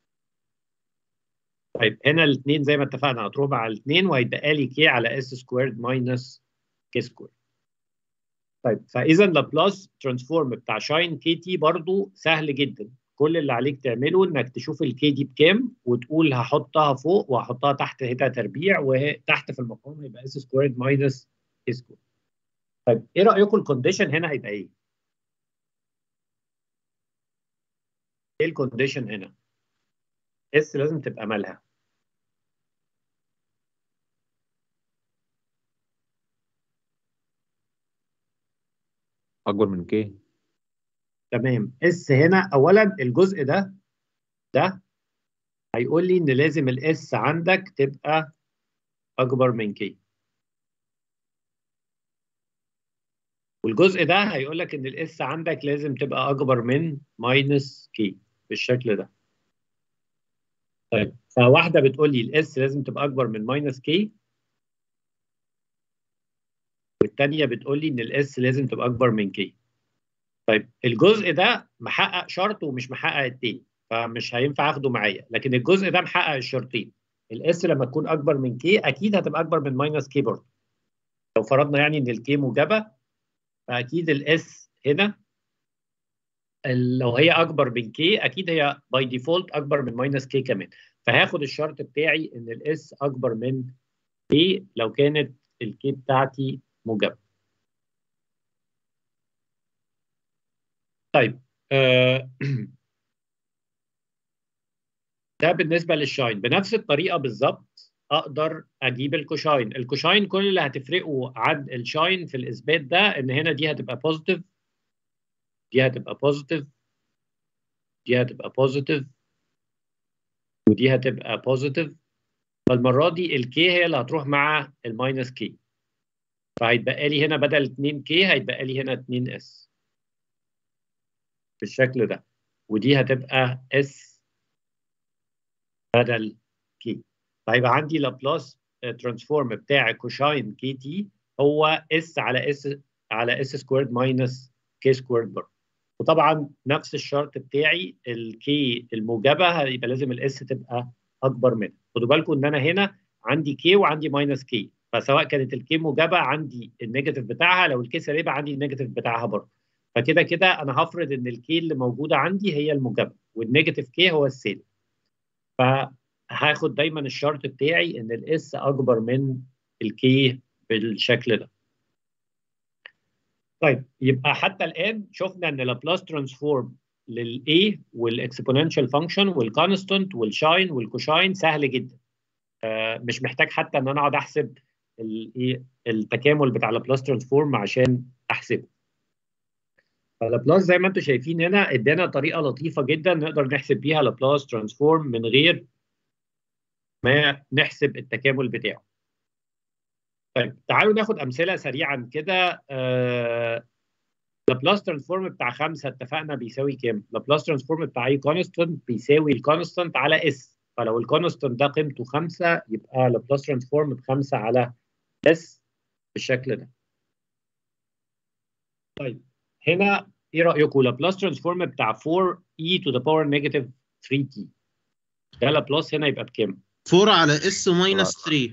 [SPEAKER 1] طيب هنا الاثنين زي ما اتفقنا هتروح مع الاثنين وهيتبقى لي كي على اس سكويرد ماينس كي سكويرد طيب فاذا لابلاس ترانسفورم بتاع شاين كي تي برضو سهل جدا كل اللي عليك تعمله انك تشوف الكي دي بكام وتقول هحطها فوق وهحطها تحت هنا تربيع وتحت في المقام هيبقى اس سكويرد ماينس كي سكويرد طيب ايه رايكم الكونديشن هنا هيبقى ايه؟ ايه الكونديشن هنا؟ اس لازم تبقى مالها
[SPEAKER 9] اكبر من كي
[SPEAKER 1] تمام اس هنا اولا الجزء ده ده هيقول لي ان لازم الاس عندك تبقى اكبر من كي والجزء ده هيقول لك ان الاس عندك لازم تبقى اكبر من ماينس كي بالشكل ده طيب فواحده بتقول لي الاس لازم تبقى اكبر من ماينس كي والثانيه بتقول لي ان الاس لازم تبقى اكبر من كي طيب الجزء ده محقق شرط ومش محقق التاني فمش هينفع اخده معايا لكن الجزء ده محقق الشرطين الاس لما تكون اكبر من كي اكيد هتبقى اكبر من ماينس كي برضه لو فرضنا يعني ان الكي موجبه فاكيد الاس هنا لو هي اكبر من كي اكيد هي باي ديفولت اكبر من ماينس كي كمان فهاخد الشرط بتاعي ان الاس اكبر من كي لو كانت الكي بتاعتي موجبه طيب آه ده بالنسبه للشاين بنفس الطريقه بالظبط اقدر اجيب الكوشاين الكوشاين كل اللي هتفرقه عن الشاين في الاثبات ده ان هنا دي هتبقى بوزيتيف دي هتبقى بوزيتيف دي هتبقى بوزيتيف ودي هتبقى بوزيتيف فالمره دي الكي هي اللي هتروح مع الماينس كي فهيتبقى لي هنا بدل 2 كي هيتبقى لي هنا 2 اس بالشكل ده ودي هتبقى اس بدل كي فهيبقى عندي لابلاس ترانسفورم بتاع كوشاين كي تي هو اس على اس على اس سكويرد ماينس كي سكويرد برضه وطبعا نفس الشرط بتاعي الكي الموجبه هيبقى لازم الاس تبقى اكبر منها خدوا بالكم ان انا هنا عندي كي وعندي ماينس كي فسواء كانت الكي موجبه عندي النيجاتيف بتاعها لو الكي سالبه عندي النيجاتيف بتاعها برضه فكده كده انا هفرض ان الكي اللي موجوده عندي هي الموجبه والنيجاتيف كي هو السالب فهاخد دايما الشرط بتاعي ان الاس اكبر من الكي بالشكل ده طيب يبقى حتى الان شفنا ان لابلاس ترانسفورم للاي والاكسبوننشال فانكشن والكونستنت والشاين والكوشاين سهل جدا آه مش محتاج حتى ان انا اقعد احسب الايه التكامل بتاع لابلاس ترانسفورم عشان احسبه فلابلاس زي ما انتم شايفين هنا ادانا طريقه لطيفه جدا نقدر نحسب بيها لابلاس ترانسفورم من غير ما نحسب التكامل بتاعه طيب تعالوا ناخد امثله سريعا كده آه لابلاس ترانسفورم بتاع 5 اتفقنا بيساوي كام؟ لابلاس ترانسفورم بتاع اي كونستنت بيساوي الكونستنت على اس فلو الكونستنت ده قيمته 5 يبقى لابلاس ترانسفورم ب 5 على اس بالشكل ده. طيب هنا ايه رايكم لابلاس ترانسفورم بتاع 4 e to the power negative 3t ده لابلاس هنا يبقى بكام؟
[SPEAKER 2] 4 على اس ماينس 3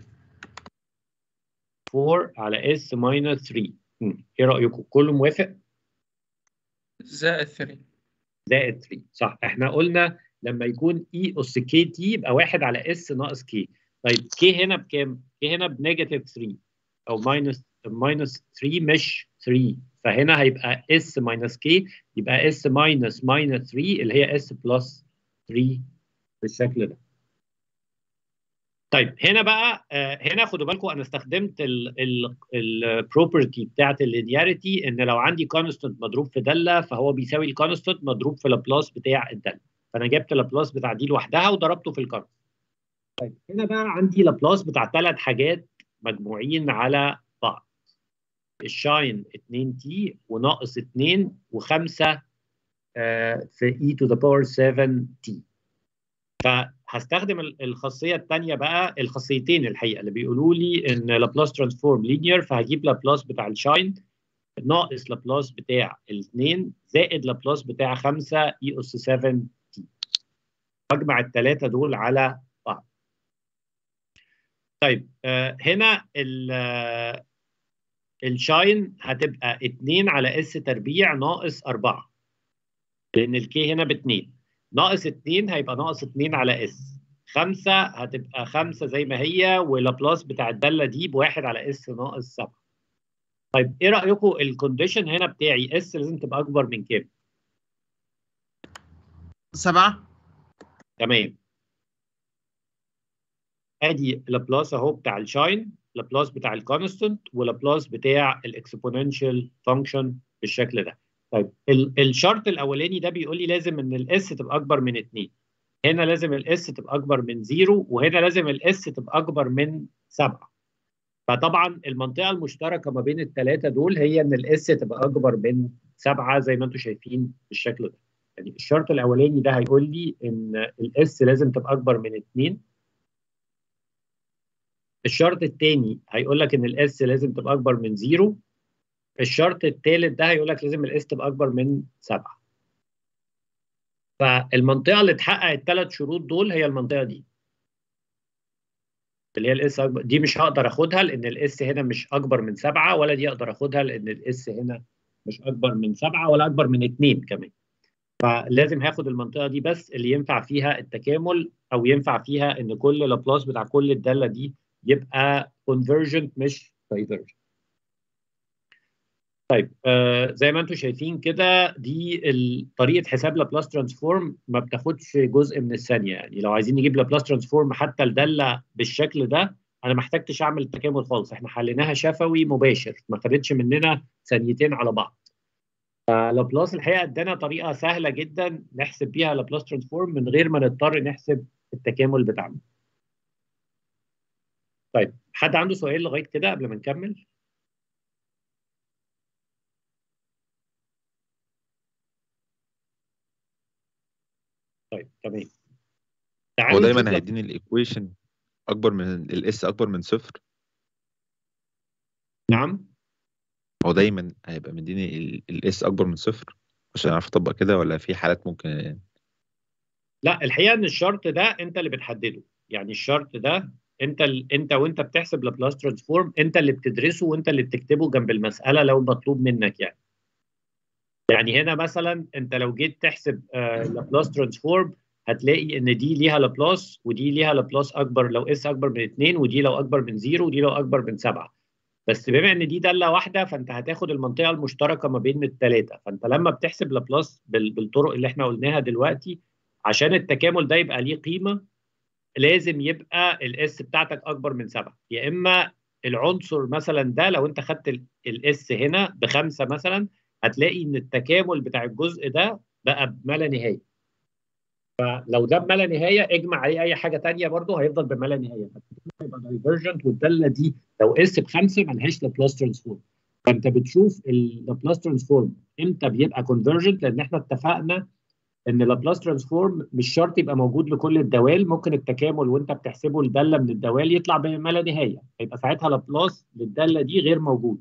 [SPEAKER 1] 4 على اس ماينس 3 مم. ايه رايكم؟ كله موافق؟
[SPEAKER 8] زائد 3
[SPEAKER 1] زائد 3 صح احنا قلنا لما يكون اي اس كي تي يبقى 1 على اس ناقص كي طيب كي هنا بكام؟ كي هنا بنيجاتيف 3 او ماينس ماينس 3 مش 3 فهنا هيبقى اس ماينس كي يبقى اس ماينس ماينس 3 اللي هي اس بلس 3 بالشكل ده طيب هنا بقى آه هنا خدوا بالكم انا استخدمت البروبرتي بتاعت اللينياريتي ان لو عندي كونستنت مضروب في داله فهو بيساوي الكونستنت مضروب في لابلاس بتاع الداله فانا جبت لابلاس بتاع دي لوحدها وضربته في الكونستنت طيب هنا بقى عندي لابلاس بتاع ثلاث حاجات مجموعين على بعض الشاين 2 تي وناقص 2 و5 آه في e to the power 7 تي فهستخدم الخاصيه الثانيه بقى الخاصيتين الحقيقه اللي بيقولوا لي ان لابلاس ترانسفورم لينير فهجيب لابلاس بتاع الشاين ناقص لابلاس بتاع الاثنين زائد لابلاس بتاع 5 اي اس 7 تي اجمع الثلاثه دول على بعض طيب آه هنا الشاين هتبقى 2 على اس تربيع ناقص 4 لان الكي هنا ب 2 ناقص 2 هيبقى ناقص 2 على اس 5 هتبقى 5 زي ما هي ولابلاس بتاع الداله دي بواحد على اس ناقص 7 طيب ايه رايكم الكونديشن هنا بتاعي اس لازم تبقى اكبر من كام
[SPEAKER 2] 7
[SPEAKER 1] تمام ادي لابلاس اهو بتاع الشاين لابلاس بتاع الكونستنت ولابلاس بتاع الاكسبوننشال فانكشن بالشكل ده طيب الشرط الاولاني ده بيقول لي لازم ان الاس تبقى اكبر من 2 هنا لازم الاس تبقى اكبر من 0 وهنا لازم الاس تبقى اكبر من 7 فطبعا المنطقه المشتركه ما بين الثلاثه دول هي ان الاس تبقى اكبر من 7 زي ما انتم شايفين بالشكل ده يعني الشرط الاولاني ده هيقول لي ان الاس لازم تبقى اكبر من 2 الشرط الثاني هيقول لك ان الاس لازم تبقى اكبر من 0 الشرط الثالث ده هيقول لك لازم الاس تبقى اكبر من 7 فالمنطقه اللي تحقق الثلاث شروط دول هي المنطقه دي اللي هي الاس اكبر دي مش هقدر اخدها لان الاس هنا مش اكبر من 7 ولا دي اقدر اخدها لان الاس هنا مش اكبر من 7 ولا اكبر من 2 كمان فلازم هاخد المنطقه دي بس اللي ينفع فيها التكامل او ينفع فيها ان كل لابلاس بتاع كل الداله دي يبقى convergent مش divergent طيب آه زي ما انتم شايفين كده دي طريقه حساب لابلاس ترانسفورم ما بتاخدش جزء من الثانيه يعني لو عايزين نجيب لابلاس ترانسفورم حتى الداله بالشكل ده انا ما احتجتش اعمل التكامل خالص احنا حليناها شفوي مباشر ما خدتش مننا ثانيتين على بعض فلابلاس الحقيقه ادانا طريقه سهله جدا نحسب بيها لابلاس ترانسفورم من غير ما نضطر نحسب التكامل بتاعنا طيب حد عنده سؤال لغايه كده قبل ما نكمل
[SPEAKER 9] دايما
[SPEAKER 1] تطلع-
[SPEAKER 9] هيديني الايكويشن اكبر من الاس اكبر من صفر
[SPEAKER 1] نعم
[SPEAKER 9] هو دايما هيبقى مديني الاس اكبر من صفر عشان اعرف اطبق كده ولا في حالات ممكن
[SPEAKER 1] لا الحقيقه ان الشرط ده انت اللي بتحدده يعني الشرط ده انت ال... انت وانت بتحسب لابلاس ترانسفورم انت اللي بتدرسه وانت اللي بتكتبه جنب المساله لو مطلوب منك يعني يعني هنا مثلا انت لو جيت تحسب آه لابلاس ترانسفورم هتلاقي ان دي ليها لابلاس ودي ليها لابلاس اكبر لو اس اكبر من 2 ودي لو اكبر من 0 ودي لو اكبر من 7 بس بما ان دي داله واحده فانت هتاخد المنطقه المشتركه ما بين الثلاثه فانت لما بتحسب لابلاس بال... بالطرق اللي احنا قلناها دلوقتي عشان التكامل ده يبقى ليه قيمه لازم يبقى الاس بتاعتك اكبر من 7 يا اما العنصر مثلا ده لو انت خدت الاس هنا بخمسه مثلا هتلاقي ان التكامل بتاع الجزء ده بقى بما لا نهايه فلو ده بما لا نهايه اجمع عليه اي حاجه تانية برضه هيفضل بما لا نهايه يبقى دايفرجنت والداله دي لو اس بخمسه ملهاش لابلاس ترانسفورم فانت بتشوف اللابلاس ترانسفورم امتى بيبقى كونفرجنت لان احنا اتفقنا ان لابلاس ترانسفورم مش شرط يبقى موجود لكل الدوال ممكن التكامل وانت بتحسبه الداله من الدوال يطلع بما لا نهايه هيبقى ساعتها لابلاس للداله دي غير موجود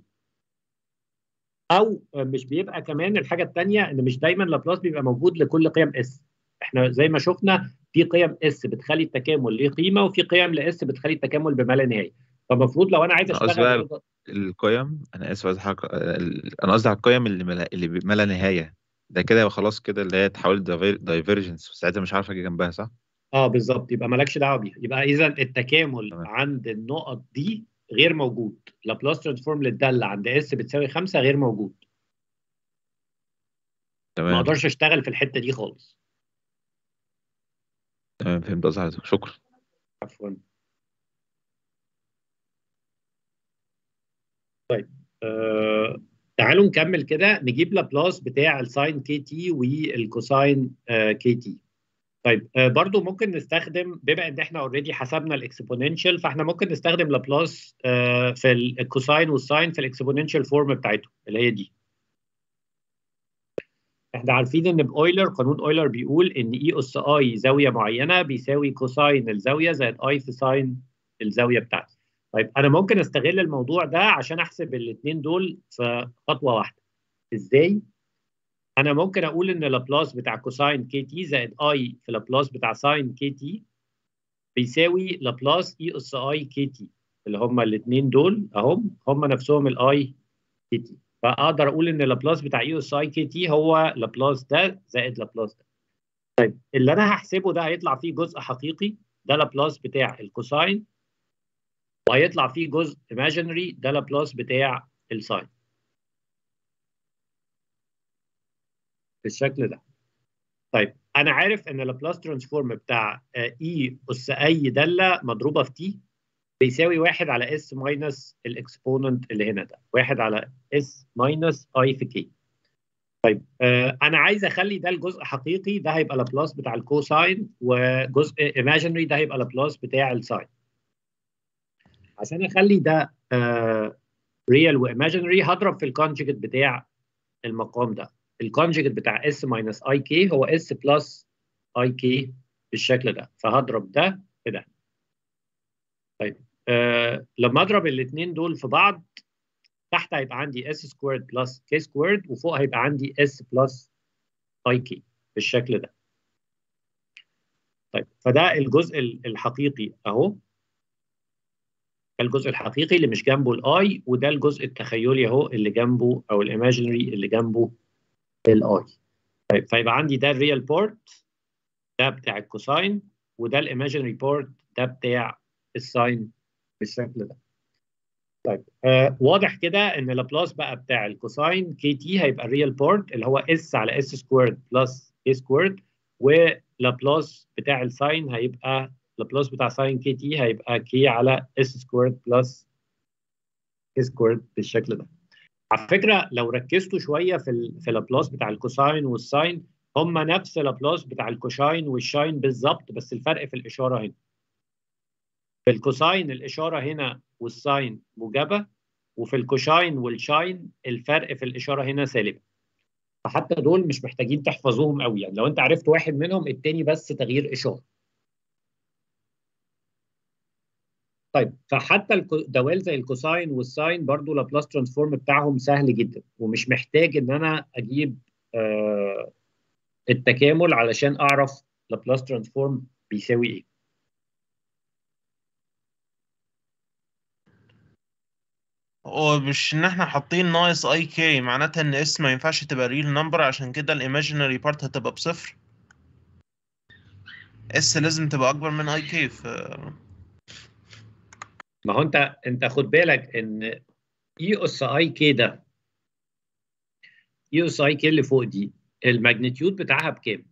[SPEAKER 1] او مش بيبقى كمان الحاجه الثانيه ان مش دايما لابلاس بيبقى موجود لكل قيم اس احنا زي ما شفنا في قيم اس بتخلي التكامل ليه قيمه وفي قيم لاس بتخلي التكامل بما لا نهايه فالمفروض لو انا عايز
[SPEAKER 9] أنا قصدي
[SPEAKER 1] اشتغل
[SPEAKER 9] بقى القيم انا اسف عايز حضرتك انا قصدي على القيم اللي ملا... اللي ما لا نهايه ده كده يبقى خلاص كده اللي هي تحول دايفرجنس ساعتها مش عارف اجي جنبها صح؟
[SPEAKER 1] اه بالظبط يبقى مالكش دعوه بيها يبقى اذا التكامل
[SPEAKER 9] تمام.
[SPEAKER 1] عند النقط دي غير موجود لابلاس ترانسفورم للداله عند اس بتساوي 5 غير موجود ما
[SPEAKER 9] تمام
[SPEAKER 1] اقدرش اشتغل في الحته دي خالص
[SPEAKER 9] تمام فهمت قصدي حضرتك شكرا
[SPEAKER 1] عفوا طيب آه تعالوا نكمل كده نجيب لابلاس بتاع الساين كي تي والكوساين آه كي تي طيب آه برضو ممكن نستخدم بما ان احنا اوريدي حسبنا الاكسبوننشال فاحنا ممكن نستخدم لابلاس آه في الكوساين والساين في الاكسبوننشال فورم بتاعتهم اللي هي دي احنا عارفين ان باويلر قانون اويلر بيقول ان اي اس اي زاويه معينه بيساوي كوساين الزاويه زائد اي في ساين الزاويه بتاعتي طيب انا ممكن استغل الموضوع ده عشان احسب الاثنين دول في خطوه واحده ازاي انا ممكن اقول ان لابلاس بتاع كوساين كي تي زائد اي في لابلاس بتاع ساين كي تي بيساوي لابلاس اي اس اي كي تي اللي هم الاثنين دول اهم هم نفسهم الاي كي تي فاقدر اقول ان لابلاس بتاع اي اس اي كي تي هو لابلاس ده زائد لابلاس ده طيب اللي انا هحسبه ده هيطلع فيه جزء حقيقي ده لابلاس بتاع الكوساين وهيطلع فيه جزء imaginary ده لابلاس بتاع الساين بالشكل ده طيب انا عارف ان لابلاس ترانسفورم بتاع اي اس اي داله مضروبه في تي بيساوي واحد على اس ماينس الاكسبوننت اللي هنا ده واحد على اس ماينس اي في كي طيب آه انا عايز اخلي ده الجزء حقيقي ده هيبقى لابلاس بتاع الكوساين وجزء imaginary ده هيبقى لابلاس بتاع الساين عشان اخلي ده آه ريال وايماجينري هضرب في الكونجكت بتاع المقام ده الكونجكت بتاع اس ماينس اي كي هو اس بلس اي كي بالشكل ده فهضرب ده في ده طيب آه لما اضرب الاثنين دول في بعض تحت هيبقى عندي اس سكويرد بلس كي سكويرد وفوق هيبقى عندي اس بلس اي كي بالشكل ده طيب فده الجزء الحقيقي اهو ده الجزء الحقيقي اللي مش جنبه الاي وده الجزء التخيلي اهو اللي جنبه او الايماجينري اللي جنبه الاي طيب فيبقى عندي ده الريال بورت ده بتاع الكوساين وده الايماجينري بورت ده بتاع الساين بالشكل ده طيب آه واضح كده ان لابلاس بقى بتاع الكوساين كي تي هيبقى الريال بورت اللي هو اس على اس سكويرد بلس كي سكويرد ولابلاس بتاع الساين هيبقى لابلاس بتاع ساين كي تي هيبقى كي على اس سكويرد بلس كي سكويرد بالشكل ده على فكره لو ركزتوا شويه في ال في لابلاس بتاع الكوساين والساين هم نفس لابلاس بتاع الكوشاين والشاين بالظبط بس الفرق في الاشاره هنا في الكوساين الاشاره هنا والساين موجبه وفي الكوشاين والشاين الفرق في الاشاره هنا سالبه فحتى دول مش محتاجين تحفظوهم قوي يعني لو انت عرفت واحد منهم التاني بس تغيير اشاره طيب فحتى الكو- دوال زي الكوساين والساين برضو لابلاس ترانسفورم بتاعهم سهل جدا ومش محتاج ان انا اجيب آه التكامل علشان اعرف لابلاس ترانسفورم بيساوي ايه
[SPEAKER 2] هو مش ان احنا حاطين ناقص اي كي معناتها ان اس ما ينفعش تبقى ريل نمبر عشان كده الايماجينري بارت هتبقى بصفر اس لازم تبقى اكبر من اي كي ف
[SPEAKER 1] ما هو انت انت خد بالك ان اي اس اي كي ده اي اس اي كي اللي فوق دي الماجنتيود بتاعها بكام؟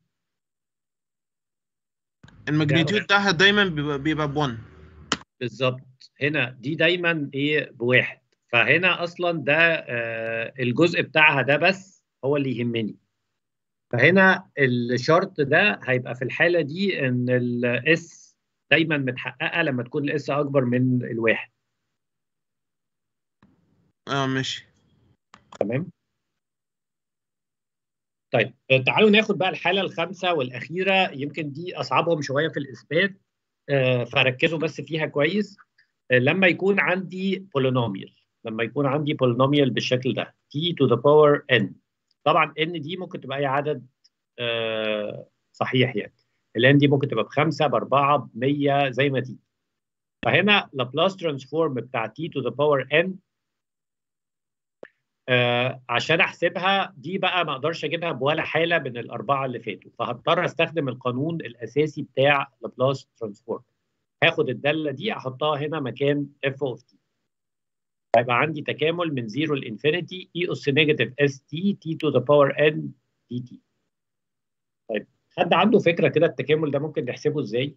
[SPEAKER 2] الماجنتيود بتاعها دايما بيبقى بيبقى ب 1
[SPEAKER 1] بالظبط هنا دي دايما ايه بواحد فهنا اصلا ده آه الجزء بتاعها ده بس هو اللي يهمني فهنا الشرط ده هيبقى في الحاله دي ان الاس دايما متحققه لما تكون الاس اكبر من الواحد
[SPEAKER 2] اه ماشي
[SPEAKER 1] تمام طيب آه، تعالوا ناخد بقى الحاله الخامسه والاخيره يمكن دي اصعبهم شويه في الاثبات آه، فركزوا بس فيها كويس آه، لما يكون عندي بولينوميال لما يكون عندي بولينوميال بالشكل ده t to the power n طبعا n دي ممكن تبقى اي عدد آه، صحيح يعني ال n دي ممكن تبقى بخمسه باربعه ب 100 زي ما تيجي فهنا لابلاس ترانسفورم بتاع t to the power n آه عشان احسبها دي بقى ما اقدرش اجيبها بولا حاله من الاربعه اللي فاتوا فهضطر استخدم القانون الاساسي بتاع لابلاس ترانسفورم هاخد الداله دي احطها هنا مكان اف اوف تي هيبقى عندي تكامل من 0 لانفينيتي اي اس نيجاتيف اس تي تي تو ذا باور ان دي تي طيب حد عنده فكره كده التكامل ده ممكن نحسبه ازاي؟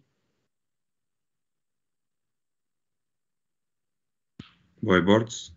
[SPEAKER 3] باي بارتس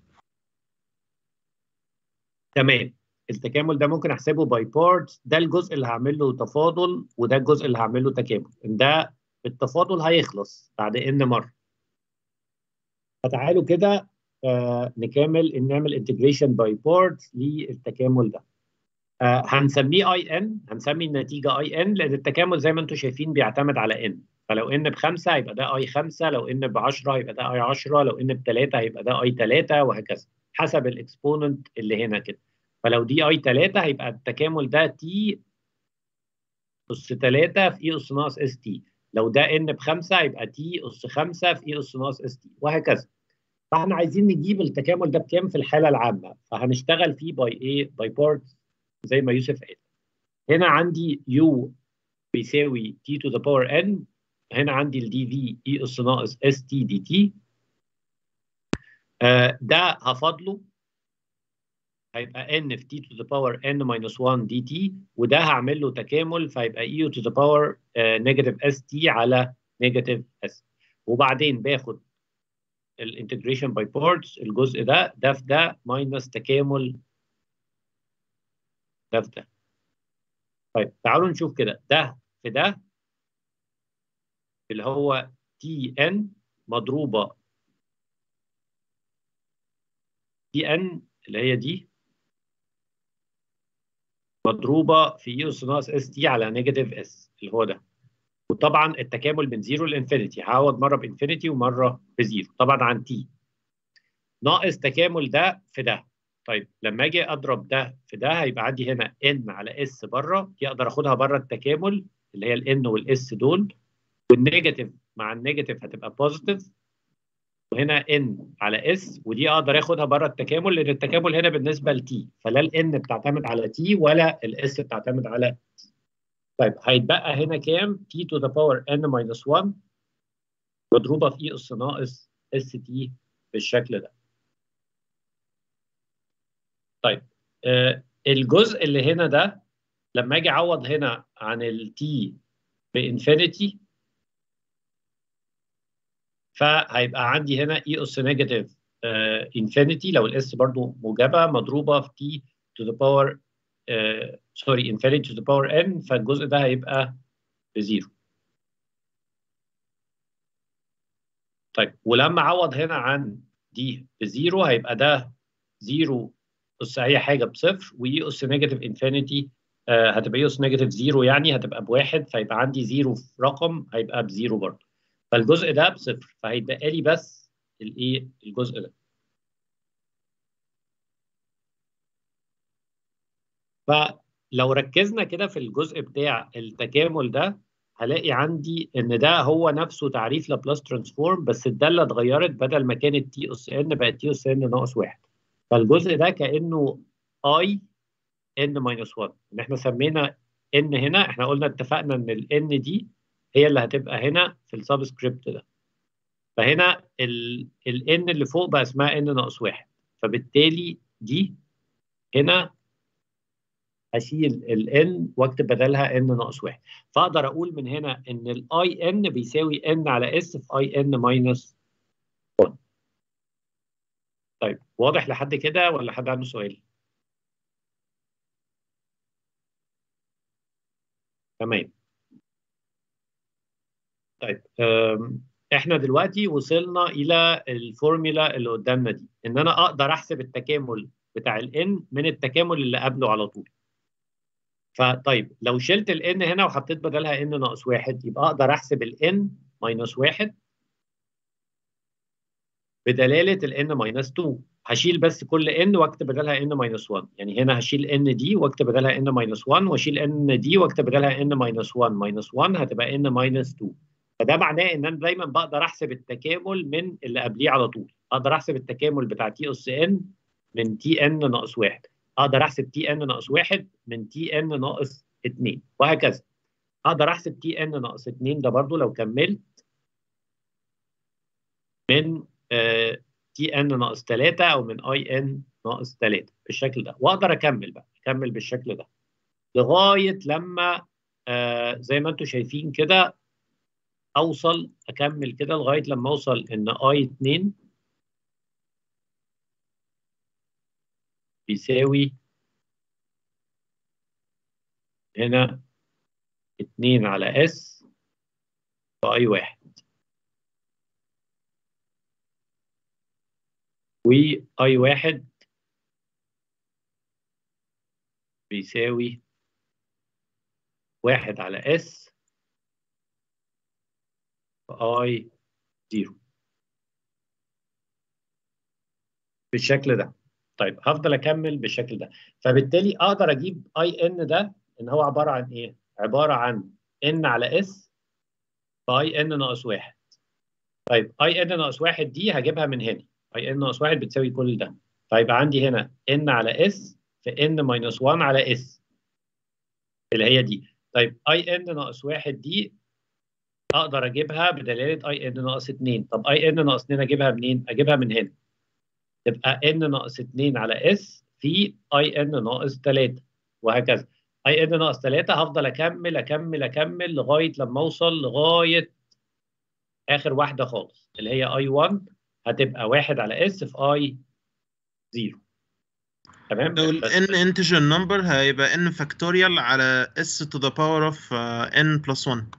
[SPEAKER 1] تمام التكامل ده ممكن احسبه باي بارتس ده الجزء اللي هعمل له تفاضل وده الجزء اللي هعمل له تكامل ده التفاضل هيخلص بعد ان مره فتعالوا كده آه نكمل نعمل انتجريشن باي بارتس للتكامل ده آه هنسميه اي ان هنسمي النتيجه اي ان لان التكامل زي ما انتم شايفين بيعتمد على ان فلو ان بخمسه هيبقى ده اي 5 لو ان ب 10 هيبقى ده اي 10 لو ان بثلاثه هيبقى ده اي 3 وهكذا حسب الاكسبوننت اللي هنا كده فلو دي اي 3 هيبقى التكامل ده تي اس 3 في اي اس ناقص اس تي لو ده ان بخمسه هيبقى تي اس 5 في اي اس ناقص اس تي وهكذا فاحنا عايزين نجيب التكامل ده بكام في الحاله العامه فهنشتغل فيه باي ايه باي بارت زي ما يوسف قال هنا عندي يو بيساوي تي تو ذا باور ان هنا عندي الدي في اي اس ناقص اس تي دي تي ده هفضله هيبقى n في t to the power n minus 1 dt وده هعمل له تكامل فهيبقى e to the power نيجاتيف اس تي على نيجاتيف اس وبعدين باخد الانتجريشن باي بارتس الجزء ده ده في ده ماينس تكامل ده في ده طيب تعالوا نشوف كده ده في ده اللي هو تي ان مضروبه تي ان اللي هي دي مضروبه في اي اس ناقص اس تي على نيجاتيف اس اللي هو ده وطبعا التكامل من زيرو لانفينيتي هعوض مره بانفينيتي ومره بزيرو طبعا عن تي ناقص تكامل ده في ده طيب لما اجي اضرب ده في ده هيبقى عندي هنا ان على اس بره دي اقدر اخدها بره التكامل اللي هي الان والاس دول والنيجاتيف مع النيجاتيف هتبقى بوزيتيف وهنا ان على اس ودي اقدر اخدها بره التكامل لان التكامل هنا بالنسبه لتي فلا الان بتعتمد على تي ولا الاس بتعتمد على طيب هيتبقى هنا كام تي تو ذا باور ان ماينس 1 مضروبه في اي اس ناقص اس تي بالشكل ده طيب آه الجزء اللي هنا ده لما اجي اعوض هنا عن التي بانفينيتي فهيبقى عندي هنا اي اس نيجاتيف انفينيتي لو الاس برضو موجبه مضروبه في تي تو ذا باور سوري انفينيتي تو ذا باور ان فالجزء ده هيبقى بزيرو طيب ولما اعوض هنا عن دي بزيرو هيبقى ده زيرو اس اي حاجه بصفر واي اس نيجاتيف انفينيتي هتبقى اي اس نيجاتيف زيرو يعني هتبقى بواحد فيبقى عندي زيرو في رقم هيبقى بزيرو برضه فالجزء ده بصفر فهيتبقى لي بس الايه الجزء ده فلو ركزنا كده في الجزء بتاع التكامل ده هلاقي عندي ان ده هو نفسه تعريف لابلاس ترانسفورم بس الداله اتغيرت بدل ما كانت تي اس ان بقت تي اس ان ناقص واحد فالجزء ده كانه اي ان ماينس 1 ان احنا سمينا ان هنا احنا قلنا اتفقنا ان الان دي هي اللي هتبقى هنا في السبسكريبت ده فهنا الان اللي فوق بقى اسمها ان ناقص واحد فبالتالي دي هنا هشيل الان واكتب بدلها ان ناقص واحد فاقدر اقول من هنا ان الاي ان بيساوي ان على اس في اي ان ماينس 1 طيب واضح لحد كده ولا حد عنده سؤال؟ تمام طيب أم، احنا دلوقتي وصلنا الى الفورمولا اللي قدامنا دي ان انا اقدر احسب التكامل بتاع الان من التكامل اللي قبله على طول فطيب لو شلت الان هنا وحطيت بدلها ان ناقص واحد يبقى اقدر احسب الان ماينس واحد بدلاله الان ماينس 2 هشيل بس كل ان واكتب بدلها ان ماينس 1 يعني هنا هشيل ان دي واكتب بدلها ان ماينس 1 واشيل ان دي واكتب بدلها ان ماينس 1 ماينس 1 هتبقى ان ماينس 2 فده معناه ان انا دايما بقدر احسب التكامل من اللي قبليه على طول اقدر احسب التكامل بتاع تي اس ان من تي ان ناقص 1 اقدر احسب تي ان ناقص 1 من تي ان ناقص 2 وهكذا اقدر احسب تي ان ناقص 2 ده برضو لو كملت من تي ان ناقص 3 او من اي ان ناقص 3 بالشكل ده واقدر اكمل بقى اكمل بالشكل ده لغايه لما آه زي ما انتم شايفين كده اوصل اكمل كده لغايه لما اوصل ان اي 2 بيساوي هنا 2 على اس في اي 1 واي 1 بيساوي 1 على اس في اي 0 بالشكل ده طيب هفضل اكمل بالشكل ده فبالتالي اقدر اجيب اي ان ده ان هو عباره عن ايه عباره عن ان على اس في اي ان ناقص 1 طيب اي ان ناقص 1 دي هجيبها من هنا اي ان ناقص 1 بتساوي كل ده فيبقى عندي هنا ان على اس في ان ماينس 1 على اس اللي هي دي طيب اي ان ناقص 1 دي اقدر اجيبها بدلاله اي ان ناقص 2 طب اي ان ناقص 2 اجيبها منين اجيبها من هنا تبقى ان ناقص 2 على اس في اي ان ناقص 3 وهكذا اي ان ناقص 3 هفضل اكمل اكمل اكمل لغايه لما اوصل لغايه اخر واحده خالص اللي هي اي 1 هتبقى 1 على اس في اي 0 تمام
[SPEAKER 2] لو
[SPEAKER 1] بس
[SPEAKER 2] ال n integer number هيبقى n factorial على s to the power of uh, n plus 1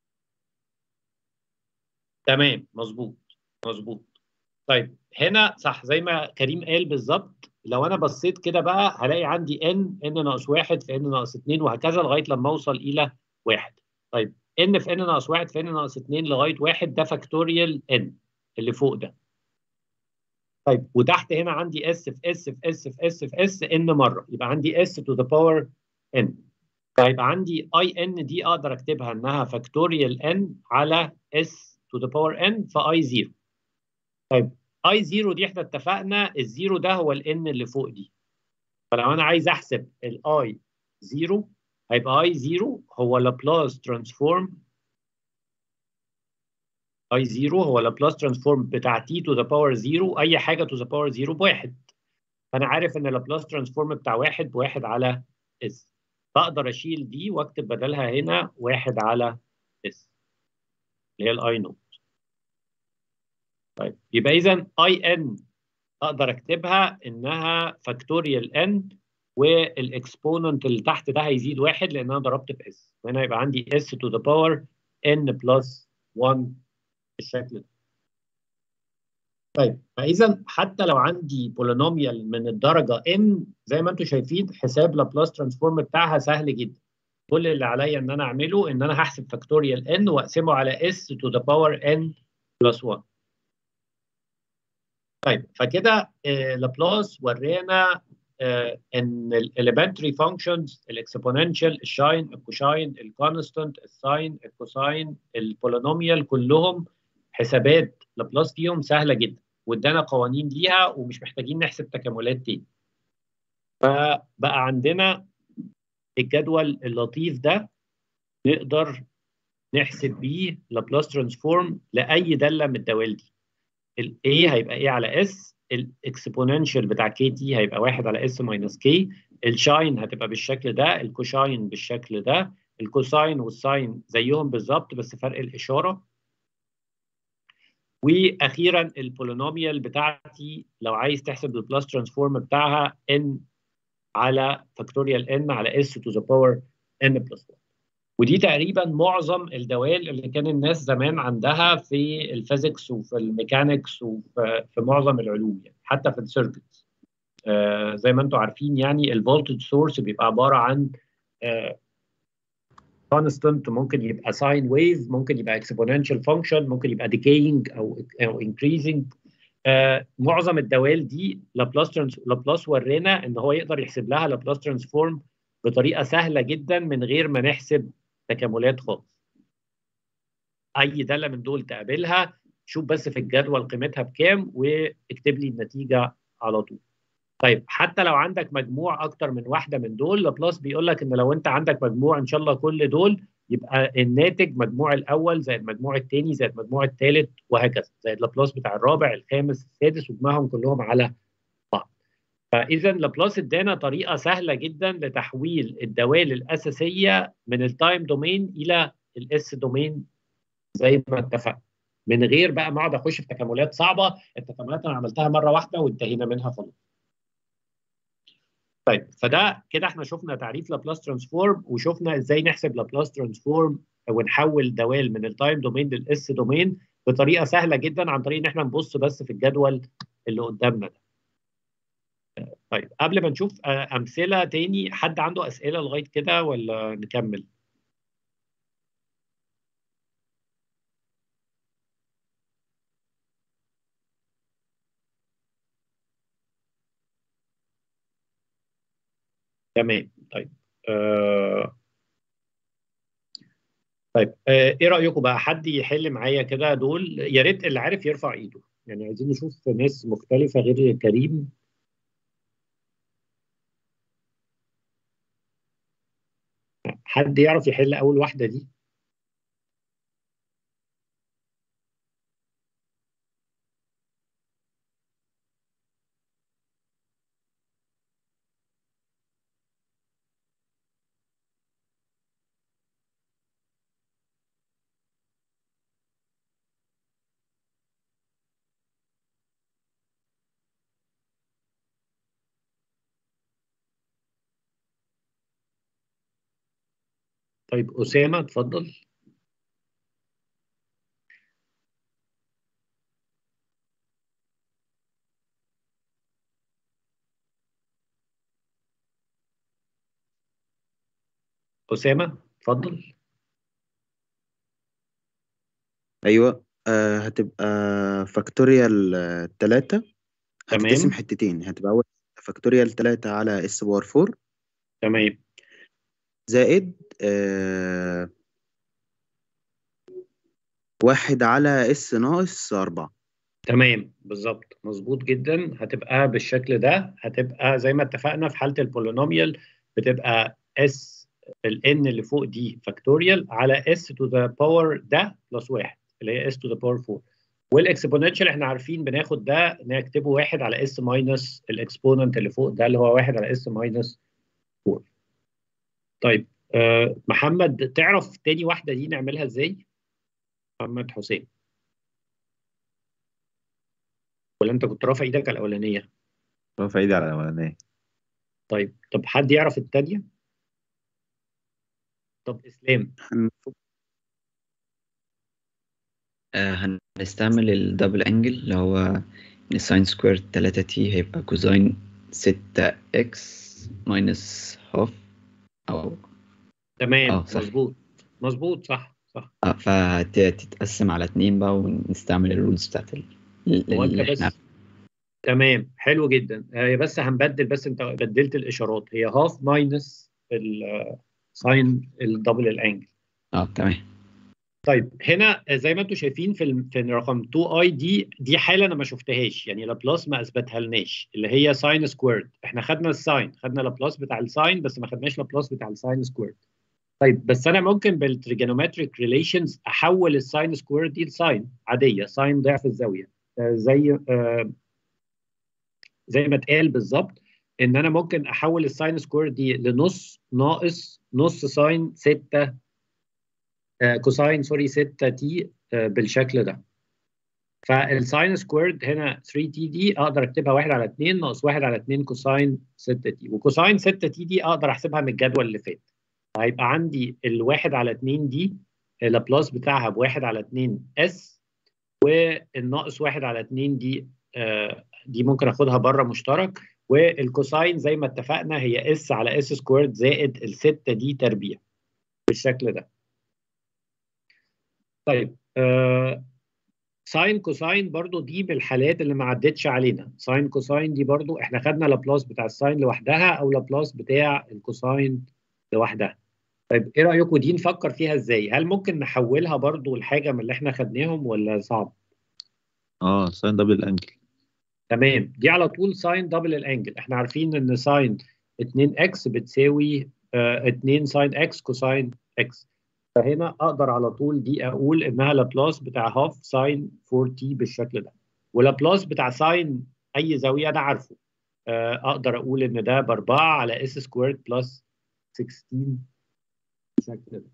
[SPEAKER 1] تمام مظبوط مظبوط طيب هنا صح زي ما كريم قال بالظبط لو انا بصيت كده بقى هلاقي عندي n n ناقص 1 في n ناقص 2 وهكذا لغايه لما اوصل الى 1 طيب n في n ناقص 1 في n ناقص 2 لغايه 1 ده فاكتوريال n اللي فوق ده طيب وتحت هنا عندي s في s في s في s في s n مره يبقى عندي s to the power n فيبقى عندي اي ان دي اقدر اكتبها انها فاكتوريال n على s to the power n في اي 0 طيب اي 0 دي احنا اتفقنا الزيرو ده هو الان اللي فوق دي فلو انا عايز احسب الاي 0 هيبقى اي 0 هو لابلاس ترانسفورم اي 0 هو لابلاس ترانسفورم بتاع تي تو ذا باور 0 اي حاجه تو ذا باور 0 بواحد فانا عارف ان لابلاس ترانسفورم بتاع واحد بواحد على اس فاقدر اشيل دي واكتب بدلها هنا واحد على اس اللي هي الاي نوت طيب يبقى اذا اي ان اقدر اكتبها انها فاكتوريال ان والاكسبوننت اللي تحت ده هيزيد واحد لان انا ضربت في اس وهنا يبقى عندي اس تو ذا باور ان بلس 1 بالشكل ده طيب فاذا حتى لو عندي بولينوميال من الدرجه n زي ما انتم شايفين حساب لابلاس ترانسفورم بتاعها سهل جدا كل اللي عليا ان انا اعمله ان انا هحسب فاكتوريال n واقسمه على s to the power n plus 1 طيب فكده آه، لابلاس ورانا آه، ان الاليمنتري فانكشنز الاكسبوننشال الشاين الكوشاين الكونستانت الساين الكوساين البولينوميال كلهم حسابات لابلاس فيهم سهله جدا وادانا قوانين ليها ومش محتاجين نحسب تكاملات تاني فبقى عندنا الجدول اللطيف ده نقدر نحسب بيه لابلاس ترانسفورم لاي داله من الدوال دي ال A هيبقى A على S الاكسبوننشال بتاع كي تي هيبقى 1 على S ماينس كي الشاين هتبقى بالشكل ده الكوشاين بالشكل ده الكوساين والساين زيهم بالظبط بس فرق الإشارة واخيرا البولينوميال بتاعتي لو عايز تحسب البلس ترانسفورم بتاعها n على فاكتوريال n على s to the power n بلس 1 ودي تقريبا معظم الدوال اللي كان الناس زمان عندها في الفيزيكس وفي الميكانيكس وفي في معظم العلوم يعني حتى في السيركتس آه زي ما انتم عارفين يعني الفولتج سورس بيبقى عباره عن كونستنت ممكن يبقى ساين ويف ممكن يبقى اكسبوننشال فانكشن ممكن يبقى ديكينج او او انكريزنج آه معظم الدوال دي لابلاس ترانس لابلاس ورانا ان هو يقدر يحسب لها لابلاس ترانسفورم بطريقه سهله جدا من غير ما نحسب تكاملات خالص اي داله من دول تقابلها شوف بس في الجدول قيمتها بكام واكتب لي النتيجه على طول طيب حتى لو عندك مجموع اكتر من واحده من دول لابلاس بيقول لك ان لو انت عندك مجموع ان شاء الله كل دول يبقى الناتج مجموع الاول زائد المجموع الثاني زائد المجموع الثالث وهكذا زائد لابلاس بتاع الرابع الخامس السادس واجمعهم كلهم على بعض فاذا لابلاس ادانا طريقه سهله جدا لتحويل الدوال الاساسيه من التايم دومين الى الاس دومين زي ما اتفقنا من غير بقى ما اقعد اخش في تكاملات صعبه التكاملات انا عملتها مره واحده وانتهينا منها خلاص طيب فده كده احنا شفنا تعريف لابلاس ترانسفورم وشفنا ازاي نحسب لابلاس ترانسفورم ونحول دوال من التايم دومين للاس دومين بطريقه سهله جدا عن طريق ان احنا نبص بس في الجدول اللي قدامنا ده. طيب قبل ما نشوف امثله تاني حد عنده اسئله لغايه كده ولا نكمل؟ تمام طيب آه... طيب آه ايه رايكم بقى حد يحل معايا كده دول يا ريت اللي عارف يرفع ايده يعني عايزين نشوف ناس مختلفه غير كريم حد يعرف يحل اول واحده دي طيب أسامة اتفضل أسامة اتفضل
[SPEAKER 4] ايوه آه هتبقى فاكتوريال تلاتة هتتقسم
[SPEAKER 1] تمام
[SPEAKER 4] حتتين هتبقى اول فاكتوريال تلاتة على اس باور فور
[SPEAKER 1] تمام
[SPEAKER 4] زائد آه واحد على اس ناقص أربعة
[SPEAKER 1] تمام بالظبط مظبوط جدا هتبقى بالشكل ده هتبقى زي ما اتفقنا في حالة البولينوميال بتبقى اس ال n اللي فوق دي فاكتوريال على s to the power ده بلس واحد اللي هي s to the power 4 والاكسبوننشال احنا عارفين بناخد ده نكتبه واحد على s ماينس الاكسبوننت اللي فوق ده اللي هو واحد على s ماينس 4 طيب آه محمد تعرف تاني واحدة دي نعملها ازاي؟ محمد حسين ولا انت كنت رافع ايدك على الاولانيه
[SPEAKER 9] رافع ايدي على الاولانيه
[SPEAKER 1] طيب طب حد يعرف الثانيه طب اسلام
[SPEAKER 4] هنفك-
[SPEAKER 5] آه هنستعمل الدبل انجل اللي هو الساين سكوير 3 تي هيبقى كوزاين 6 اكس ماينس هاف او
[SPEAKER 1] تمام
[SPEAKER 5] اه صح
[SPEAKER 1] مظبوط مظبوط صح صح
[SPEAKER 5] اه فهتتقسم على اتنين بقى ونستعمل الرولز بتاعت ال- ال-
[SPEAKER 1] هو انت
[SPEAKER 5] اللي احنا
[SPEAKER 1] بس تمام حلو جدا هي بس هنبدل بس انت بدلت الاشارات هي هاف ماينس الساين الدبل الانجل
[SPEAKER 5] اه تمام
[SPEAKER 1] طيب هنا زي ما انتم شايفين في ال- في رقم 2 اي دي دي حاله انا ما شفتهاش يعني لابلاس ما اثبتها لناش اللي هي ساين سكويرد احنا خدنا الساين خدنا لابلاس بتاع الساين بس ما خدناش لابلاس بتاع الساين سكويرد طيب بس انا ممكن بالتريجونومتريك ريليشنز احول الساين سكويرد دي لساين عاديه ساين ضعف الزاويه آه، زي آه، زي ما اتقال بالظبط ان انا ممكن احول الساين سكوير دي لنص ناقص نص ساين 6 آه، كوساين سوري 6 تي آه، بالشكل ده فالساين سكويرد هنا 3 تي دي اقدر اكتبها 1 على 2 ناقص 1 على 2 كوساين 6 تي وكوساين 6 تي دي اقدر احسبها من الجدول اللي فات هيبقى عندي الواحد على 2 دي اللابلاس بتاعها بواحد على 2 اس والناقص واحد على 2 دي آه، دي ممكن اخدها بره مشترك والكوساين زي ما اتفقنا هي اس على اس سكويرد زائد الستة دي تربيع بالشكل ده طيب آه ساين كوساين برضو دي بالحالات اللي ما عدتش علينا ساين كوساين دي برضو احنا خدنا لابلاس بتاع الساين لوحدها او لابلاس بتاع الكوساين لوحدها طيب ايه رايكم دي نفكر فيها ازاي هل ممكن نحولها برضو لحاجه من اللي احنا خدناهم ولا صعب
[SPEAKER 9] اه ساين دبل انجل
[SPEAKER 1] تمام دي على طول ساين دبل الانجل احنا عارفين ان ساين 2 اكس بتساوي آه 2 ساين اكس كوساين اكس فهنا اقدر على طول دي اقول انها لابلاس بتاع هاف ساين 4 تي بالشكل ده ولابلاس بتاع ساين اي زاويه انا عارفه آه اقدر اقول ان ده ب 4 على اس سكويرد بلس 16 بالشكل ده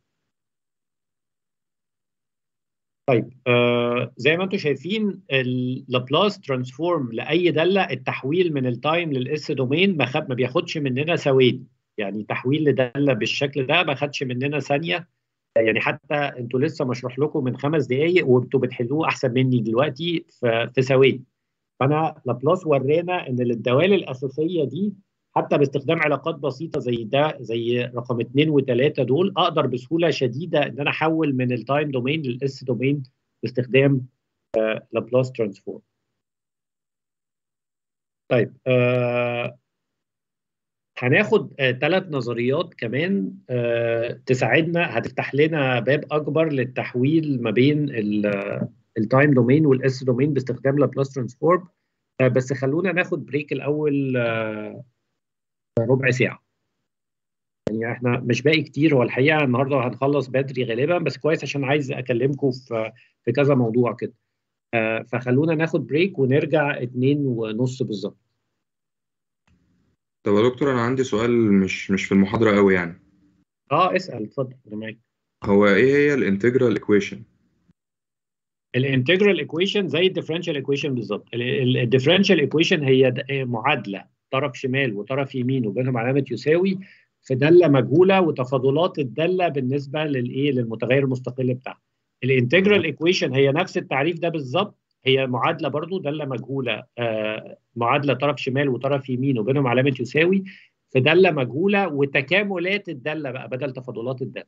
[SPEAKER 1] طيب آه زي ما انتم شايفين اللابلاس ترانسفورم لاي داله التحويل من التايم للاس دومين ما, خد ما بياخدش مننا ثواني يعني تحويل لداله بالشكل ده ما خدش مننا ثانيه يعني حتى انتوا لسه مشروح لكم من خمس دقائق وانتوا بتحلوه احسن مني دلوقتي في في ثواني فانا لابلاس ورانا ان الدوال الاساسيه دي حتى باستخدام علاقات بسيطه زي ده زي رقم اثنين وثلاثه دول اقدر بسهوله شديده ان انا احول من التايم دومين للاس دومين باستخدام آه لابلاس ترانسفورم. طيب آه هناخد ثلاث آه نظريات كمان آه تساعدنا هتفتح لنا باب اكبر للتحويل ما بين التايم دومين والاس دومين باستخدام لابلاس ترانسفورم آه بس خلونا ناخد بريك الاول ربع ساعه يعني احنا مش باقي كتير هو الحقيقه النهارده هنخلص بدري غالبا بس كويس عشان عايز اكلمكم في في كذا موضوع كده فخلونا ناخد بريك ونرجع اتنين ونص بالظبط
[SPEAKER 3] طب يا دكتور انا عندي سؤال مش مش في المحاضرة قوي يعني
[SPEAKER 1] اه اسال اتفضل انا معاك
[SPEAKER 3] هو ايه هي الانتجرال ايكويشن
[SPEAKER 1] الانتجرال ايكويشن زي الديفرنشال ايكويشن بالظبط الديفرنشال ايكويشن هي معادله طرف شمال وطرف يمين وبينهم علامه يساوي في داله مجهوله وتفاضلات الداله بالنسبه للايه للمتغير المستقل بتاعها الانتجرال ايكويشن هي نفس التعريف ده بالظبط هي معادله برضو داله مجهوله آه معادله طرف شمال وطرف يمين وبينهم علامه يساوي في داله مجهوله وتكاملات الداله بقى بدل تفاضلات الداله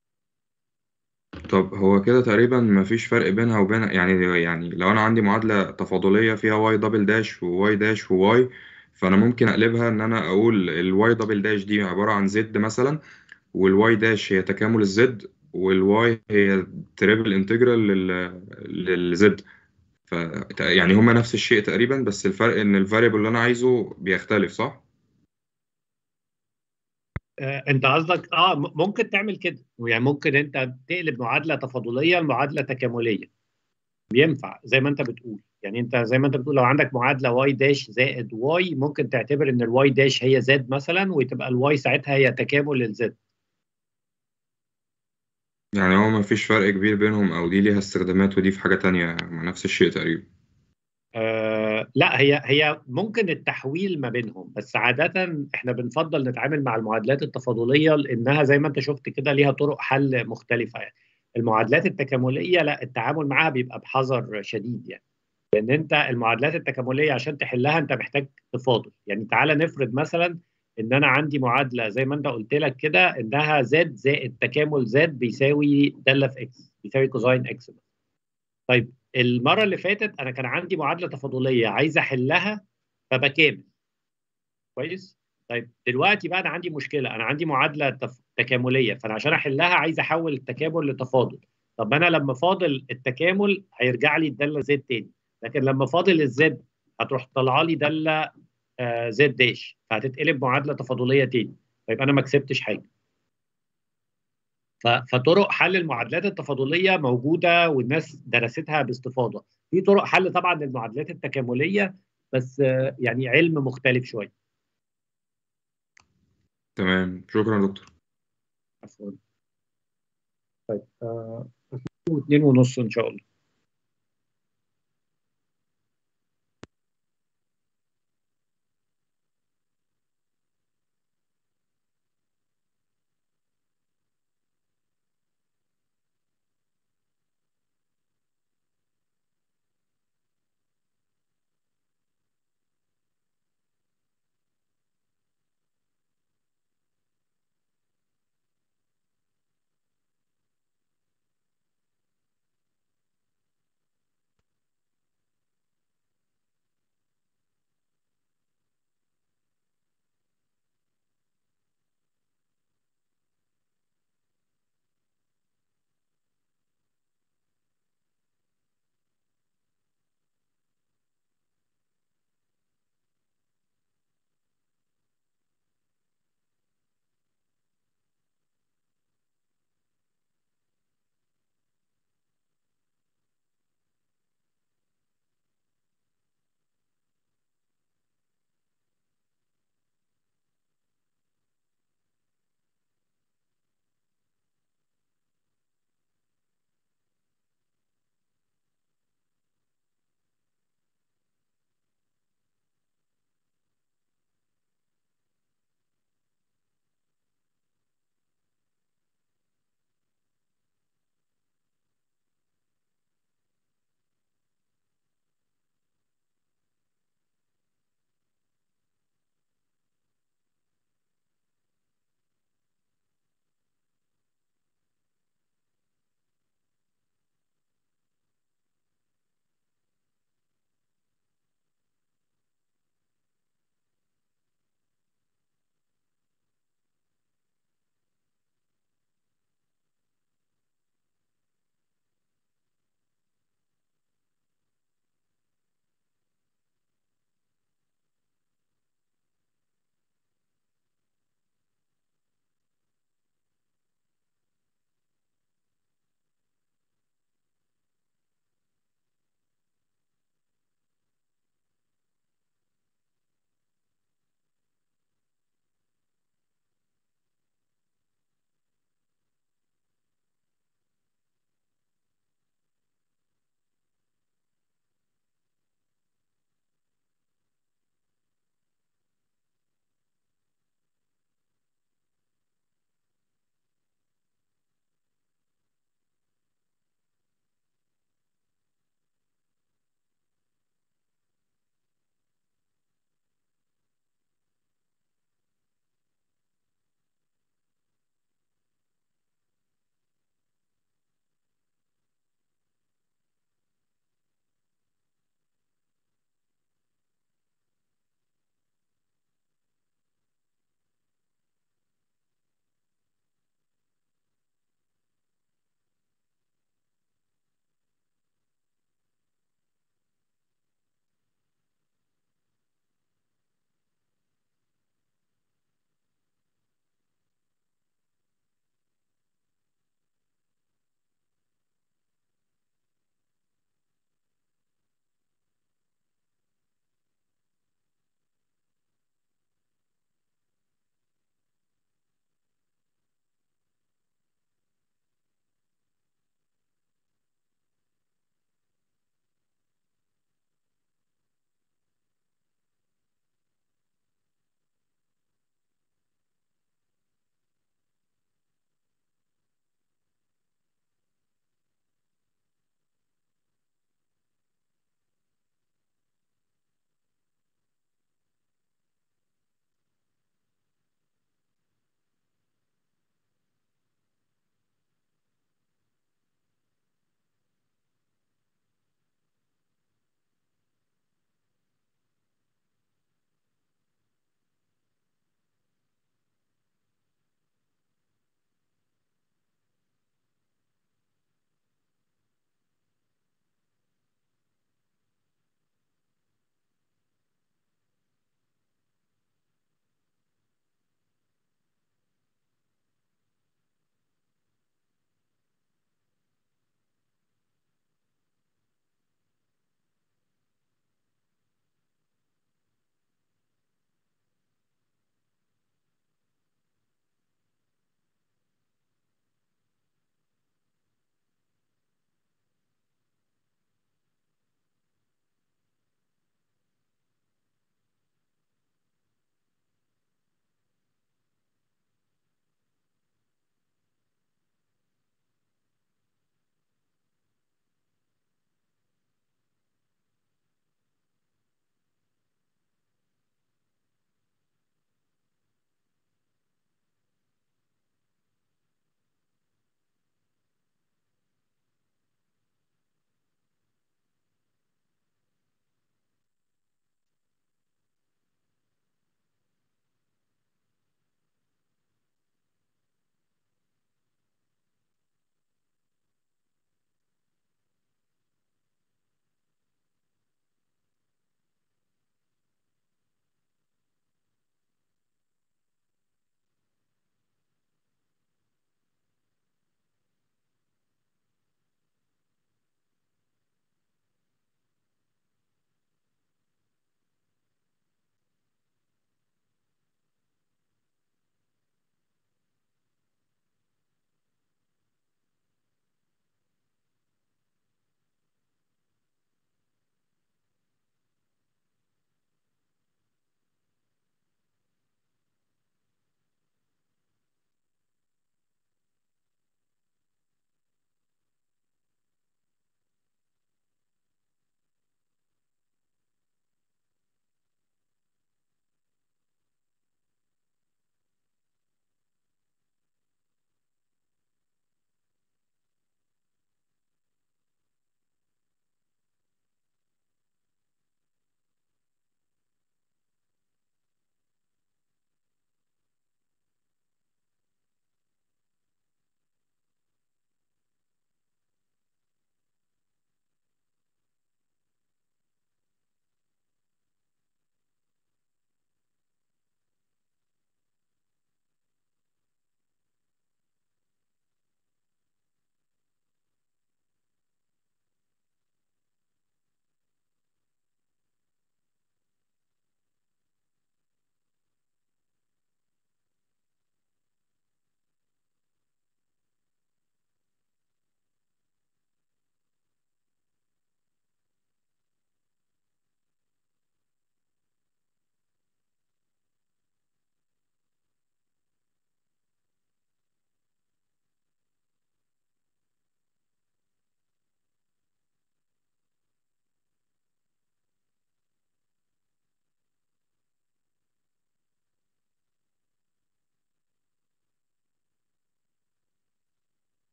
[SPEAKER 3] طب هو كده تقريبا مفيش فرق بينها وبين يعني يعني لو انا عندي معادلة تفاضلية فيها واي دبل داش وواي داش وواي فانا ممكن اقلبها ان انا اقول الواي دبل داش دي عبارة عن زد مثلا والواي داش هي تكامل الزد والواي هي تريبل انتجرال للزد ف يعني هما نفس الشيء تقريبا بس الفرق ان الفاريبل اللي انا عايزه بيختلف صح؟
[SPEAKER 1] آه انت قصدك اه ممكن تعمل كده يعني ممكن انت تقلب معادله تفاضليه لمعادله تكامليه بينفع زي ما انت بتقول يعني انت زي ما انت بتقول لو عندك معادله واي داش زائد واي ممكن تعتبر ان الواي داش هي زد مثلا وتبقى الواي ساعتها هي تكامل للزد
[SPEAKER 3] يعني هو ما فيش فرق كبير بينهم او دي ليها استخدامات ودي في حاجة تانية مع نفس الشيء تقريبا
[SPEAKER 1] آه لا هي هي ممكن التحويل ما بينهم بس عادة احنا بنفضل نتعامل مع المعادلات التفاضلية لانها زي ما انت شفت كده ليها طرق حل مختلفة يعني المعادلات التكاملية لا التعامل معاها بيبقى بحذر شديد يعني لان انت المعادلات التكاملية عشان تحلها انت محتاج تفاضل يعني تعالى نفرض مثلا ان انا عندي معادله زي ما انت قلت لك كده انها زد زائد تكامل زد بيساوي داله في اكس بيساوي كوزاين اكس طيب المره اللي فاتت انا كان عندي معادله تفاضليه عايز احلها فبكامل كويس طيب دلوقتي بقى انا عندي مشكله انا عندي معادله تف... تكامليه فانا عشان احلها عايز احول التكامل لتفاضل طب انا لما فاضل التكامل هيرجع لي الداله زد تاني لكن لما فاضل الزد هتروح طالعه لي داله آه زد داش فهتتقلب معادله تفاضليه تاني فيبقى انا ما كسبتش حاجه ف- فطرق حل المعادلات التفاضليه موجوده والناس درستها باستفاضه في طرق حل طبعا للمعادلات التكامليه بس آه، يعني علم مختلف شويه
[SPEAKER 3] تمام شكرا يا دكتور
[SPEAKER 1] عفوا طيب آه، اتنين ونص ان شاء الله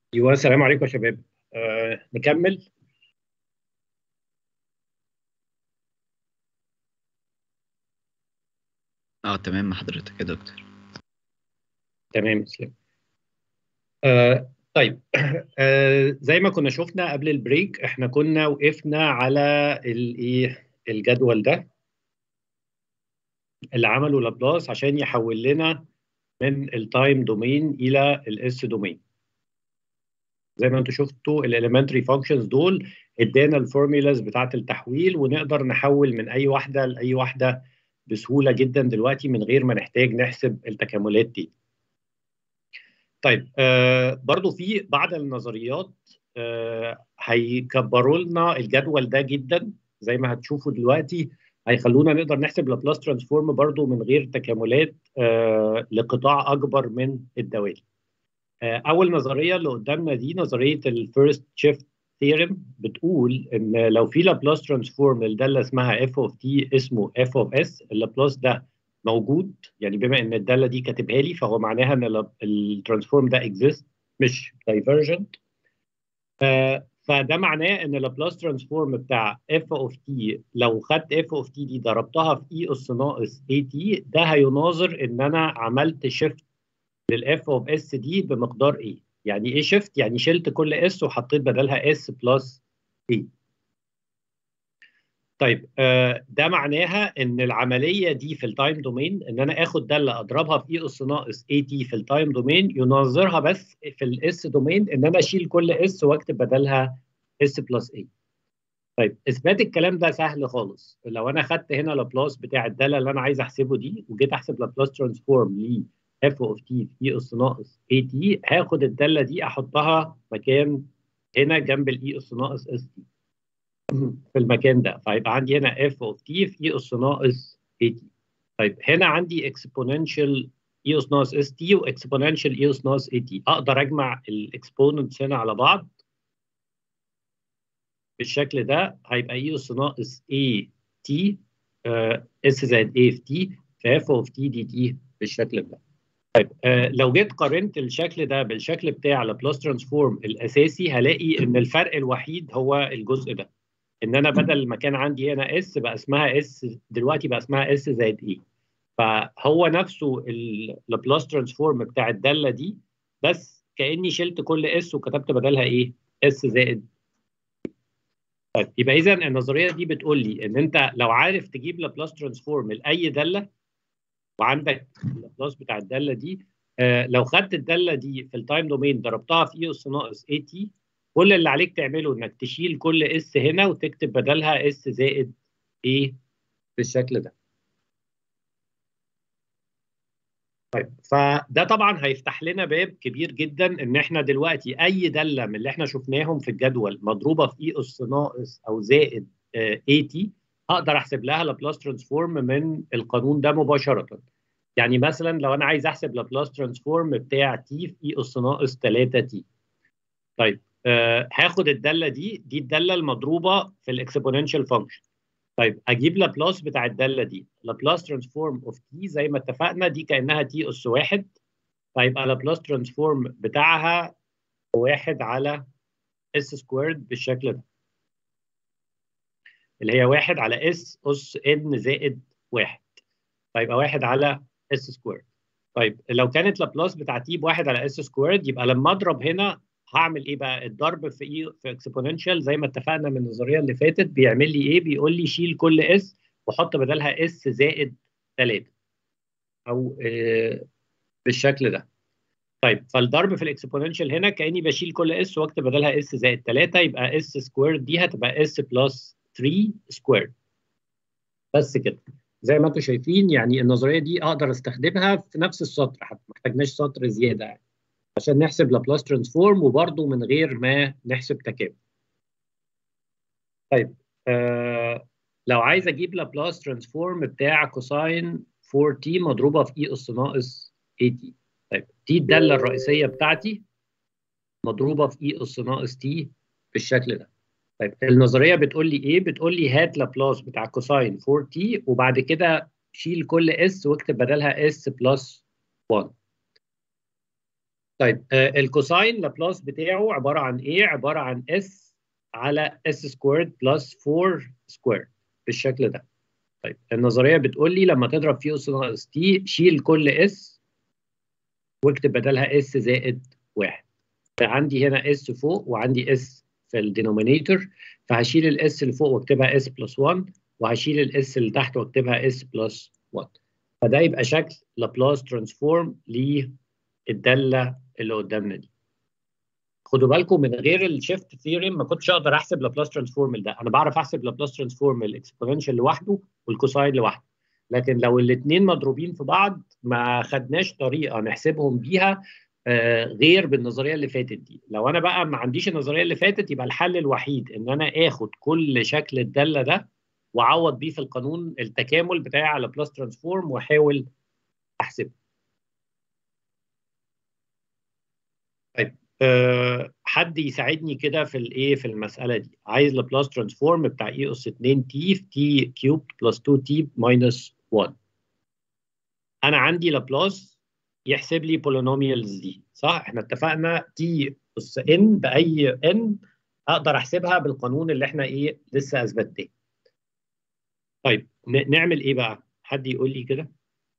[SPEAKER 1] ايوه السلام عليكم يا شباب آه نكمل
[SPEAKER 5] اه تمام مع حضرتك يا دكتور
[SPEAKER 1] تمام اسلام آه طيب آه زي ما كنا شفنا قبل البريك احنا كنا وقفنا على الايه الجدول ده اللي عمله لابلاس عشان يحول لنا من التايم دومين الى الاس دومين زي ما انتم شفتوا الاليمنتري فانكشنز دول ادانا الفورمولاز بتاعه التحويل ونقدر نحول من اي واحده لاي واحده بسهوله جدا دلوقتي من غير ما نحتاج نحسب التكاملات دي. طيب آه برضو في بعض النظريات آه هيكبروا لنا الجدول ده جدا زي ما هتشوفوا دلوقتي هيخلونا نقدر نحسب لابلاس ترانسفورم برضو من غير تكاملات آه لقطاع اكبر من الدوال. آه اول نظريه اللي قدامنا دي نظريه الفيرست شيفت ثيرم بتقول ان لو في لابلاس ترانسفورم للداله اسمها اف اوف تي اسمه اف اوف اس اللابلاس ده موجود يعني بما ان الداله دي كاتبها لي فهو معناها ان الترانسفورم ده اكزيست مش دايفرجنت فده معناه ان اللابلاس ترانسفورم بتاع اف اوف تي لو خدت اف اوف تي دي ضربتها في اي اس ناقص اي تي ده هيناظر ان انا عملت شيفت للاف اوف اس دي بمقدار ايه يعني ايه شيفت يعني شلت كل اس وحطيت بدلها اس بلس اي طيب آه ده معناها ان العمليه دي في التايم دومين ان انا اخد داله اضربها في اي اس ناقص اي تي في التايم دومين يناظرها بس في الاس دومين ان انا اشيل كل اس واكتب بدلها اس بلس اي طيب اثبات الكلام ده سهل خالص لو انا خدت هنا لابلاس بتاع الداله اللي انا عايز احسبه دي وجيت احسب لابلاس ترانسفورم ل اف اوف تي في اي اس ناقص اي تي هاخد الداله دي احطها مكان هنا جنب الاي اس ناقص اس تي في المكان ده فهيبقى عندي هنا اف اوف تي في اي اس ناقص اي تي طيب هنا عندي اكسبوننشال اي اس ناقص اس تي واكسبوننشال اي اس ناقص اي تي اقدر اجمع الاكسبوننتس هنا على بعض بالشكل ده هيبقى اي اس ناقص اي تي اس زائد اي في تي في اف اوف تي دي تي بالشكل ده طيب آه لو جيت قارنت الشكل ده بالشكل بتاع لابلاس ترانسفورم الاساسي هلاقي ان الفرق الوحيد هو الجزء ده ان انا بدل ما كان عندي هنا اس بقى اسمها اس دلوقتي بقى اسمها اس زائد اي فهو نفسه اللابلاس ترانسفورم بتاع الداله دي بس كاني شلت كل اس وكتبت بدلها ايه اس زائد طيب يبقى اذا النظريه دي بتقول لي ان انت لو عارف تجيب لابلاس ترانسفورم لاي داله وعندك اللابلاس بتاع الداله دي آه لو خدت الداله دي في التايم دومين ضربتها في اي اس ناقص اي تي كل اللي عليك تعمله انك تشيل كل اس هنا وتكتب بدلها اس زائد ايه بالشكل ده طيب فده طبعا هيفتح لنا باب كبير جدا ان احنا دلوقتي اي داله من اللي احنا شفناهم في الجدول مضروبه في اي اس ناقص او زائد اي تي اقدر احسب لها لابلاس ترانسفورم من القانون ده مباشره يعني مثلا لو انا عايز احسب لابلاس ترانسفورم بتاع تي في اي اس ناقص 3 تي طيب آه هاخد الداله دي دي الداله المضروبه في الاكسبوننشال فانكشن طيب اجيب لابلاس بتاع الداله دي لابلاس ترانسفورم اوف تي زي ما اتفقنا دي كانها تي اس واحد فيبقى لابلاس ترانسفورم بتاعها واحد على اس سكويرد بالشكل ده اللي هي واحد على اس اس ان زائد واحد فيبقى واحد على اس سكويرد طيب لو كانت لابلاس بتاع تي بواحد على اس سكويرد يبقى لما اضرب هنا هعمل ايه بقى الضرب في اي في اكسبوننشال زي ما اتفقنا من النظريه اللي فاتت بيعمل لي ايه بيقول لي شيل كل اس وحط بدلها اس زائد 3 او آه بالشكل ده طيب فالضرب في الاكسبوننشال هنا كاني بشيل كل اس واكتب بدلها اس زائد 3 يبقى اس سكويرد دي هتبقى اس بلس 3 سكويرد بس كده زي ما انتم شايفين يعني النظريه دي اقدر استخدمها في نفس السطر حتى ما محتاجناش سطر زياده يعني عشان نحسب لابلاس ترانسفورم وبرده من غير ما نحسب تكامل. طيب آه لو عايز اجيب لابلاس ترانسفورم بتاع كوساين 4 تي مضروبه في اي اس ناقص اي تي. طيب دي الداله الرئيسيه بتاعتي مضروبه في اي اس ناقص تي بالشكل ده. طيب النظريه بتقول لي ايه؟ بتقول لي هات لابلاس بتاع كوساين 4 تي وبعد كده شيل كل اس واكتب بدلها اس بلس 1. طيب آه الكوساين لابلاس بتاعه عباره عن ايه؟ عباره عن اس على اس سكويرد بلس 4 سكويرد بالشكل ده. طيب النظريه بتقول لي لما تضرب في اس ناقص تي شيل كل اس واكتب بدلها اس زائد واحد. عندي هنا اس فوق وعندي اس في الدينومينيتور فهشيل الاس اللي فوق واكتبها اس بلس 1 وهشيل الاس اللي تحت واكتبها اس بلس 1 فده يبقى شكل لابلاس ترانسفورم للداله اللي قدامنا دي. خدوا بالكم من غير الشيفت ثيوريم ما كنتش اقدر احسب لابلاس ترانسفورم ده انا بعرف احسب لابلاس ترانسفورم الاكسبوننشال لوحده والكوساين لوحده لكن لو الاثنين مضروبين في بعض ما خدناش طريقه نحسبهم بيها آه غير بالنظريه اللي فاتت دي لو انا بقى ما عنديش النظريه اللي فاتت يبقى الحل الوحيد ان انا اخد كل شكل الداله ده واعوض بيه في القانون التكامل بتاعي على بلس ترانسفورم واحاول احسبه طيب أه حد يساعدني كده في الايه في المساله دي عايز لابلاس ترانسفورم بتاع اي اس 2 تي في تي كيوب بلس 2 تي ماينس 1 انا عندي لابلاس يحسب لي بولينوميالز دي صح احنا اتفقنا تي اس ان باي ان اقدر احسبها بالقانون اللي احنا ايه لسه اثبتناه طيب نعمل ايه بقى حد يقول لي كده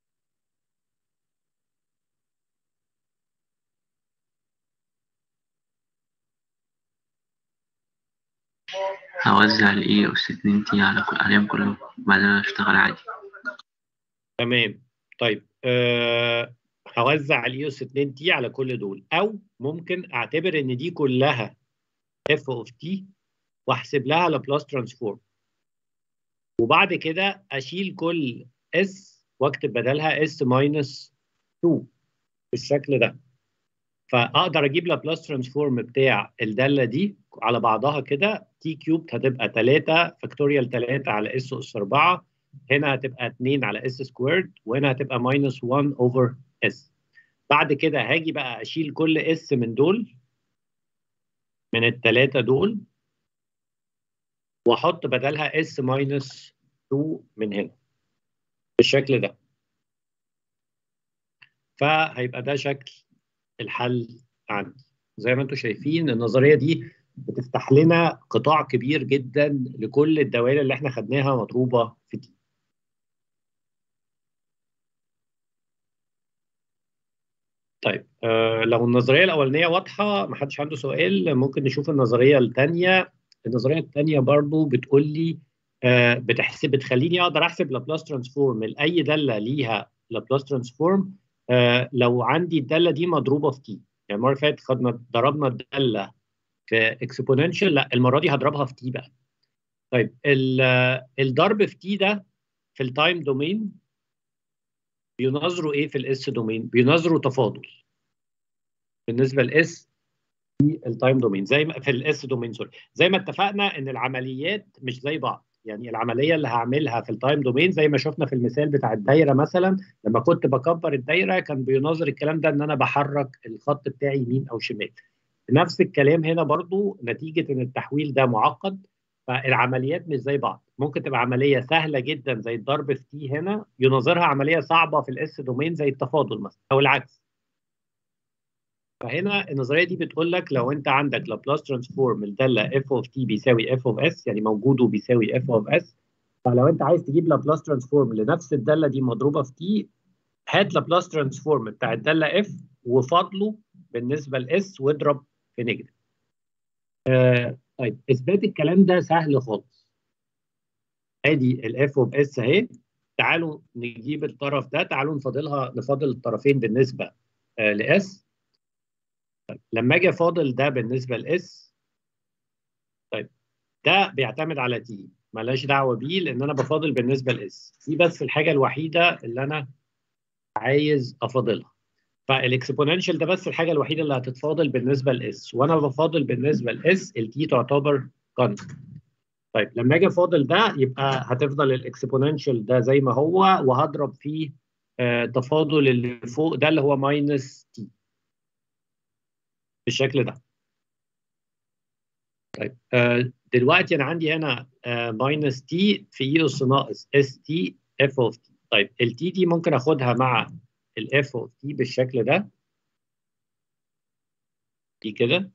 [SPEAKER 7] هوزع ال E أس 2 تي على كل عليهم كلهم وبعدين أشتغل عادي
[SPEAKER 1] تمام طيب أه هوزع الاي اس 2 تي على كل دول او ممكن اعتبر ان دي كلها اف اوف تي واحسب لها لابلاس ترانسفورم وبعد كده اشيل كل اس واكتب بدلها اس ماينس 2 بالشكل ده فاقدر اجيب لابلاس ترانسفورم بتاع الداله دي على بعضها كده تي كيوب هتبقى 3 فاكتوريال 3 على اس اس 4 هنا هتبقى 2 على اس سكويرد وهنا هتبقى ماينس 1 اوفر اس بعد كده هاجي بقى اشيل كل اس من دول من الثلاثه دول واحط بدلها اس ماينس 2 من هنا بالشكل ده فهيبقى ده شكل الحل عندي زي ما انتم شايفين النظريه دي بتفتح لنا قطاع كبير جدا لكل الدوائر اللي احنا خدناها مضروبه في تي طيب آه لو النظريه الاولانيه واضحه ما حدش عنده سؤال ممكن نشوف النظريه الثانيه النظريه الثانيه برضو بتقول لي آه بتحسب بتخليني اقدر احسب لابلاس ترانسفورم لاي داله ليها لابلاس ترانسفورم آه لو عندي الداله دي مضروبه في تي يعني المره اللي فاتت خدنا ضربنا الداله في اكسبوننشال لا المره دي هضربها في تي بقى طيب الضرب في تي ده في التايم دومين بينظروا ايه في الاس دومين بينظروا تفاضل بالنسبه لاس في التايم دومين زي ما في الاس دومين سوري زي ما اتفقنا ان العمليات مش زي بعض يعني العمليه اللي هعملها في التايم دومين زي ما شفنا في المثال بتاع الدايره مثلا لما كنت بكبر الدايره كان بيناظر الكلام ده ان انا بحرك الخط بتاعي يمين او شمال نفس الكلام هنا برضو نتيجه ان التحويل ده معقد فالعمليات مش زي بعض ممكن تبقى عمليه سهله جدا زي الضرب في تي هنا يناظرها عمليه صعبه في الاس دومين زي التفاضل مثلا او العكس فهنا النظريه دي بتقول لك لو انت عندك لابلاس ترانسفورم الداله اف اوف تي بيساوي اف اوف اس يعني موجود وبيساوي اف اوف اس فلو انت عايز تجيب لابلاس ترانسفورم لنفس الداله دي مضروبه في تي هات لابلاس ترانسفورم بتاع الداله اف وفاضله بالنسبه لاس واضرب في نيجاتيف. آه طيب اثبات الكلام ده سهل خالص. ادي الاف اوف اس اهي تعالوا نجيب الطرف ده تعالوا نفاضلها نفاضل الطرفين بالنسبه آه لاس طيب لما اجي افاضل ده بالنسبه لاس طيب ده بيعتمد على تي مالهاش دعوه بيه لان انا بفاضل بالنسبه لاس دي بس الحاجه الوحيده اللي انا عايز افاضلها فالاكسبوننشال ده بس الحاجه الوحيده اللي هتتفاضل بالنسبه لاس وانا بفاضل بالنسبه لاس التي تعتبر كونست طيب لما اجي افاضل ده يبقى هتفضل الاكسبوننشال ده زي ما هو وهضرب فيه آه تفاضل اللي فوق ده اللي هو ماينس تي بالشكل ده طيب آه دلوقتي انا عندي هنا ماينس تي في اي اس ناقص اس تي اف اوف تي طيب التي دي ممكن اخدها مع الاف اوف تي بالشكل ده دي كده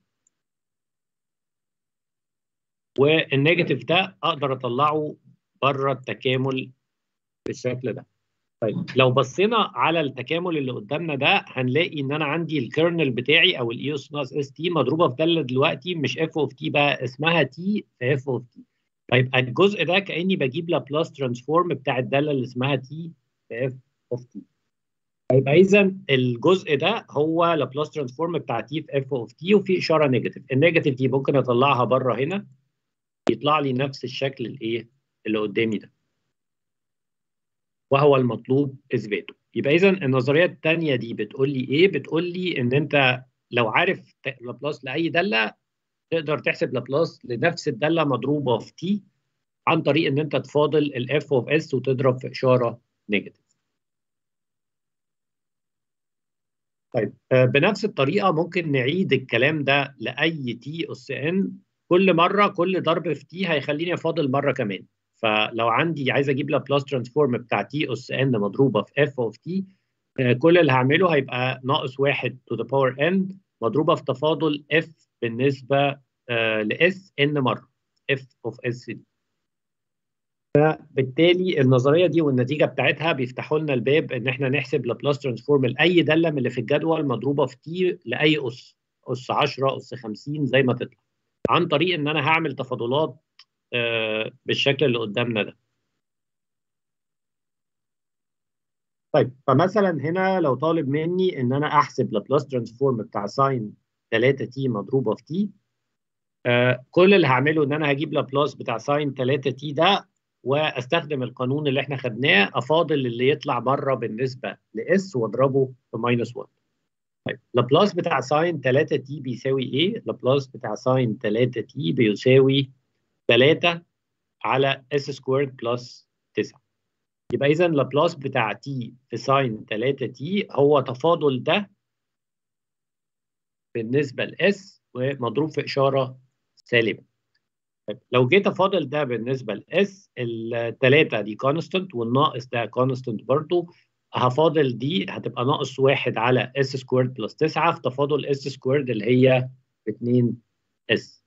[SPEAKER 1] والنيجاتيف ده اقدر اطلعه بره التكامل بالشكل ده طيب لو بصينا على التكامل اللي قدامنا ده هنلاقي ان انا عندي الكيرنل بتاعي او الاي اس ناقص اس تي مضروبه في داله دلوقتي مش اف اوف تي بقى اسمها تي في اف اوف تي فيبقى الجزء ده كاني بجيب لابلاس ترانسفورم بتاع الداله اللي اسمها تي في اف اوف تي يبقى اذا الجزء ده هو لابلاس ترانسفورم بتاع تي في اف اوف تي وفي اشاره نيجاتيف النيجاتيف دي ممكن اطلعها بره هنا يطلع لي نفس الشكل الايه اللي قدامي ده وهو المطلوب اثباته يبقى اذا النظريه الثانيه دي بتقول لي ايه بتقول لي ان انت لو عارف لابلاس لاي داله تقدر تحسب لابلاس لنفس الداله مضروبه في تي عن طريق ان انت تفاضل الاف اوف اس وتضرب في اشاره نيجاتيف طيب آه، بنفس الطريقه ممكن نعيد الكلام ده لاي تي اس ان كل مره كل ضرب في تي هيخليني افاضل مره كمان فلو عندي عايز اجيب لابلاس ترانسفورم بتاع تي اس ان مضروبه في اف اوف تي كل اللي هعمله هيبقى ناقص واحد تو ذا باور ان مضروبه في تفاضل اف بالنسبه لاس ان مره اف اوف اس دي فبالتالي النظريه دي والنتيجه بتاعتها بيفتحوا لنا الباب ان احنا نحسب لابلاس ترانسفورم لاي داله من اللي في الجدول مضروبه في تي لاي اس اس 10 اس 50 زي ما تطلع عن طريق ان انا هعمل تفاضلات آه، بالشكل اللي قدامنا ده طيب فمثلا هنا لو طالب مني ان انا احسب لابلاس ترانسفورم بتاع ساين 3 تي مضروبه في تي آه كل اللي هعمله ان انا هجيب لابلاس بتاع ساين 3 تي ده واستخدم القانون اللي احنا خدناه افاضل اللي يطلع بره بالنسبه لاس واضربه في ماينس 1 طيب لابلاس بتاع ساين 3 تي بيساوي ايه؟ لابلاس بتاع ساين 3 تي بيساوي 3 على اس سكويرد بلس 9 يبقى اذا لابلاس بتاع تي في ساين 3 تي هو تفاضل ده بالنسبه لاس ومضروب في اشاره سالبه طيب لو جيت افاضل ده بالنسبه لاس الثلاثه دي كونستنت والناقص ده كونستنت برضو هفاضل دي هتبقى ناقص واحد على اس سكويرد بلس 9 في تفاضل اس سكويرد اللي هي 2 اس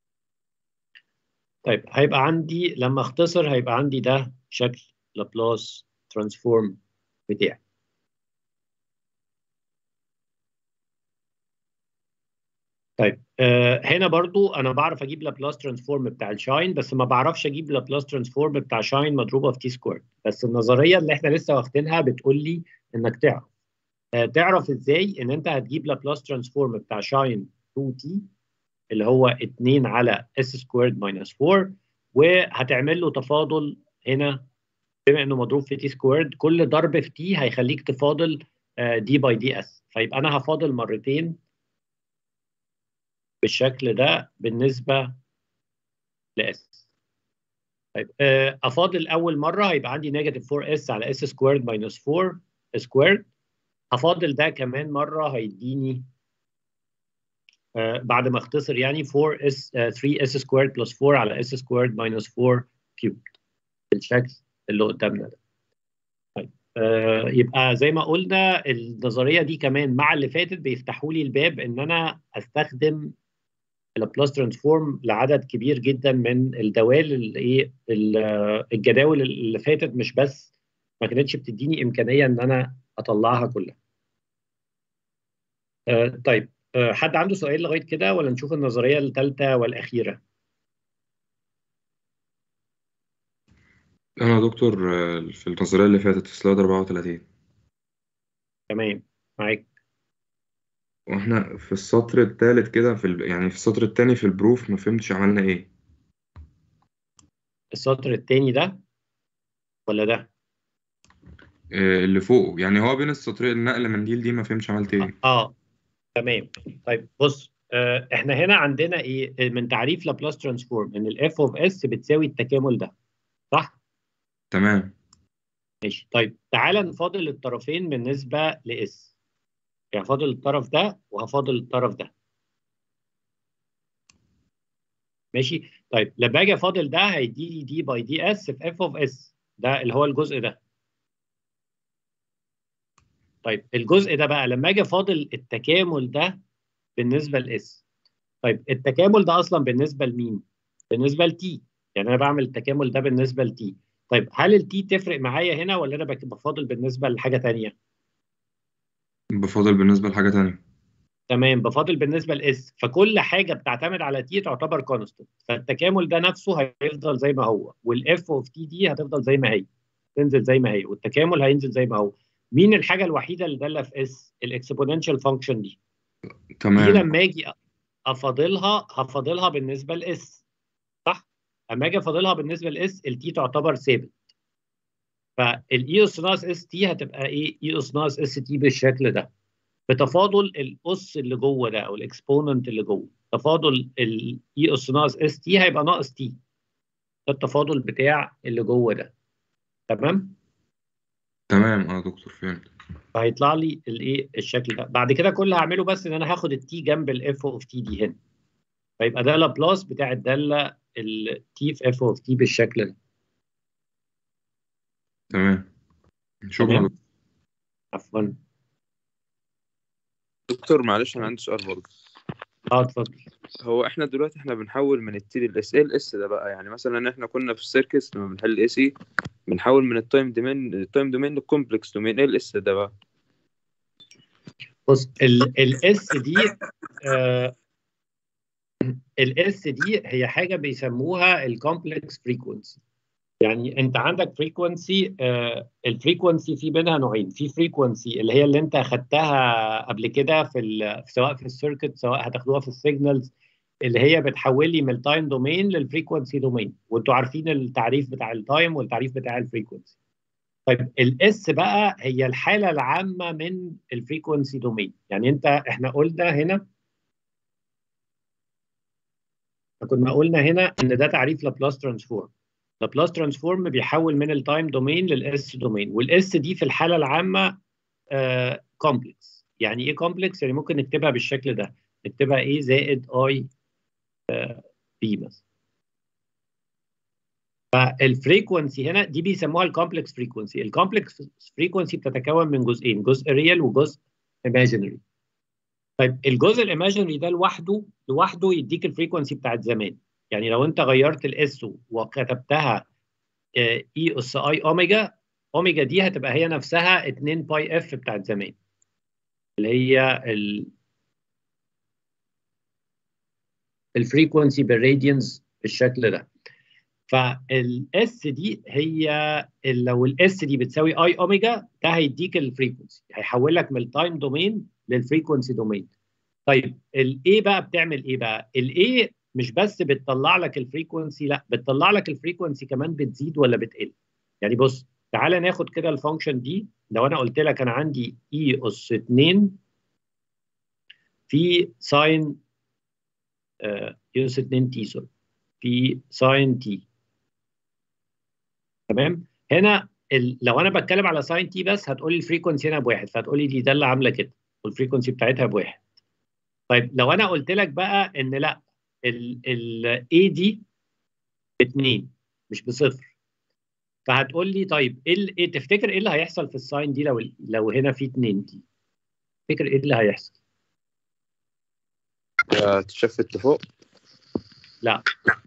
[SPEAKER 1] طيب هيبقى عندي لما اختصر هيبقى عندي ده شكل لابلاس ترانسفورم بتاعي طيب آه هنا برضو انا بعرف اجيب لابلاس ترانسفورم بتاع الشاين بس ما بعرفش اجيب لابلاس ترانسفورم بتاع شاين مضروبه في تي سكوير بس النظريه اللي احنا لسه واخدينها بتقول لي انك تعرف آه تعرف ازاي ان انت هتجيب لابلاس ترانسفورم بتاع شاين 2 تي اللي هو 2 على اس سكويرد ماينس 4 وهتعمل له تفاضل هنا بما انه مضروب في تي سكويرد كل ضرب في تي هيخليك تفاضل دي باي دي اس فيبقى انا هفاضل مرتين بالشكل ده بالنسبه لاس طيب آه، افاضل اول مره هيبقى عندي نيجاتيف 4 اس على اس سكويرد ماينس 4 سكويرد هفاضل ده كمان مره هيديني آه، بعد ما اختصر يعني 4 اس 3 اس سكويرد بلس 4 على اس سكويرد ماينس 4 كيوب بالشكل اللي قدامنا ده طيب آه، يبقى زي ما قلنا النظريه دي كمان مع اللي فاتت بيفتحوا لي الباب ان انا استخدم البلاس ترانسفورم لعدد كبير جدا من الدوال الايه الجداول اللي فاتت مش بس ما كانتش بتديني امكانيه ان انا اطلعها كلها. آه، طيب آه، حد عنده سؤال لغايه كده ولا نشوف النظريه الثالثه والاخيره؟
[SPEAKER 3] انا يا دكتور آه، في النظريه اللي فاتت سلايد 34
[SPEAKER 1] تمام معاك
[SPEAKER 3] واحنا في السطر الثالث كده في ال... يعني في السطر الثاني في البروف ما فهمتش عملنا ايه
[SPEAKER 1] السطر الثاني ده ولا ده؟
[SPEAKER 3] آه، اللي فوقه يعني هو بين السطرين النقل منديل دي ما فهمتش عملت ايه
[SPEAKER 1] اه تمام طيب بص آه احنا هنا عندنا ايه من تعريف لابلاس ترانسفورم ان الاف اوف اس بتساوي التكامل ده صح؟
[SPEAKER 3] تمام
[SPEAKER 1] ماشي طيب تعالى نفاضل الطرفين بالنسبه لاس يعني فاضل الطرف ده وهفاضل الطرف ده ماشي طيب لما اجي افاضل ده هيديني دي باي دي اس في اف اوف اس ده اللي هو الجزء ده طيب الجزء ده بقى لما اجي افاضل التكامل ده بالنسبه لاس طيب التكامل ده اصلا بالنسبه لمين بالنسبه لتي يعني انا بعمل التكامل ده بالنسبه لتي طيب هل التي تفرق معايا هنا ولا انا بك- بفاضل بالنسبه لحاجه تانية
[SPEAKER 3] بفاضل بالنسبة لحاجة تانية
[SPEAKER 1] تمام بفاضل بالنسبه لاس فكل حاجه بتعتمد على تي تعتبر كونستنت فالتكامل ده نفسه هيفضل زي ما هو والاف اوف تي دي هتفضل زي ما هي تنزل زي ما هي والتكامل هينزل زي ما هو مين الحاجه الوحيده اللي داله في اس الاكسبوننشال فانكشن دي دي
[SPEAKER 3] تمام
[SPEAKER 1] لما اجي افاضلها هفاضلها بالنسبه لاس صح اما اجي افاضلها بالنسبه لاس التي تعتبر ثابت فالاي اس ناقص اس تي هتبقى ايه اي اس ناقص اس تي بالشكل ده بتفاضل الاس اللي جوه ده او الاكسبوننت اللي جوه تفاضل الاي اس ناقص اس تي هيبقى ناقص تي ده التفاضل بتاع اللي جوه ده تمام
[SPEAKER 3] تمام اه دكتور فهمت
[SPEAKER 1] فهيطلع لي الايه الشكل ده بعد كده كل اللي هعمله بس ان انا هاخد التي جنب الاف اوف تي دي هنا فيبقى ده لابلاس بتاع الداله التي في اف اوف تي بالشكل ده
[SPEAKER 3] تمام شكرا
[SPEAKER 1] تمام
[SPEAKER 3] دكتور.
[SPEAKER 1] عفوا
[SPEAKER 10] دكتور معلش انا عندي سؤال برضه
[SPEAKER 1] اه اتفضل
[SPEAKER 10] هو احنا دلوقتي احنا بنحول من التي للاس ايه الاس ده بقى يعني مثلا احنا كنا في السيركس لما بنحل اي سي بنحول من التايم دومين التايم دومين للكومبلكس دومين ايه الاس ده بقى
[SPEAKER 1] بص الاس دي الاس دي هي حاجه بيسموها الكومبلكس فريكونسي يعني انت عندك فريكونسي الفريكونسي في منها نوعين في فريكونسي اللي هي اللي انت اخدتها قبل كده في ال- سواء في السيركت سواء هتاخدوها في السيجنالز اللي هي بتحول لي من التايم دومين للفريكونسي دومين وانتوا عارفين التعريف بتاع التايم والتعريف بتاع الفريكونسي طيب الاس بقى هي الحاله العامه من الفريكونسي دومين يعني انت احنا قلنا هنا كنا قلنا هنا ان ده تعريف لابلاس ترانسفورم لابلاس ترانسفورم بيحول من التايم دومين للاس دومين والاس دي في الحاله العامه كومبلكس يعني ايه كومبلكس يعني ممكن نكتبها بالشكل ده نكتبها ايه زائد اي بي مثلا فالفريكونسي هنا دي بيسموها الكومبلكس فريكونسي الكومبلكس فريكونسي بتتكون من جزئين جزء ريال وجزء ايماجينري طيب الجزء الايماجينري ده لوحده لوحده يديك الفريكونسي بتاعت زمان يعني لو انت غيرت الاس وكتبتها اي اس اي اوميجا اوميجا دي هتبقى هي نفسها 2 باي اف بتاعت زمان اللي هي ال الفريكونسي بالراديانز بالشكل ده فالاس دي هي لو الاس دي بتساوي اي اوميجا ده هيديك الفريكونسي هيحول لك من التايم دومين للفريكونسي دومين طيب الاي بقى بتعمل ايه بقى الاي مش بس بتطلع لك الفريكونسي لا بتطلع لك الفريكونسي كمان بتزيد ولا بتقل يعني بص تعالى ناخد كده الفانكشن دي لو انا قلت لك انا عندي اي اس 2 في ساين اي اس 2 تي سوري في ساين تي تمام هنا ال... لو انا بتكلم على ساين تي بس هتقول لي الفريكونسي هنا بواحد فهتقول لي دي داله عامله كده والفريكونسي بتاعتها بواحد طيب لو انا قلت لك بقى ان لا ال اي دي باتنين مش بصفر فهتقول لي طيب ايه ال- إيه تفتكر ايه اللي هيحصل في الساين دي لو لو هنا في اتنين دي تفتكر ايه اللي هيحصل؟
[SPEAKER 10] اتشفت لفوق
[SPEAKER 1] لا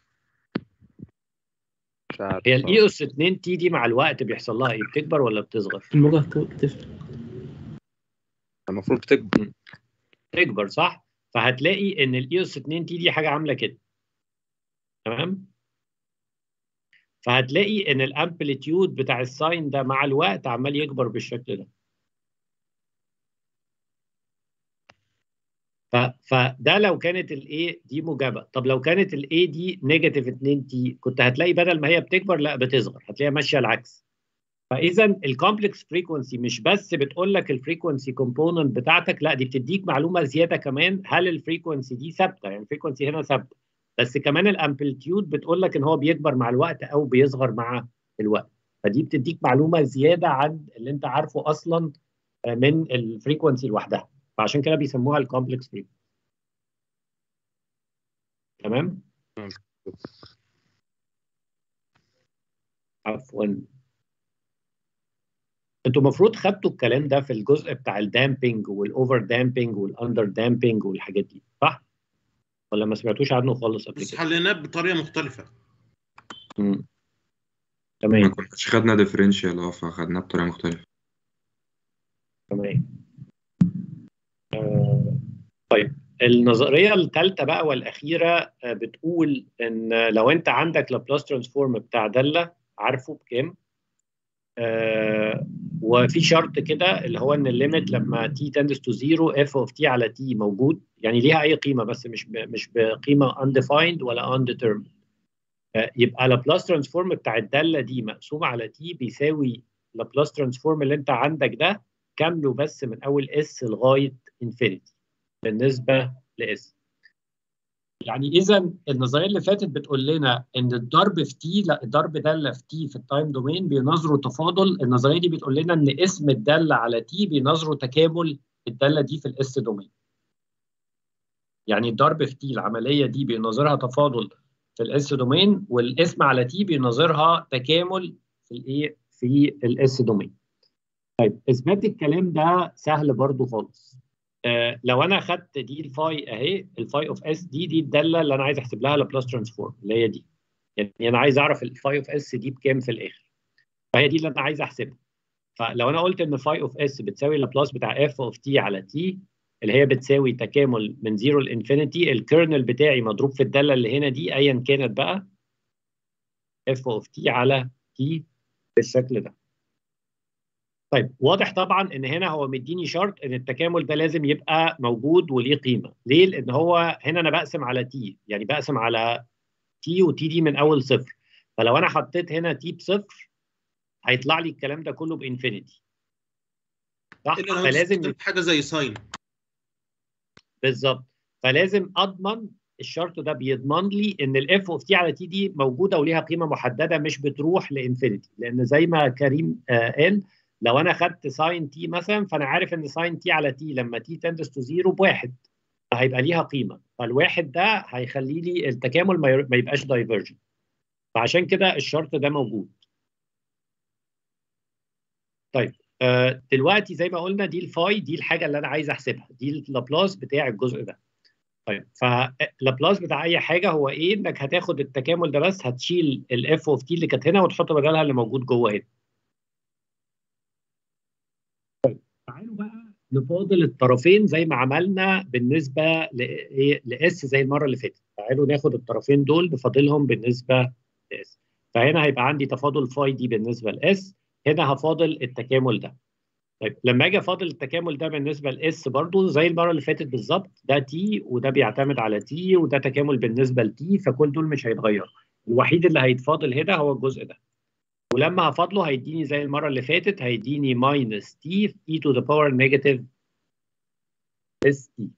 [SPEAKER 10] مش عارف
[SPEAKER 1] هي الاي اس 2 تي دي مع الوقت بيحصل لها ايه؟ بتكبر ولا بتصغر؟
[SPEAKER 6] الموجة بتفرق
[SPEAKER 10] المفروض بتكبر
[SPEAKER 1] تكبر صح؟ فهتلاقي ان الاي اس 2 تي دي حاجه عامله كده تمام؟ فهتلاقي ان الامبليتيود بتاع الساين ده مع الوقت عمال يكبر بالشكل ده ف... فده لو كانت الاي دي موجبه طب لو كانت الاي دي نيجاتيف 2 تي كنت هتلاقي بدل ما هي بتكبر لا بتصغر هتلاقيها ماشيه العكس فاذا الكومبلكس فريكونسي مش بس بتقول لك الفريكونسي كومبوننت بتاعتك لا دي بتديك معلومه زياده كمان هل الفريكونسي دي ثابته يعني الفريكونسي هنا ثابته بس كمان الامبليتيود بتقول لك ان هو بيكبر مع الوقت او بيصغر مع الوقت فدي بتديك معلومه زياده عن اللي انت عارفه اصلا من الفريكونسي لوحدها فعشان كده بيسموها الكومبلكس فريكونسي تمام عفوا انتوا المفروض خدتوا الكلام ده في الجزء بتاع الدامبنج والاوفر دامبنج والاندر دامبنج والحاجات دي صح؟ ولا ما سمعتوش عنه خالص قبل
[SPEAKER 2] بس
[SPEAKER 1] كده؟
[SPEAKER 2] حليناه بطريقه مختلفه
[SPEAKER 1] مم.
[SPEAKER 3] ما
[SPEAKER 1] تمام
[SPEAKER 3] كناش خدنا ديفرنشال اه فخدناه بطريقة مختلفة
[SPEAKER 1] تمام آه، طيب النظريه الثالثه بقى والاخيره آه، بتقول ان لو انت عندك لابلاس ترانسفورم بتاع داله عارفه بكام آه، وفي شرط كده اللي هو ان الليميت لما تي تندس تو زيرو اف اوف تي على تي موجود يعني ليها اي قيمه بس مش ب... مش بقيمه undefined ولا undetermined آه، يبقى لابلاس ترانسفورم بتاع الداله دي مقسوم على تي بيساوي لابلاس ترانسفورم اللي انت عندك ده كامله بس من اول اس لغايه انفينيتي بالنسبه لاس يعني اذا النظريه اللي فاتت بتقول لنا ان الضرب في تي لا الضرب داله في تي في التايم دومين بينظروا تفاضل النظريه دي بتقول لنا ان اسم الداله على تي بينظروا تكامل الداله دي في الاس دومين يعني الضرب في تي العمليه دي بينظرها تفاضل في الاس دومين والاسم على تي بينظرها تكامل في الايه في الاس دومين طيب اثبات الكلام ده سهل برضو خالص آه لو انا خدت دي الفاي اهي الفاي اوف اس دي دي الداله اللي انا عايز احسب لها لابلاس ترانسفورم اللي هي دي يعني انا عايز اعرف الفاي اوف اس دي بكام في الاخر فهي دي اللي انا عايز احسبها فلو انا قلت ان فاي اوف اس بتساوي لابلاس بتاع اف اوف تي على تي اللي هي بتساوي تكامل من زيرو لانفينيتي الكيرنل بتاعي مضروب في الداله اللي هنا دي ايا كانت بقى اف اوف تي على تي بالشكل ده طيب واضح طبعا ان هنا هو مديني شرط ان التكامل ده لازم يبقى موجود وليه قيمه ليه لان هو هنا انا بقسم على تي يعني بقسم على تي وتي دي من اول صفر فلو انا حطيت هنا تي بصفر هيطلع لي الكلام ده كله بانفينيتي صح
[SPEAKER 2] الا لو
[SPEAKER 1] فلازم
[SPEAKER 2] استخدمت حاجه زي ساين
[SPEAKER 1] بالظبط فلازم اضمن الشرط ده بيضمن لي ان الاف اوف تي على تي دي موجوده وليها قيمه محدده مش بتروح لانفينيتي لان زي ما كريم آه قال لو انا خدت ساين تي مثلا فانا عارف ان ساين تي على تي لما تي تندس تو زيرو بواحد فهيبقى ليها قيمه فالواحد ده هيخلي لي التكامل ما ير- ما يبقاش دايفرجن فعشان كده الشرط ده موجود طيب آه دلوقتي زي ما قلنا دي الفاي دي الحاجه اللي انا عايز احسبها دي اللابلاس بتاع الجزء ده طيب فاللابلاس بتاع اي حاجه هو ايه انك هتاخد التكامل ده بس هتشيل الاف اوف تي اللي كانت هنا وتحط بدلها اللي موجود جوه هنا تعالوا بقى نفاضل الطرفين زي ما عملنا بالنسبه لايه لاس زي المره اللي فاتت تعالوا ناخد الطرفين دول نفاضلهم بالنسبه لاس فهنا هيبقى عندي تفاضل فاي دي بالنسبه لاس هنا هفاضل التكامل ده طيب لما اجي افاضل التكامل ده بالنسبه لاس برضو زي المره اللي فاتت بالظبط ده تي وده بيعتمد على تي وده تكامل بالنسبه لتي فكل دول مش هيتغيروا الوحيد اللي هيتفاضل هنا هو الجزء ده ولما هفاضله هيديني زي المره اللي فاتت هيديني ماينس تي اي تو ذا باور نيجاتيف اس تي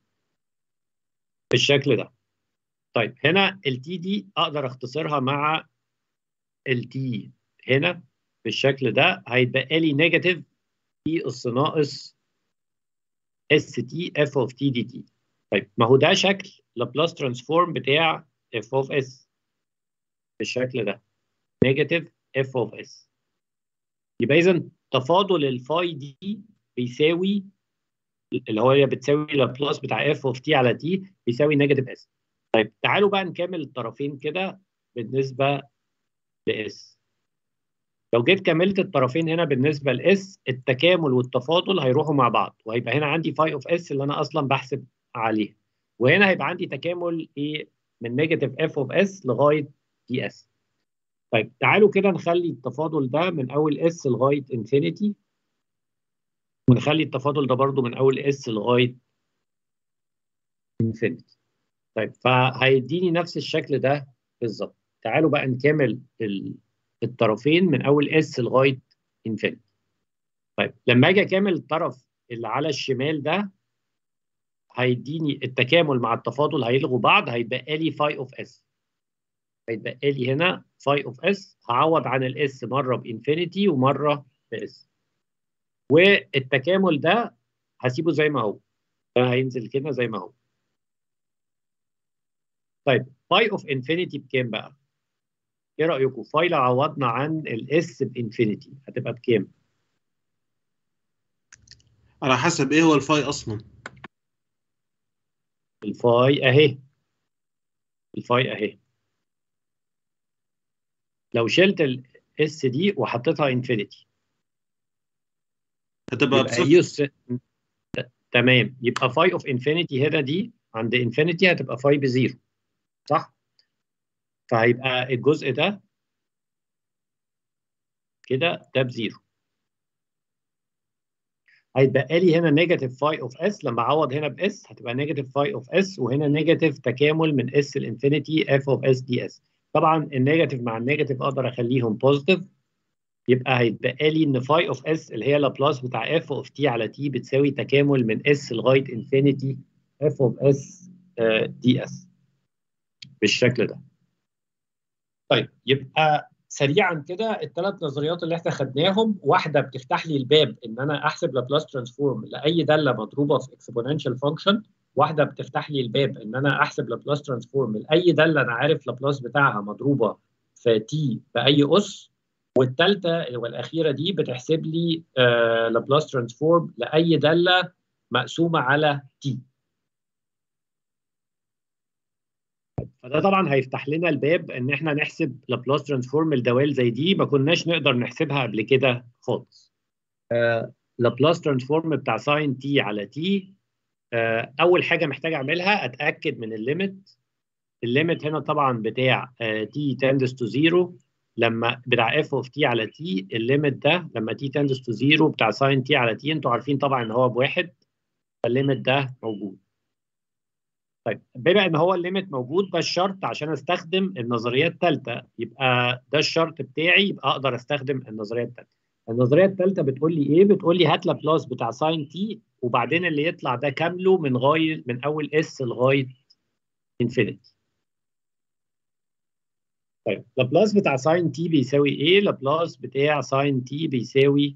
[SPEAKER 1] بالشكل ده طيب هنا التي دي اقدر اختصرها مع التي هنا بالشكل ده هيتبقى لي نيجاتيف تي اس ناقص اس تي اف اوف تي دي تي طيب ما هو ده شكل لابلاس ترانسفورم بتاع اف اوف اس بالشكل ده نيجاتيف اف اوف اس يبقى اذا تفاضل الفاي دي بيساوي اللي هو هي بتساوي لابلاس بتاع اف اوف تي على تي بيساوي نيجاتيف اس طيب تعالوا بقى نكمل الطرفين كده بالنسبه لاس لو جيت كملت الطرفين هنا بالنسبه لاس التكامل والتفاضل هيروحوا مع بعض وهيبقى هنا عندي فاي اوف اس اللي انا اصلا بحسب عليه وهنا هيبقى عندي تكامل ايه من نيجاتيف اف اوف اس لغايه دي اس طيب تعالوا كده نخلي التفاضل ده من اول اس لغايه انفينيتي ونخلي التفاضل ده برضو من اول اس لغايه انفينيتي طيب فهيديني نفس الشكل ده بالظبط تعالوا بقى نكمل ال- الطرفين من اول اس لغايه انفينيتي طيب لما اجي اكمل الطرف اللي على الشمال ده هيديني التكامل مع التفاضل هيلغوا بعض هيتبقى لي فاي اوف اس هيتبقى لي هنا فاي اوف اس هعوض عن الاس مره بانفينيتي ومره باس والتكامل ده هسيبه زي ما هو ده هينزل كده زي ما هو طيب فاي اوف انفينيتي بكام بقى؟ ايه رايكم؟ فاي لو عوضنا عن الاس بانفينيتي هتبقى بكام؟
[SPEAKER 2] على حسب ايه هو الفاي اصلا
[SPEAKER 1] الفاي اهي الفاي اهي لو شلت الاس دي وحطيتها انفينيتي
[SPEAKER 2] هتبقى
[SPEAKER 1] يبقى
[SPEAKER 2] بصفر
[SPEAKER 1] يوس تمام يبقى فاي اوف انفينيتي هنا دي عند انفينيتي هتبقى فاي بزيرو صح فهيبقى الجزء ده كده ده بزيرو هيتبقى لي هنا نيجاتيف فاي اوف اس لما اعوض هنا باس هتبقى نيجاتيف فاي اوف اس وهنا نيجاتيف تكامل من اس الانفينيتي اف اوف اس دي اس طبعا النيجاتيف مع النيجاتيف اقدر اخليهم بوزيتيف يبقى هيتبقى لي ان فاي اوف اس اللي هي لابلاس بتاع اف اوف تي على تي بتساوي تكامل من اس لغايه انفينيتي اف اوف اس دي اس بالشكل ده. طيب يبقى سريعا كده الثلاث نظريات اللي احنا خدناهم واحده بتفتح لي الباب ان انا احسب لابلاس ترانسفورم لاي داله مضروبه في اكسبوننشال فانكشن واحده بتفتح لي الباب ان انا احسب لابلاس ترانسفورم لاي داله انا عارف لابلاس بتاعها مضروبه في تي باي اس والثالثه والاخيره دي بتحسب لي آه لابلاس ترانسفورم لاي داله مقسومه على تي فده طبعا هيفتح لنا الباب ان احنا نحسب لابلاس ترانسفورم الدوال زي دي ما كناش نقدر نحسبها قبل كده خالص. آه لابلاس ترانسفورم بتاع ساين تي على تي آه اول حاجه محتاج اعملها اتاكد من الليميت الليميت هنا طبعا بتاع تي تندس تو زيرو لما بتاع اف اوف تي على تي الليميت ده لما تي تندس تو زيرو بتاع ساين تي على تي انتوا عارفين طبعا ان هو بواحد فالليميت ده موجود. طيب بما ان هو الليميت موجود ده الشرط عشان استخدم النظريه الثالثه يبقى ده الشرط بتاعي يبقى اقدر استخدم النظريه الثالثه. النظريه الثالثه بتقول لي ايه؟ بتقول لي هات لابلاس بتاع ساين تي وبعدين اللي يطلع ده كامله من غايه من اول اس لغايه انفينيتي. طيب لابلاس بتاع ساين تي بيساوي ايه؟ لابلاس بتاع ساين تي بيساوي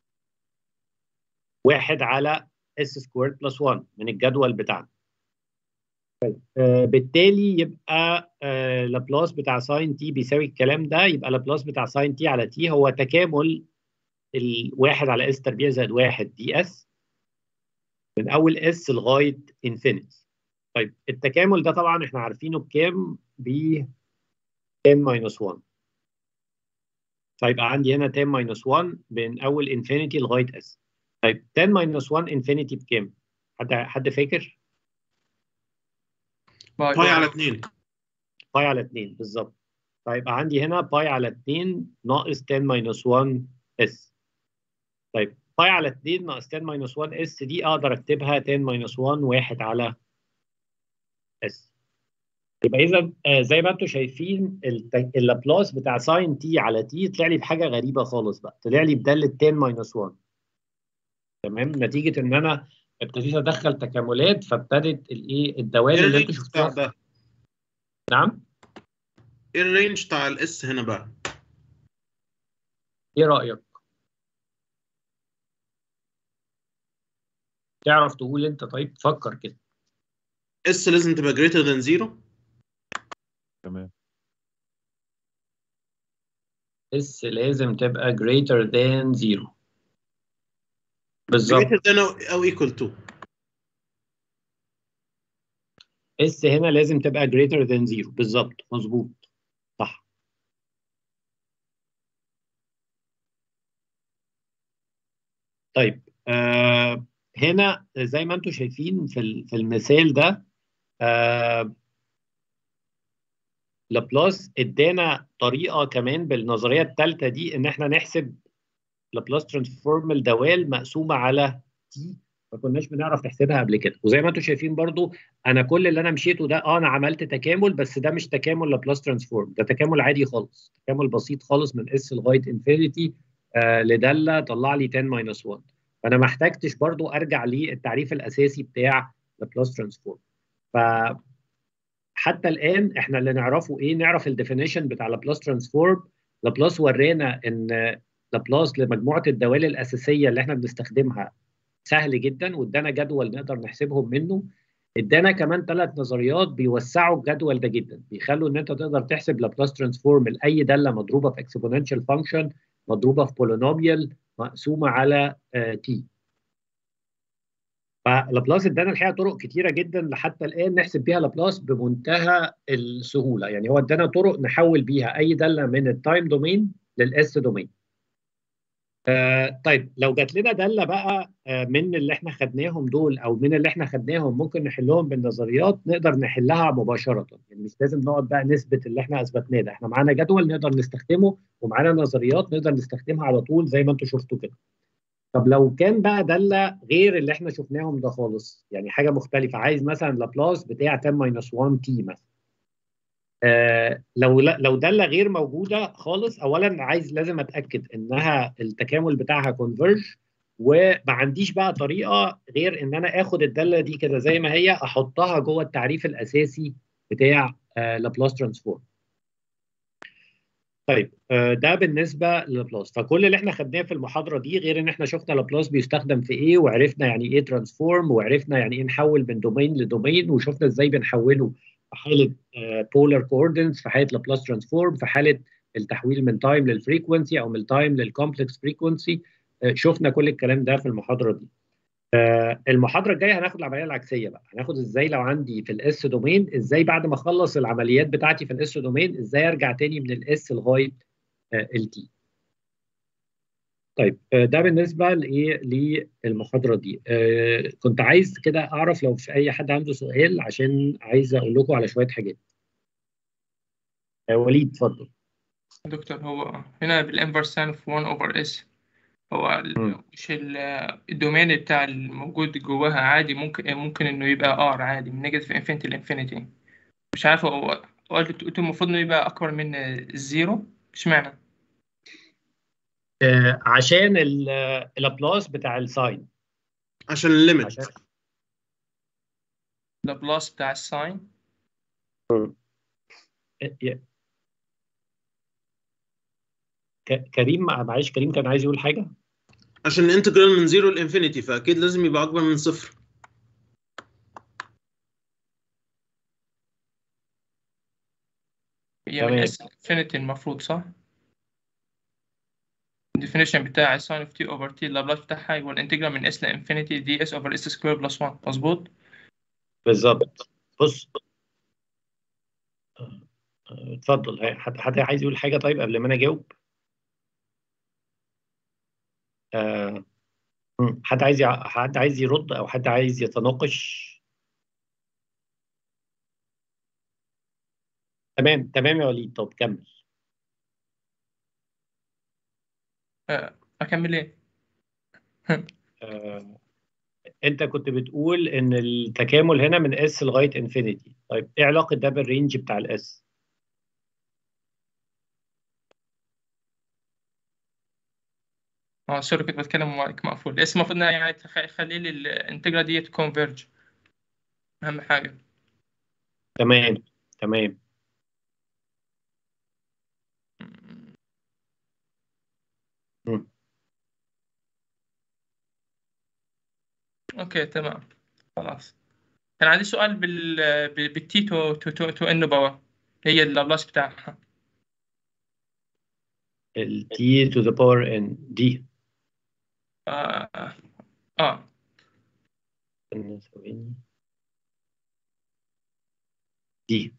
[SPEAKER 1] واحد على اس سكويرد بلس 1 من الجدول بتاعنا. طيب آه بالتالي يبقى آه لابلاس بتاع ساين تي بيساوي الكلام ده يبقى لابلاس بتاع ساين تي على تي هو تكامل الواحد على اس تربيع زائد واحد دي اس من اول اس لغايه انفينيتي. طيب التكامل ده طبعا احنا عارفينه بكام؟ ب 10 ماينس 1. فيبقى عندي هنا 10 ماينس 1 من اول انفينيتي لغايه اس. طيب 10 ماينس 1 انفينيتي بكام؟ حد حد فاكر؟
[SPEAKER 2] باي على 2
[SPEAKER 1] باي على 2 بالظبط فيبقى عندي هنا باي على 2 ناقص 10 ماينس 1 اس طيب باي على 2 ناقص 10 ماينس 1 اس دي اقدر اكتبها 10 ماينس 1 1 على اس يبقى اذا آه زي ما انتم شايفين اللابلاس بتاع ساين تي على تي طلع لي بحاجه غريبه خالص بقى طلع لي بداله 10 ماينس 1 تمام نتيجه ان انا ابتديت ادخل تكاملات فابتدت الايه الدوال اللي انتوا شفتوها
[SPEAKER 2] ده
[SPEAKER 1] نعم
[SPEAKER 2] ايه الرينج بتاع الاس هنا بقى
[SPEAKER 1] ايه رايك تعرف تقول انت طيب فكر كده
[SPEAKER 2] اس لازم تبقى greater than زيرو
[SPEAKER 9] تمام
[SPEAKER 1] اس لازم تبقى greater than 0 بالظبط
[SPEAKER 2] greater than او أو equal to
[SPEAKER 1] اس هنا لازم تبقى greater than 0 بالظبط مظبوط صح طيب آه هنا زي ما انتم شايفين في ال- في المثال ده آه لابلاس ادانا طريقه كمان بالنظريه الثالثه دي ان احنا نحسب لابلاس ترانسفورم الدوال مقسومه على تي ما كناش بنعرف نحسبها قبل كده وزي ما انتم شايفين برضو انا كل اللي انا مشيته ده اه انا عملت تكامل بس ده مش تكامل لابلاس ترانسفورم ده تكامل عادي خالص تكامل بسيط خالص من اس لغايه انفينيتي آه لداله طلع لي 10 ماينس 1 فانا ما احتاجتش برضو ارجع للتعريف الاساسي بتاع لابلاس ترانسفورم ف حتى الان احنا اللي نعرفه ايه نعرف الديفينيشن بتاع لابلاس ترانسفورم لابلاس ورانا ان لابلاس لمجموعه الدوال الاساسيه اللي احنا بنستخدمها سهل جدا وادانا جدول نقدر نحسبهم منه ادانا كمان ثلاث نظريات بيوسعوا الجدول ده جدا بيخلوا ان انت تقدر تحسب لابلاس ترانسفورم لاي داله مضروبه في اكسبوننشال فانكشن مضروبه في بولينوميال مقسومه على تي فلابلاس ادانا الحقيقه طرق كتيره جدا لحتى الان نحسب بيها لابلاس بمنتهى السهوله يعني هو ادانا طرق نحول بيها اي داله من التايم دومين للاس دومين آه طيب لو جات لنا داله بقى آه من اللي احنا خدناهم دول او من اللي احنا خدناهم ممكن نحلهم بالنظريات نقدر نحلها مباشره يعني مش لازم نقعد بقى نثبت اللي احنا اثبتناه ده احنا معانا جدول نقدر نستخدمه ومعانا نظريات نقدر نستخدمها على طول زي ما انتم شفتوا كده طب لو كان بقى داله غير اللي احنا شفناهم ده خالص يعني حاجه مختلفه عايز مثلا لابلاس بتاع 10 ماينس 1 تي مثلا آه لو لا لو داله غير موجوده خالص اولا عايز لازم اتاكد انها التكامل بتاعها كونفرج وما عنديش بقى طريقه غير ان انا اخد الداله دي كده زي ما هي احطها جوه التعريف الاساسي بتاع آه لابلاس ترانسفورم طيب آه ده بالنسبه للابلاس فكل اللي احنا خدناه في المحاضره دي غير ان احنا شفنا لابلاس بيستخدم في ايه وعرفنا يعني ايه ترانسفورم وعرفنا يعني ايه نحول من دومين لدومين وشفنا ازاي بنحوله في حاله بولار كوردينتس في حاله لابلاس ترانسفورم في حاله التحويل من تايم للفريكونسي او من التايم للكومبلكس فريكونسي شفنا كل الكلام ده في المحاضره دي المحاضره الجايه هناخد العمليه العكسيه بقى هناخد ازاي لو عندي في الاس دومين ازاي بعد ما اخلص العمليات بتاعتي في الاس دومين ازاي ارجع تاني من الاس لغايه التي طيب ده بالنسبه لايه للمحاضره دي آه كنت عايز كده اعرف لو في اي حد عنده سؤال عشان عايز اقول لكم على شويه حاجات آه وليد اتفضل
[SPEAKER 8] دكتور هو هنا بالانفرس ساين في 1 اوفر اس هو مش الدومين بتاع الموجود جواها عادي ممكن ممكن انه يبقى ار عادي من نيجاتيف انفينيتي لانفينيتي مش عارف هو قلت المفروض انه يبقى اكبر من الزيرو اشمعنى؟
[SPEAKER 1] آه عشان اللابلاس بتاع الساين
[SPEAKER 2] عشان الليمت
[SPEAKER 1] عشان
[SPEAKER 8] لابلاس بتاع الساين
[SPEAKER 1] كريم معلش كريم كان عايز يقول حاجه
[SPEAKER 2] عشان الانتجرال من زيرو لانفينيتي فاكيد لازم يبقى اكبر من صفر
[SPEAKER 8] هي من اس انفينيتي المفروض صح؟ الديفينيشن بتاع الساين اوف تي اوفر تي اللابلاس بتاعها يبقى الانتجرال من اس لانفينيتي دي اس اوفر اس سكوير بلس 1 مظبوط؟
[SPEAKER 1] بالظبط بص اتفضل حد حد عايز يقول حاجه طيب قبل ما انا اجاوب آه. حد عايز يع... حد عايز يرد او حد عايز يتناقش تمام تمام يا وليد طب كمل
[SPEAKER 8] اكمل ايه
[SPEAKER 1] آه. انت كنت بتقول ان التكامل هنا من اس لغايه انفينيتي طيب ايه علاقه ده بالرينج بتاع الاس
[SPEAKER 8] اه سوري كنت بتكلم ومايك مقفول الاسم المفروض يعني تخلي لي الانتجرا دي تكونفيرج اهم حاجه
[SPEAKER 1] تمام تمام م.
[SPEAKER 8] اوكي تمام خلاص كان عندي سؤال بال بالتي تو تو تو, تو ان باور هي اللابلاس بتاعها
[SPEAKER 1] ال t to the power n دي
[SPEAKER 8] اه اه
[SPEAKER 1] ثواني دي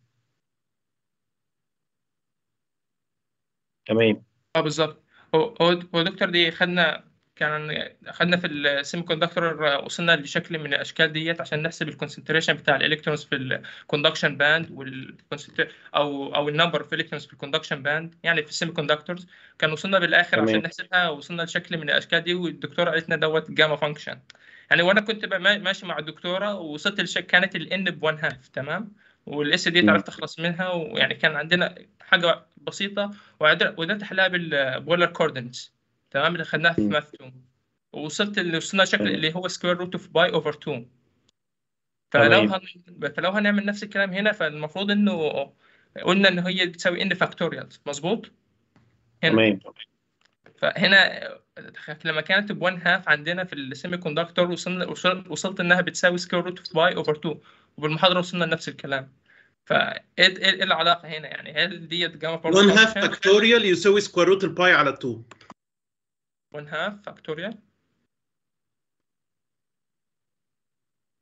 [SPEAKER 1] تمام
[SPEAKER 8] اه بالظبط هو هو هو دكتور دي خدنا كان خدنا في السيمي كوندكتور وصلنا لشكل من الاشكال ديت عشان نحسب الكونسنتريشن بتاع الالكترونز في الكوندكشن باند وال او او النمبر اوف الكترونز في الكوندكشن باند يعني في السيمي كوندكتورز كان وصلنا بالاخر
[SPEAKER 1] تمام.
[SPEAKER 8] عشان نحسبها وصلنا لشكل من الاشكال دي والدكتوره قالت لنا دوت جاما فانكشن يعني وانا كنت بقى ما- ماشي مع الدكتوره ووصلت لشك كانت الان ب 1 هاف تمام والاس دي
[SPEAKER 1] مم.
[SPEAKER 8] عرفت اخلص منها ويعني كان عندنا حاجه بسيطه وقدرت وقدرت احلها بالبولار كوردينتس تمام اللي خدناها في
[SPEAKER 1] مم.
[SPEAKER 8] ماث 2 ووصلت اللي وصلنا شكل
[SPEAKER 1] تمام.
[SPEAKER 8] اللي هو سكوير روت اوف باي اوفر 2 فلو
[SPEAKER 1] تمام.
[SPEAKER 8] هن... فلو هنعمل نفس الكلام هنا فالمفروض انه قلنا ان هي بتساوي ان فاكتوريال مظبوط هنا
[SPEAKER 1] تمام
[SPEAKER 8] فهنا لما كانت ب 1 هاف عندنا في السيمي كوندكتور وصلنا وصل- وصلت انها بتساوي سكوير روت اوف باي اوفر 2 وبالمحاضره وصلنا لنفس الكلام فايه ايه إيه العلاقه هنا يعني هل ديت جاما
[SPEAKER 2] 1 هاف فاكتوريال يساوي سكوير روت الباي على 2
[SPEAKER 8] 1 هاف فاكتوريال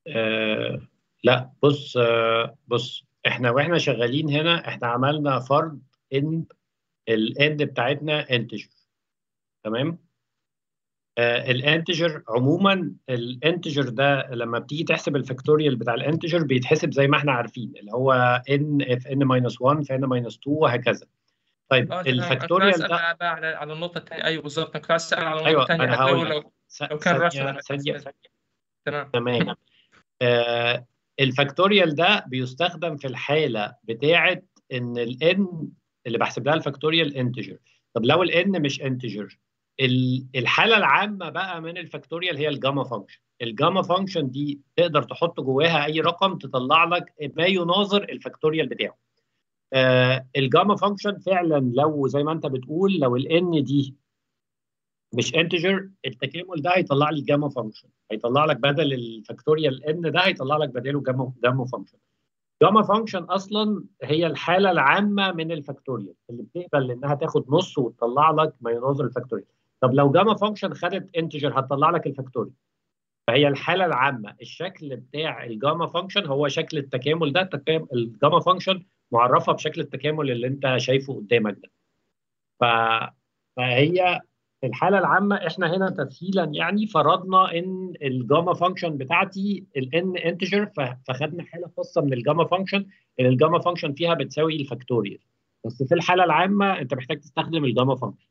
[SPEAKER 1] آه لا بص آه بص احنا واحنا شغالين هنا احنا عملنا فرض ان الاند بتاعتنا انتجر تمام آه الانتجر عموما الانتجر ده لما بتيجي تحسب الفاكتوريال بتاع الانتجر بيتحسب زي ما احنا عارفين اللي هو ان في ان ماينس 1 في ان ماينس 2 وهكذا طيب
[SPEAKER 8] اه تمام انا كنت عايز
[SPEAKER 1] الفاكتوريال
[SPEAKER 8] اسال
[SPEAKER 1] ده
[SPEAKER 8] بقى بقى على على النقطه الثانيه ايوه بالظبط انا كنت عايز اسال على النقطه
[SPEAKER 1] ايوه
[SPEAKER 8] الثانيه
[SPEAKER 1] انا
[SPEAKER 8] حتى لو
[SPEAKER 1] هقول
[SPEAKER 8] لو
[SPEAKER 1] لك س-
[SPEAKER 8] لو كان راشد
[SPEAKER 1] ثانيه
[SPEAKER 8] انا
[SPEAKER 1] ثانيه
[SPEAKER 8] تمام
[SPEAKER 1] تمام آه الفاكتوريال ده بيستخدم في الحاله بتاعه ان الان اللي بحسب لها الفاكتوريال انتجر طب لو الان مش انتجر الحاله العامه بقى من الفاكتوريال هي الجاما فانكشن الجاما فانكشن دي تقدر تحط جواها اي رقم تطلع لك ما يناظر الفاكتوريال بتاعه آه الجاما فانكشن فعلا لو زي ما انت بتقول لو الان دي مش انتجر التكامل ده هيطلع لي جاما فانكشن هيطلع لك بدل الفاكتوريال ان ده هيطلع لك بداله جاما جاما فانكشن جاما فانكشن اصلا هي الحاله العامه من الفاكتوريال اللي بتقبل انها تاخد نص وتطلع لك ما يناظر الفاكتوريال طب لو جاما فانكشن خدت انتجر هتطلع لك الفاكتوريال فهي الحاله العامه الشكل بتاع الجاما فانكشن هو شكل التكامل ده التكامل الجاما فانكشن معرفه بشكل التكامل اللي انت شايفه قدامك ده ف... فهي في الحاله العامه احنا هنا تسهيلا يعني فرضنا ان الجاما فانكشن بتاعتي الان انتجر فخدنا حاله خاصه من الجاما فانكشن اللي الجاما فانكشن فيها بتساوي الفاكتوريال بس في الحاله العامه انت محتاج تستخدم الجاما فانكشن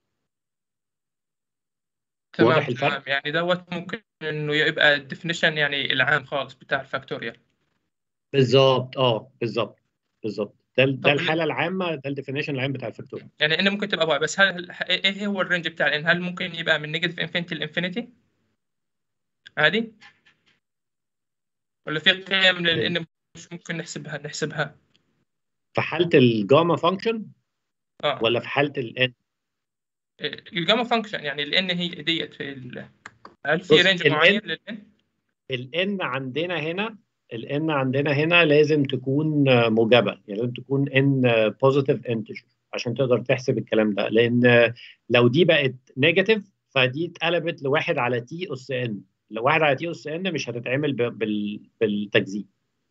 [SPEAKER 8] تمام
[SPEAKER 1] واضح الفرق؟
[SPEAKER 8] تمام يعني دوت ممكن انه يبقى الديفينيشن يعني العام خالص بتاع الفاكتوريال
[SPEAKER 1] بالظبط اه بالظبط بالظبط ده ده
[SPEAKER 8] طب
[SPEAKER 1] الحاله العامه ده الديفينيشن العام بتاع الفاكتوريال
[SPEAKER 8] يعني ان ممكن تبقى واي بس هل ايه هو الرينج بتاع الان هل ممكن يبقى من نيجاتيف انفينيتي لانفينيتي عادي ولا في قيم للان مش ممكن نحسبها نحسبها
[SPEAKER 1] في حاله الجاما فانكشن
[SPEAKER 8] اه
[SPEAKER 1] ولا في حاله الان
[SPEAKER 8] الجاما فانكشن يعني الان هي ديت في ال... هل في
[SPEAKER 1] بص
[SPEAKER 8] رينج
[SPEAKER 1] ال
[SPEAKER 8] معين
[SPEAKER 1] n
[SPEAKER 8] للان
[SPEAKER 1] الان عندنا هنا الان عندنا هنا لازم تكون موجبه يعني لازم تكون ان بوزيتيف انتجر عشان تقدر تحسب الكلام ده لان لو دي بقت نيجاتيف فدي اتقلبت لواحد على تي اس ان لو واحد على تي اس ان مش هتتعمل ب- بال- بالتجزيء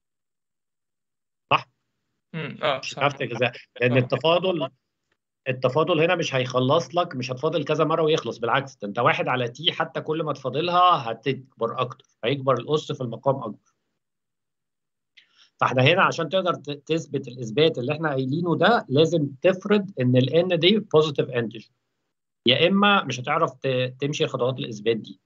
[SPEAKER 1] صح
[SPEAKER 8] امم اه
[SPEAKER 1] مش
[SPEAKER 8] صح
[SPEAKER 1] هتعرف تجزأ لان
[SPEAKER 8] اه
[SPEAKER 1] التفاضل التفاضل هنا مش هيخلص لك مش هتفاضل كذا مره ويخلص بالعكس ده انت واحد على تي حتى كل ما تفاضلها هتكبر اكتر هيكبر القص في المقام اكبر فاحنا هنا عشان تقدر ت- تثبت الاثبات اللي احنا قايلينه ده لازم تفرض ان الان دي بوزيتيف انتجر يا اما مش هتعرف ت- تمشي خطوات الاثبات دي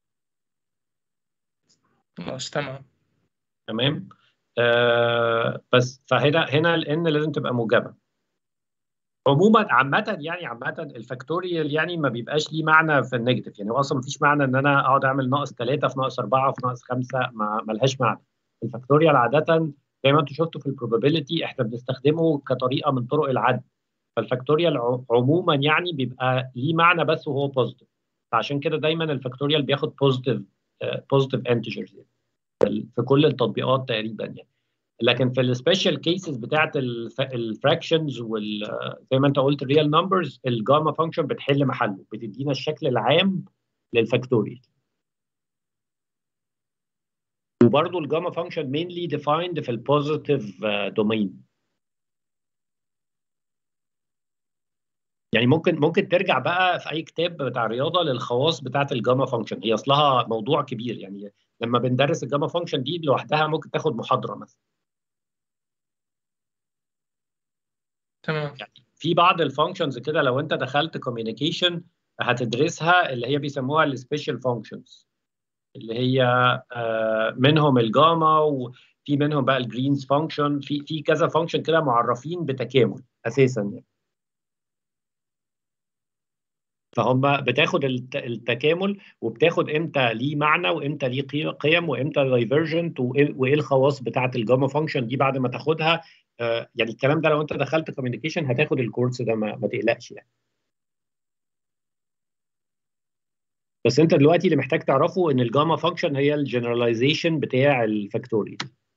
[SPEAKER 8] خلاص تمام
[SPEAKER 1] تمام آه بس فهنا هنا الان لازم تبقى موجبه عموما عامة يعني عامة الفاكتوريال يعني ما بيبقاش ليه معنى في النيجاتيف يعني هو اصلا مفيش معنى ان انا اقعد اعمل ناقص 3 في ناقص 4 في ناقص 5 ما ملهاش معنى الفاكتوريال عادة زي ما انتم شفتوا في البروبابيلتي احنا بنستخدمه كطريقة من طرق العد فالفاكتوريال ع- عموما يعني بيبقى ليه معنى بس وهو بوزيتيف فعشان كده دايما الفاكتوريال بياخد بوزيتيف بوزيتيف انتجرز في كل التطبيقات تقريبا يعني لكن في السبيشال كيسز بتاعت الفراكشنز وال زي ما انت قلت الريال نمبرز الجاما فانكشن بتحل محله بتدينا الشكل العام للفاكتوريال وبرضه الجاما فانكشن مينلي ديفايند في البوزيتيف دومين يعني ممكن ممكن ترجع بقى في اي كتاب بتاع رياضه للخواص بتاعت الجاما فانكشن هي اصلها موضوع كبير يعني لما بندرس الجاما فانكشن دي لوحدها ممكن تاخد محاضره مثلا
[SPEAKER 8] تمام
[SPEAKER 1] في بعض الفانكشنز كده لو انت دخلت كوميونيكيشن هتدرسها اللي هي بيسموها السبيشال فانكشنز اللي هي آه، منهم الجاما وفي منهم بقى الجرينز فانكشن في في كذا فانكشن كده معرفين بتكامل اساسا يعني فهم بتاخد الت- التكامل وبتاخد امتى ليه معنى وامتى ليه قي- قيم وامتى دايفرجنت وايه الخواص بتاعه الجاما فانكشن دي بعد ما تاخدها آه، يعني الكلام ده لو انت دخلت كوميونيكيشن هتاخد الكورس ده ما, ما تقلقش يعني بس انت دلوقتي اللي محتاج تعرفه ان الجاما فانكشن هي الجنراليزيشن بتاع الفاكتوريال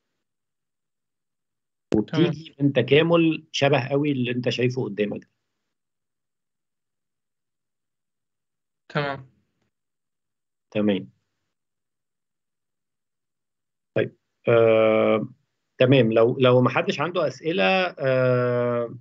[SPEAKER 8] تمام
[SPEAKER 1] وبتيجي من تكامل شبه قوي اللي انت شايفه قدامك ده.
[SPEAKER 8] تمام
[SPEAKER 1] تمام طيب آه، تمام لو لو ما حدش عنده اسئله آه،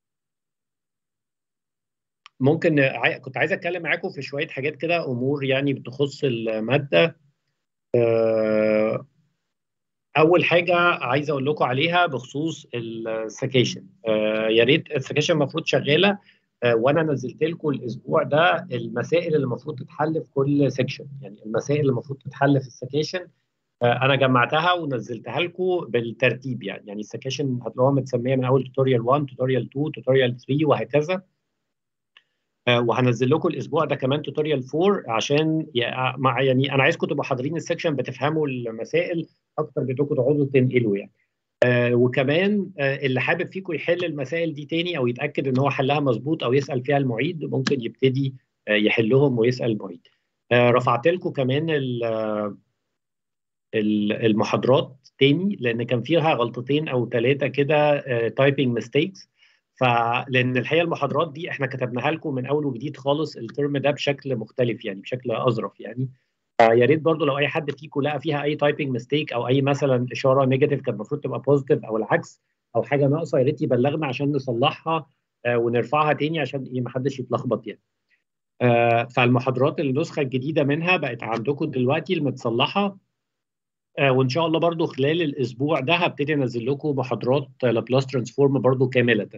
[SPEAKER 1] ممكن عاي- كنت عايز اتكلم معاكم في شويه حاجات كده امور يعني بتخص الماده آه، اول حاجه عايز اقول لكم عليها بخصوص السكيشن آه، يا ريت السكيشن المفروض شغاله آه، وانا نزلت لكم الاسبوع ده المسائل اللي المفروض تتحل في كل سيكشن يعني المسائل اللي المفروض تتحل في السكيشن آه، انا جمعتها ونزلتها لكم بالترتيب يعني يعني السكيشن هتلاقوها متسميه من اول توتوريال 1 توتوريال 2 توتوريال 3 وهكذا آه، وهنزل لكم الاسبوع ده كمان توتوريال 4 عشان يع- مع يعني انا عايزكم تبقوا حاضرين السكشن بتفهموا المسائل اكتر بدكم تقعدوا تنقلوا يعني آه وكمان آه اللي حابب فيكم يحل المسائل دي تاني او يتاكد ان هو حلها مظبوط او يسال فيها المعيد ممكن يبتدي آه يحلهم ويسال المعيد آه رفعت لكم كمان ال- آه، ال- المحاضرات تاني لان كان فيها غلطتين او ثلاثه كده تايبنج ميستيكس فلان الحقيقه المحاضرات دي احنا كتبناها لكم من اول وجديد خالص الترم ده بشكل مختلف يعني بشكل اظرف يعني فيا ريت برضو لو اي حد فيكم لقى فيها اي تايبنج ميستيك او اي مثلا اشاره نيجاتيف كانت المفروض تبقى بوزيتيف او العكس او حاجه ناقصه يا ريت يبلغنا عشان نصلحها آه، ونرفعها تاني عشان ايه ما حدش يتلخبط يعني آه، فالمحاضرات النسخه الجديده منها بقت عندكم دلوقتي المتصلحه آه، وان شاء الله برضو خلال الاسبوع ده هبتدي انزل لكم محاضرات لابلاس ترانسفورم برضو كامله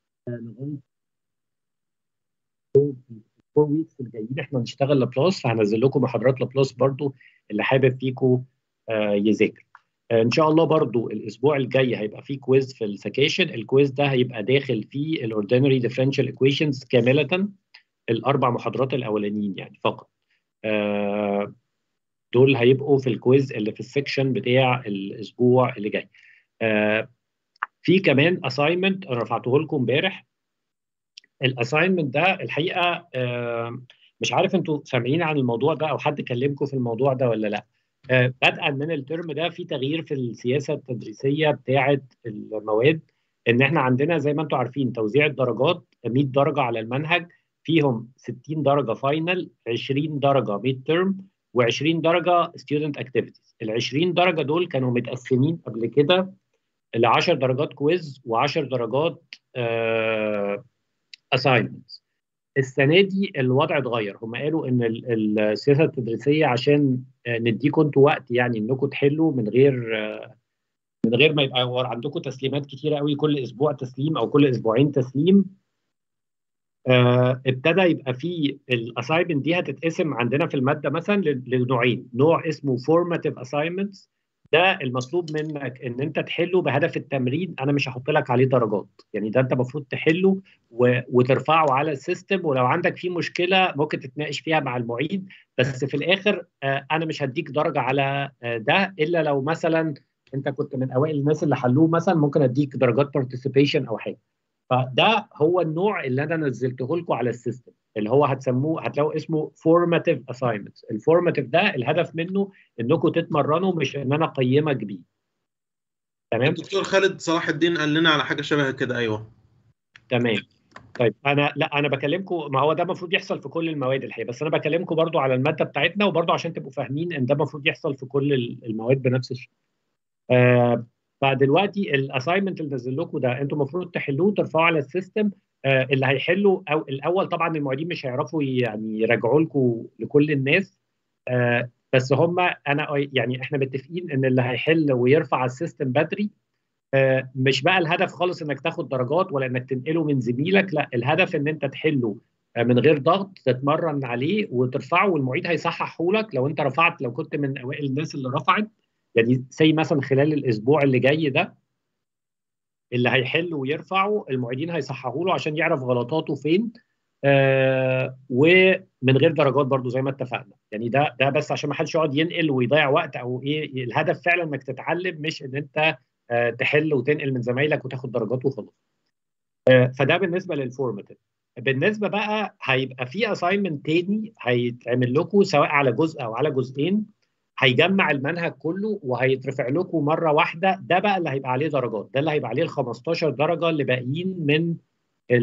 [SPEAKER 1] فور ويكس الجايين احنا هنشتغل لابلاس فهنزل لكم محاضرات لابلاس برضو اللي حابب فيكم آه، يذاكر آه، ان شاء الله برضو الاسبوع الجاي هيبقى فيه كويز في السكيشن الكويز ده هيبقى داخل فيه الاوردينري ديفرنشال ايكويشنز كامله الاربع محاضرات الاولانيين يعني فقط آه، دول هيبقوا في الكويز اللي في السكشن بتاع الاسبوع اللي جاي آه، في كمان اساينمنت انا رفعته لكم امبارح الاساينمنت ده الحقيقه آه، مش عارف انتوا سامعين عن الموضوع ده او حد كلمكم في الموضوع ده ولا لا آه، بدءا من الترم ده في تغيير في السياسه التدريسيه بتاعه المواد ان احنا عندنا زي ما انتم عارفين توزيع الدرجات 100 درجه على المنهج فيهم 60 درجه فاينل 20 درجه ميد ترم و20 درجه ستودنت اكتيفيتيز ال 20 درجه دول كانوا متقسمين قبل كده ل 10 درجات كويز و10 درجات اساينمنتس السنه دي الوضع اتغير هم قالوا ان ال- السياسه التدريسيه عشان آه، نديكم انتوا وقت يعني انكم تحلوا من غير آه، من غير ما يبقى ور- عندكم تسليمات كتيره قوي كل اسبوع تسليم او كل اسبوعين تسليم آه، ابتدى يبقى في الاساينمنت دي هتتقسم عندنا في الماده مثلا ل- لنوعين نوع اسمه فورماتيف اساينمنتس ده المطلوب منك ان انت تحله بهدف التمرين انا مش هحط لك عليه درجات يعني ده انت المفروض تحله و- وترفعه على السيستم ولو عندك فيه مشكله ممكن تتناقش فيها مع المعيد بس في الاخر آه، انا مش هديك درجه على آه، ده الا لو مثلا انت كنت من اوائل الناس اللي حلوه مثلا ممكن اديك درجات بارتيسيبيشن او حاجه فده هو النوع اللي انا نزلته لكم على السيستم اللي هو هتسموه هتلاقوا اسمه فورماتيف اساينمنتس الفورماتيف ده الهدف منه انكم تتمرنوا مش ان انا اقيمك بيه تمام
[SPEAKER 2] الدكتور خالد صلاح الدين قال لنا على حاجه شبه كده ايوه
[SPEAKER 1] تمام طيب انا لا انا بكلمكم ما هو ده المفروض يحصل في كل المواد الحقيقه بس انا بكلمكم برضو على الماده بتاعتنا وبرضو عشان تبقوا فاهمين ان ده المفروض يحصل في كل ال- المواد بنفس الشيء آه فدلوقتي الاساينمنت اللي نزل لكم ده انتوا المفروض تحلوه ترفعوه على السيستم آه اللي هيحلوا او الاول طبعا المعيدين مش هيعرفوا يعني يراجعوا لكم لكل الناس آه بس هم انا يعني احنا متفقين ان اللي هيحل ويرفع على السيستم بدري آه، مش بقى الهدف خالص انك تاخد درجات ولا انك تنقله من زميلك لا الهدف ان انت تحله آه، من غير ضغط تتمرن عليه وترفعه والمعيد هيصححه لك لو انت رفعت لو كنت من اوائل الناس اللي رفعت يعني زي مثلا خلال الاسبوع اللي جاي ده اللي هيحل ويرفعه المعيدين هيصححوا له عشان يعرف غلطاته فين آه ومن غير درجات برضو زي ما اتفقنا يعني ده ده بس عشان ما حدش يقعد ينقل ويضيع وقت او ايه الهدف فعلا انك تتعلم مش ان انت آه تحل وتنقل من زمايلك وتاخد درجات وخلاص آه فده بالنسبه للفورماتيف بالنسبه بقى هيبقى في اساينمنت تاني هيتعمل لكم سواء على جزء او على جزئين هيجمع المنهج كله وهيترفع لكم مره واحده ده بقى اللي هيبقى عليه درجات ده اللي هيبقى عليه ال 15 درجه اللي باقيين من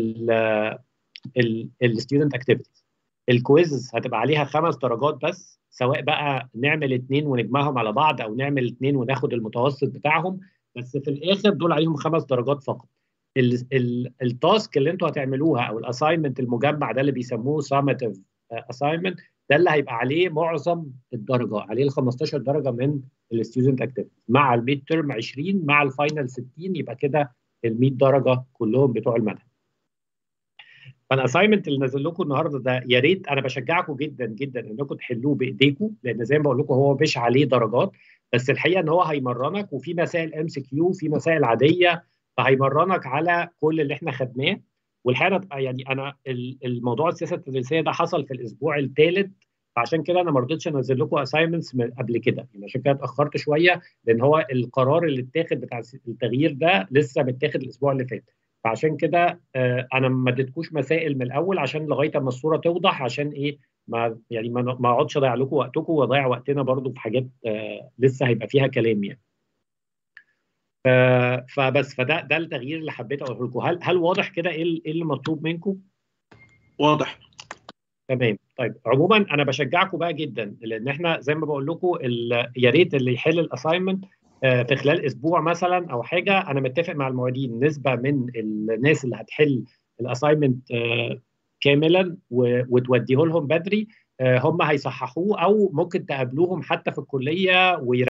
[SPEAKER 1] الستودنت اكتيفيتيز الكويز هتبقى عليها خمس درجات بس سواء بقى نعمل اتنين ونجمعهم على بعض او نعمل اتنين وناخد المتوسط بتاعهم بس في الاخر دول عليهم خمس درجات فقط ال- ال- التاسك اللي انتوا هتعملوها او الاساينمنت المجمع ده اللي بيسموه سامتيف اساينمنت ده اللي هيبقى عليه معظم الدرجه عليه ال 15 درجه من الستودنت اكتيفيتي مع الميد ترم 20 مع الفاينل 60 يبقى كده ال 100 درجه كلهم بتوع المنهج فالاساينمنت اللي نازل لكم النهارده ده يا ريت انا بشجعكم جدا جدا انكم تحلوه بايديكم لان زي ما بقول لكم هو مش عليه درجات بس الحقيقه ان هو هيمرنك وفي مسائل ام سي كيو في مسائل عاديه فهيمرنك على كل اللي احنا خدناه والحقيقه أنا- يعني انا ال- الموضوع السياسه التدريسيه ده حصل في الاسبوع الثالث فعشان كده انا ما رضيتش انزل لكم اساينمنتس قبل كده يعني عشان كده اتاخرت شويه لان هو القرار اللي اتاخد بتاع التغيير ده لسه متاخد الاسبوع اللي فات فعشان كده آه، انا ما اديتكوش مسائل من الاول عشان لغايه اما الصوره توضح عشان ايه ما يعني ما ما اقعدش اضيع لكم وقتكم واضيع وقتنا برضو في حاجات آه، لسه هيبقى فيها كلام يعني ف- فبس فده ده التغيير اللي حبيت اقوله لكم هل هل واضح كده ايه ال- إيه اللي مطلوب منكم
[SPEAKER 2] واضح
[SPEAKER 1] تمام طيب عموما انا بشجعكم بقى جدا لان احنا زي ما بقول لكم ال- يا ريت اللي يحل الاساينمنت في خلال اسبوع مثلا او حاجه انا متفق مع المعيدين نسبه من الناس اللي هتحل الاساينمنت كاملا و- وتوديه لهم بدري آه، هم هيصححوه او ممكن تقابلوهم حتى في الكليه وير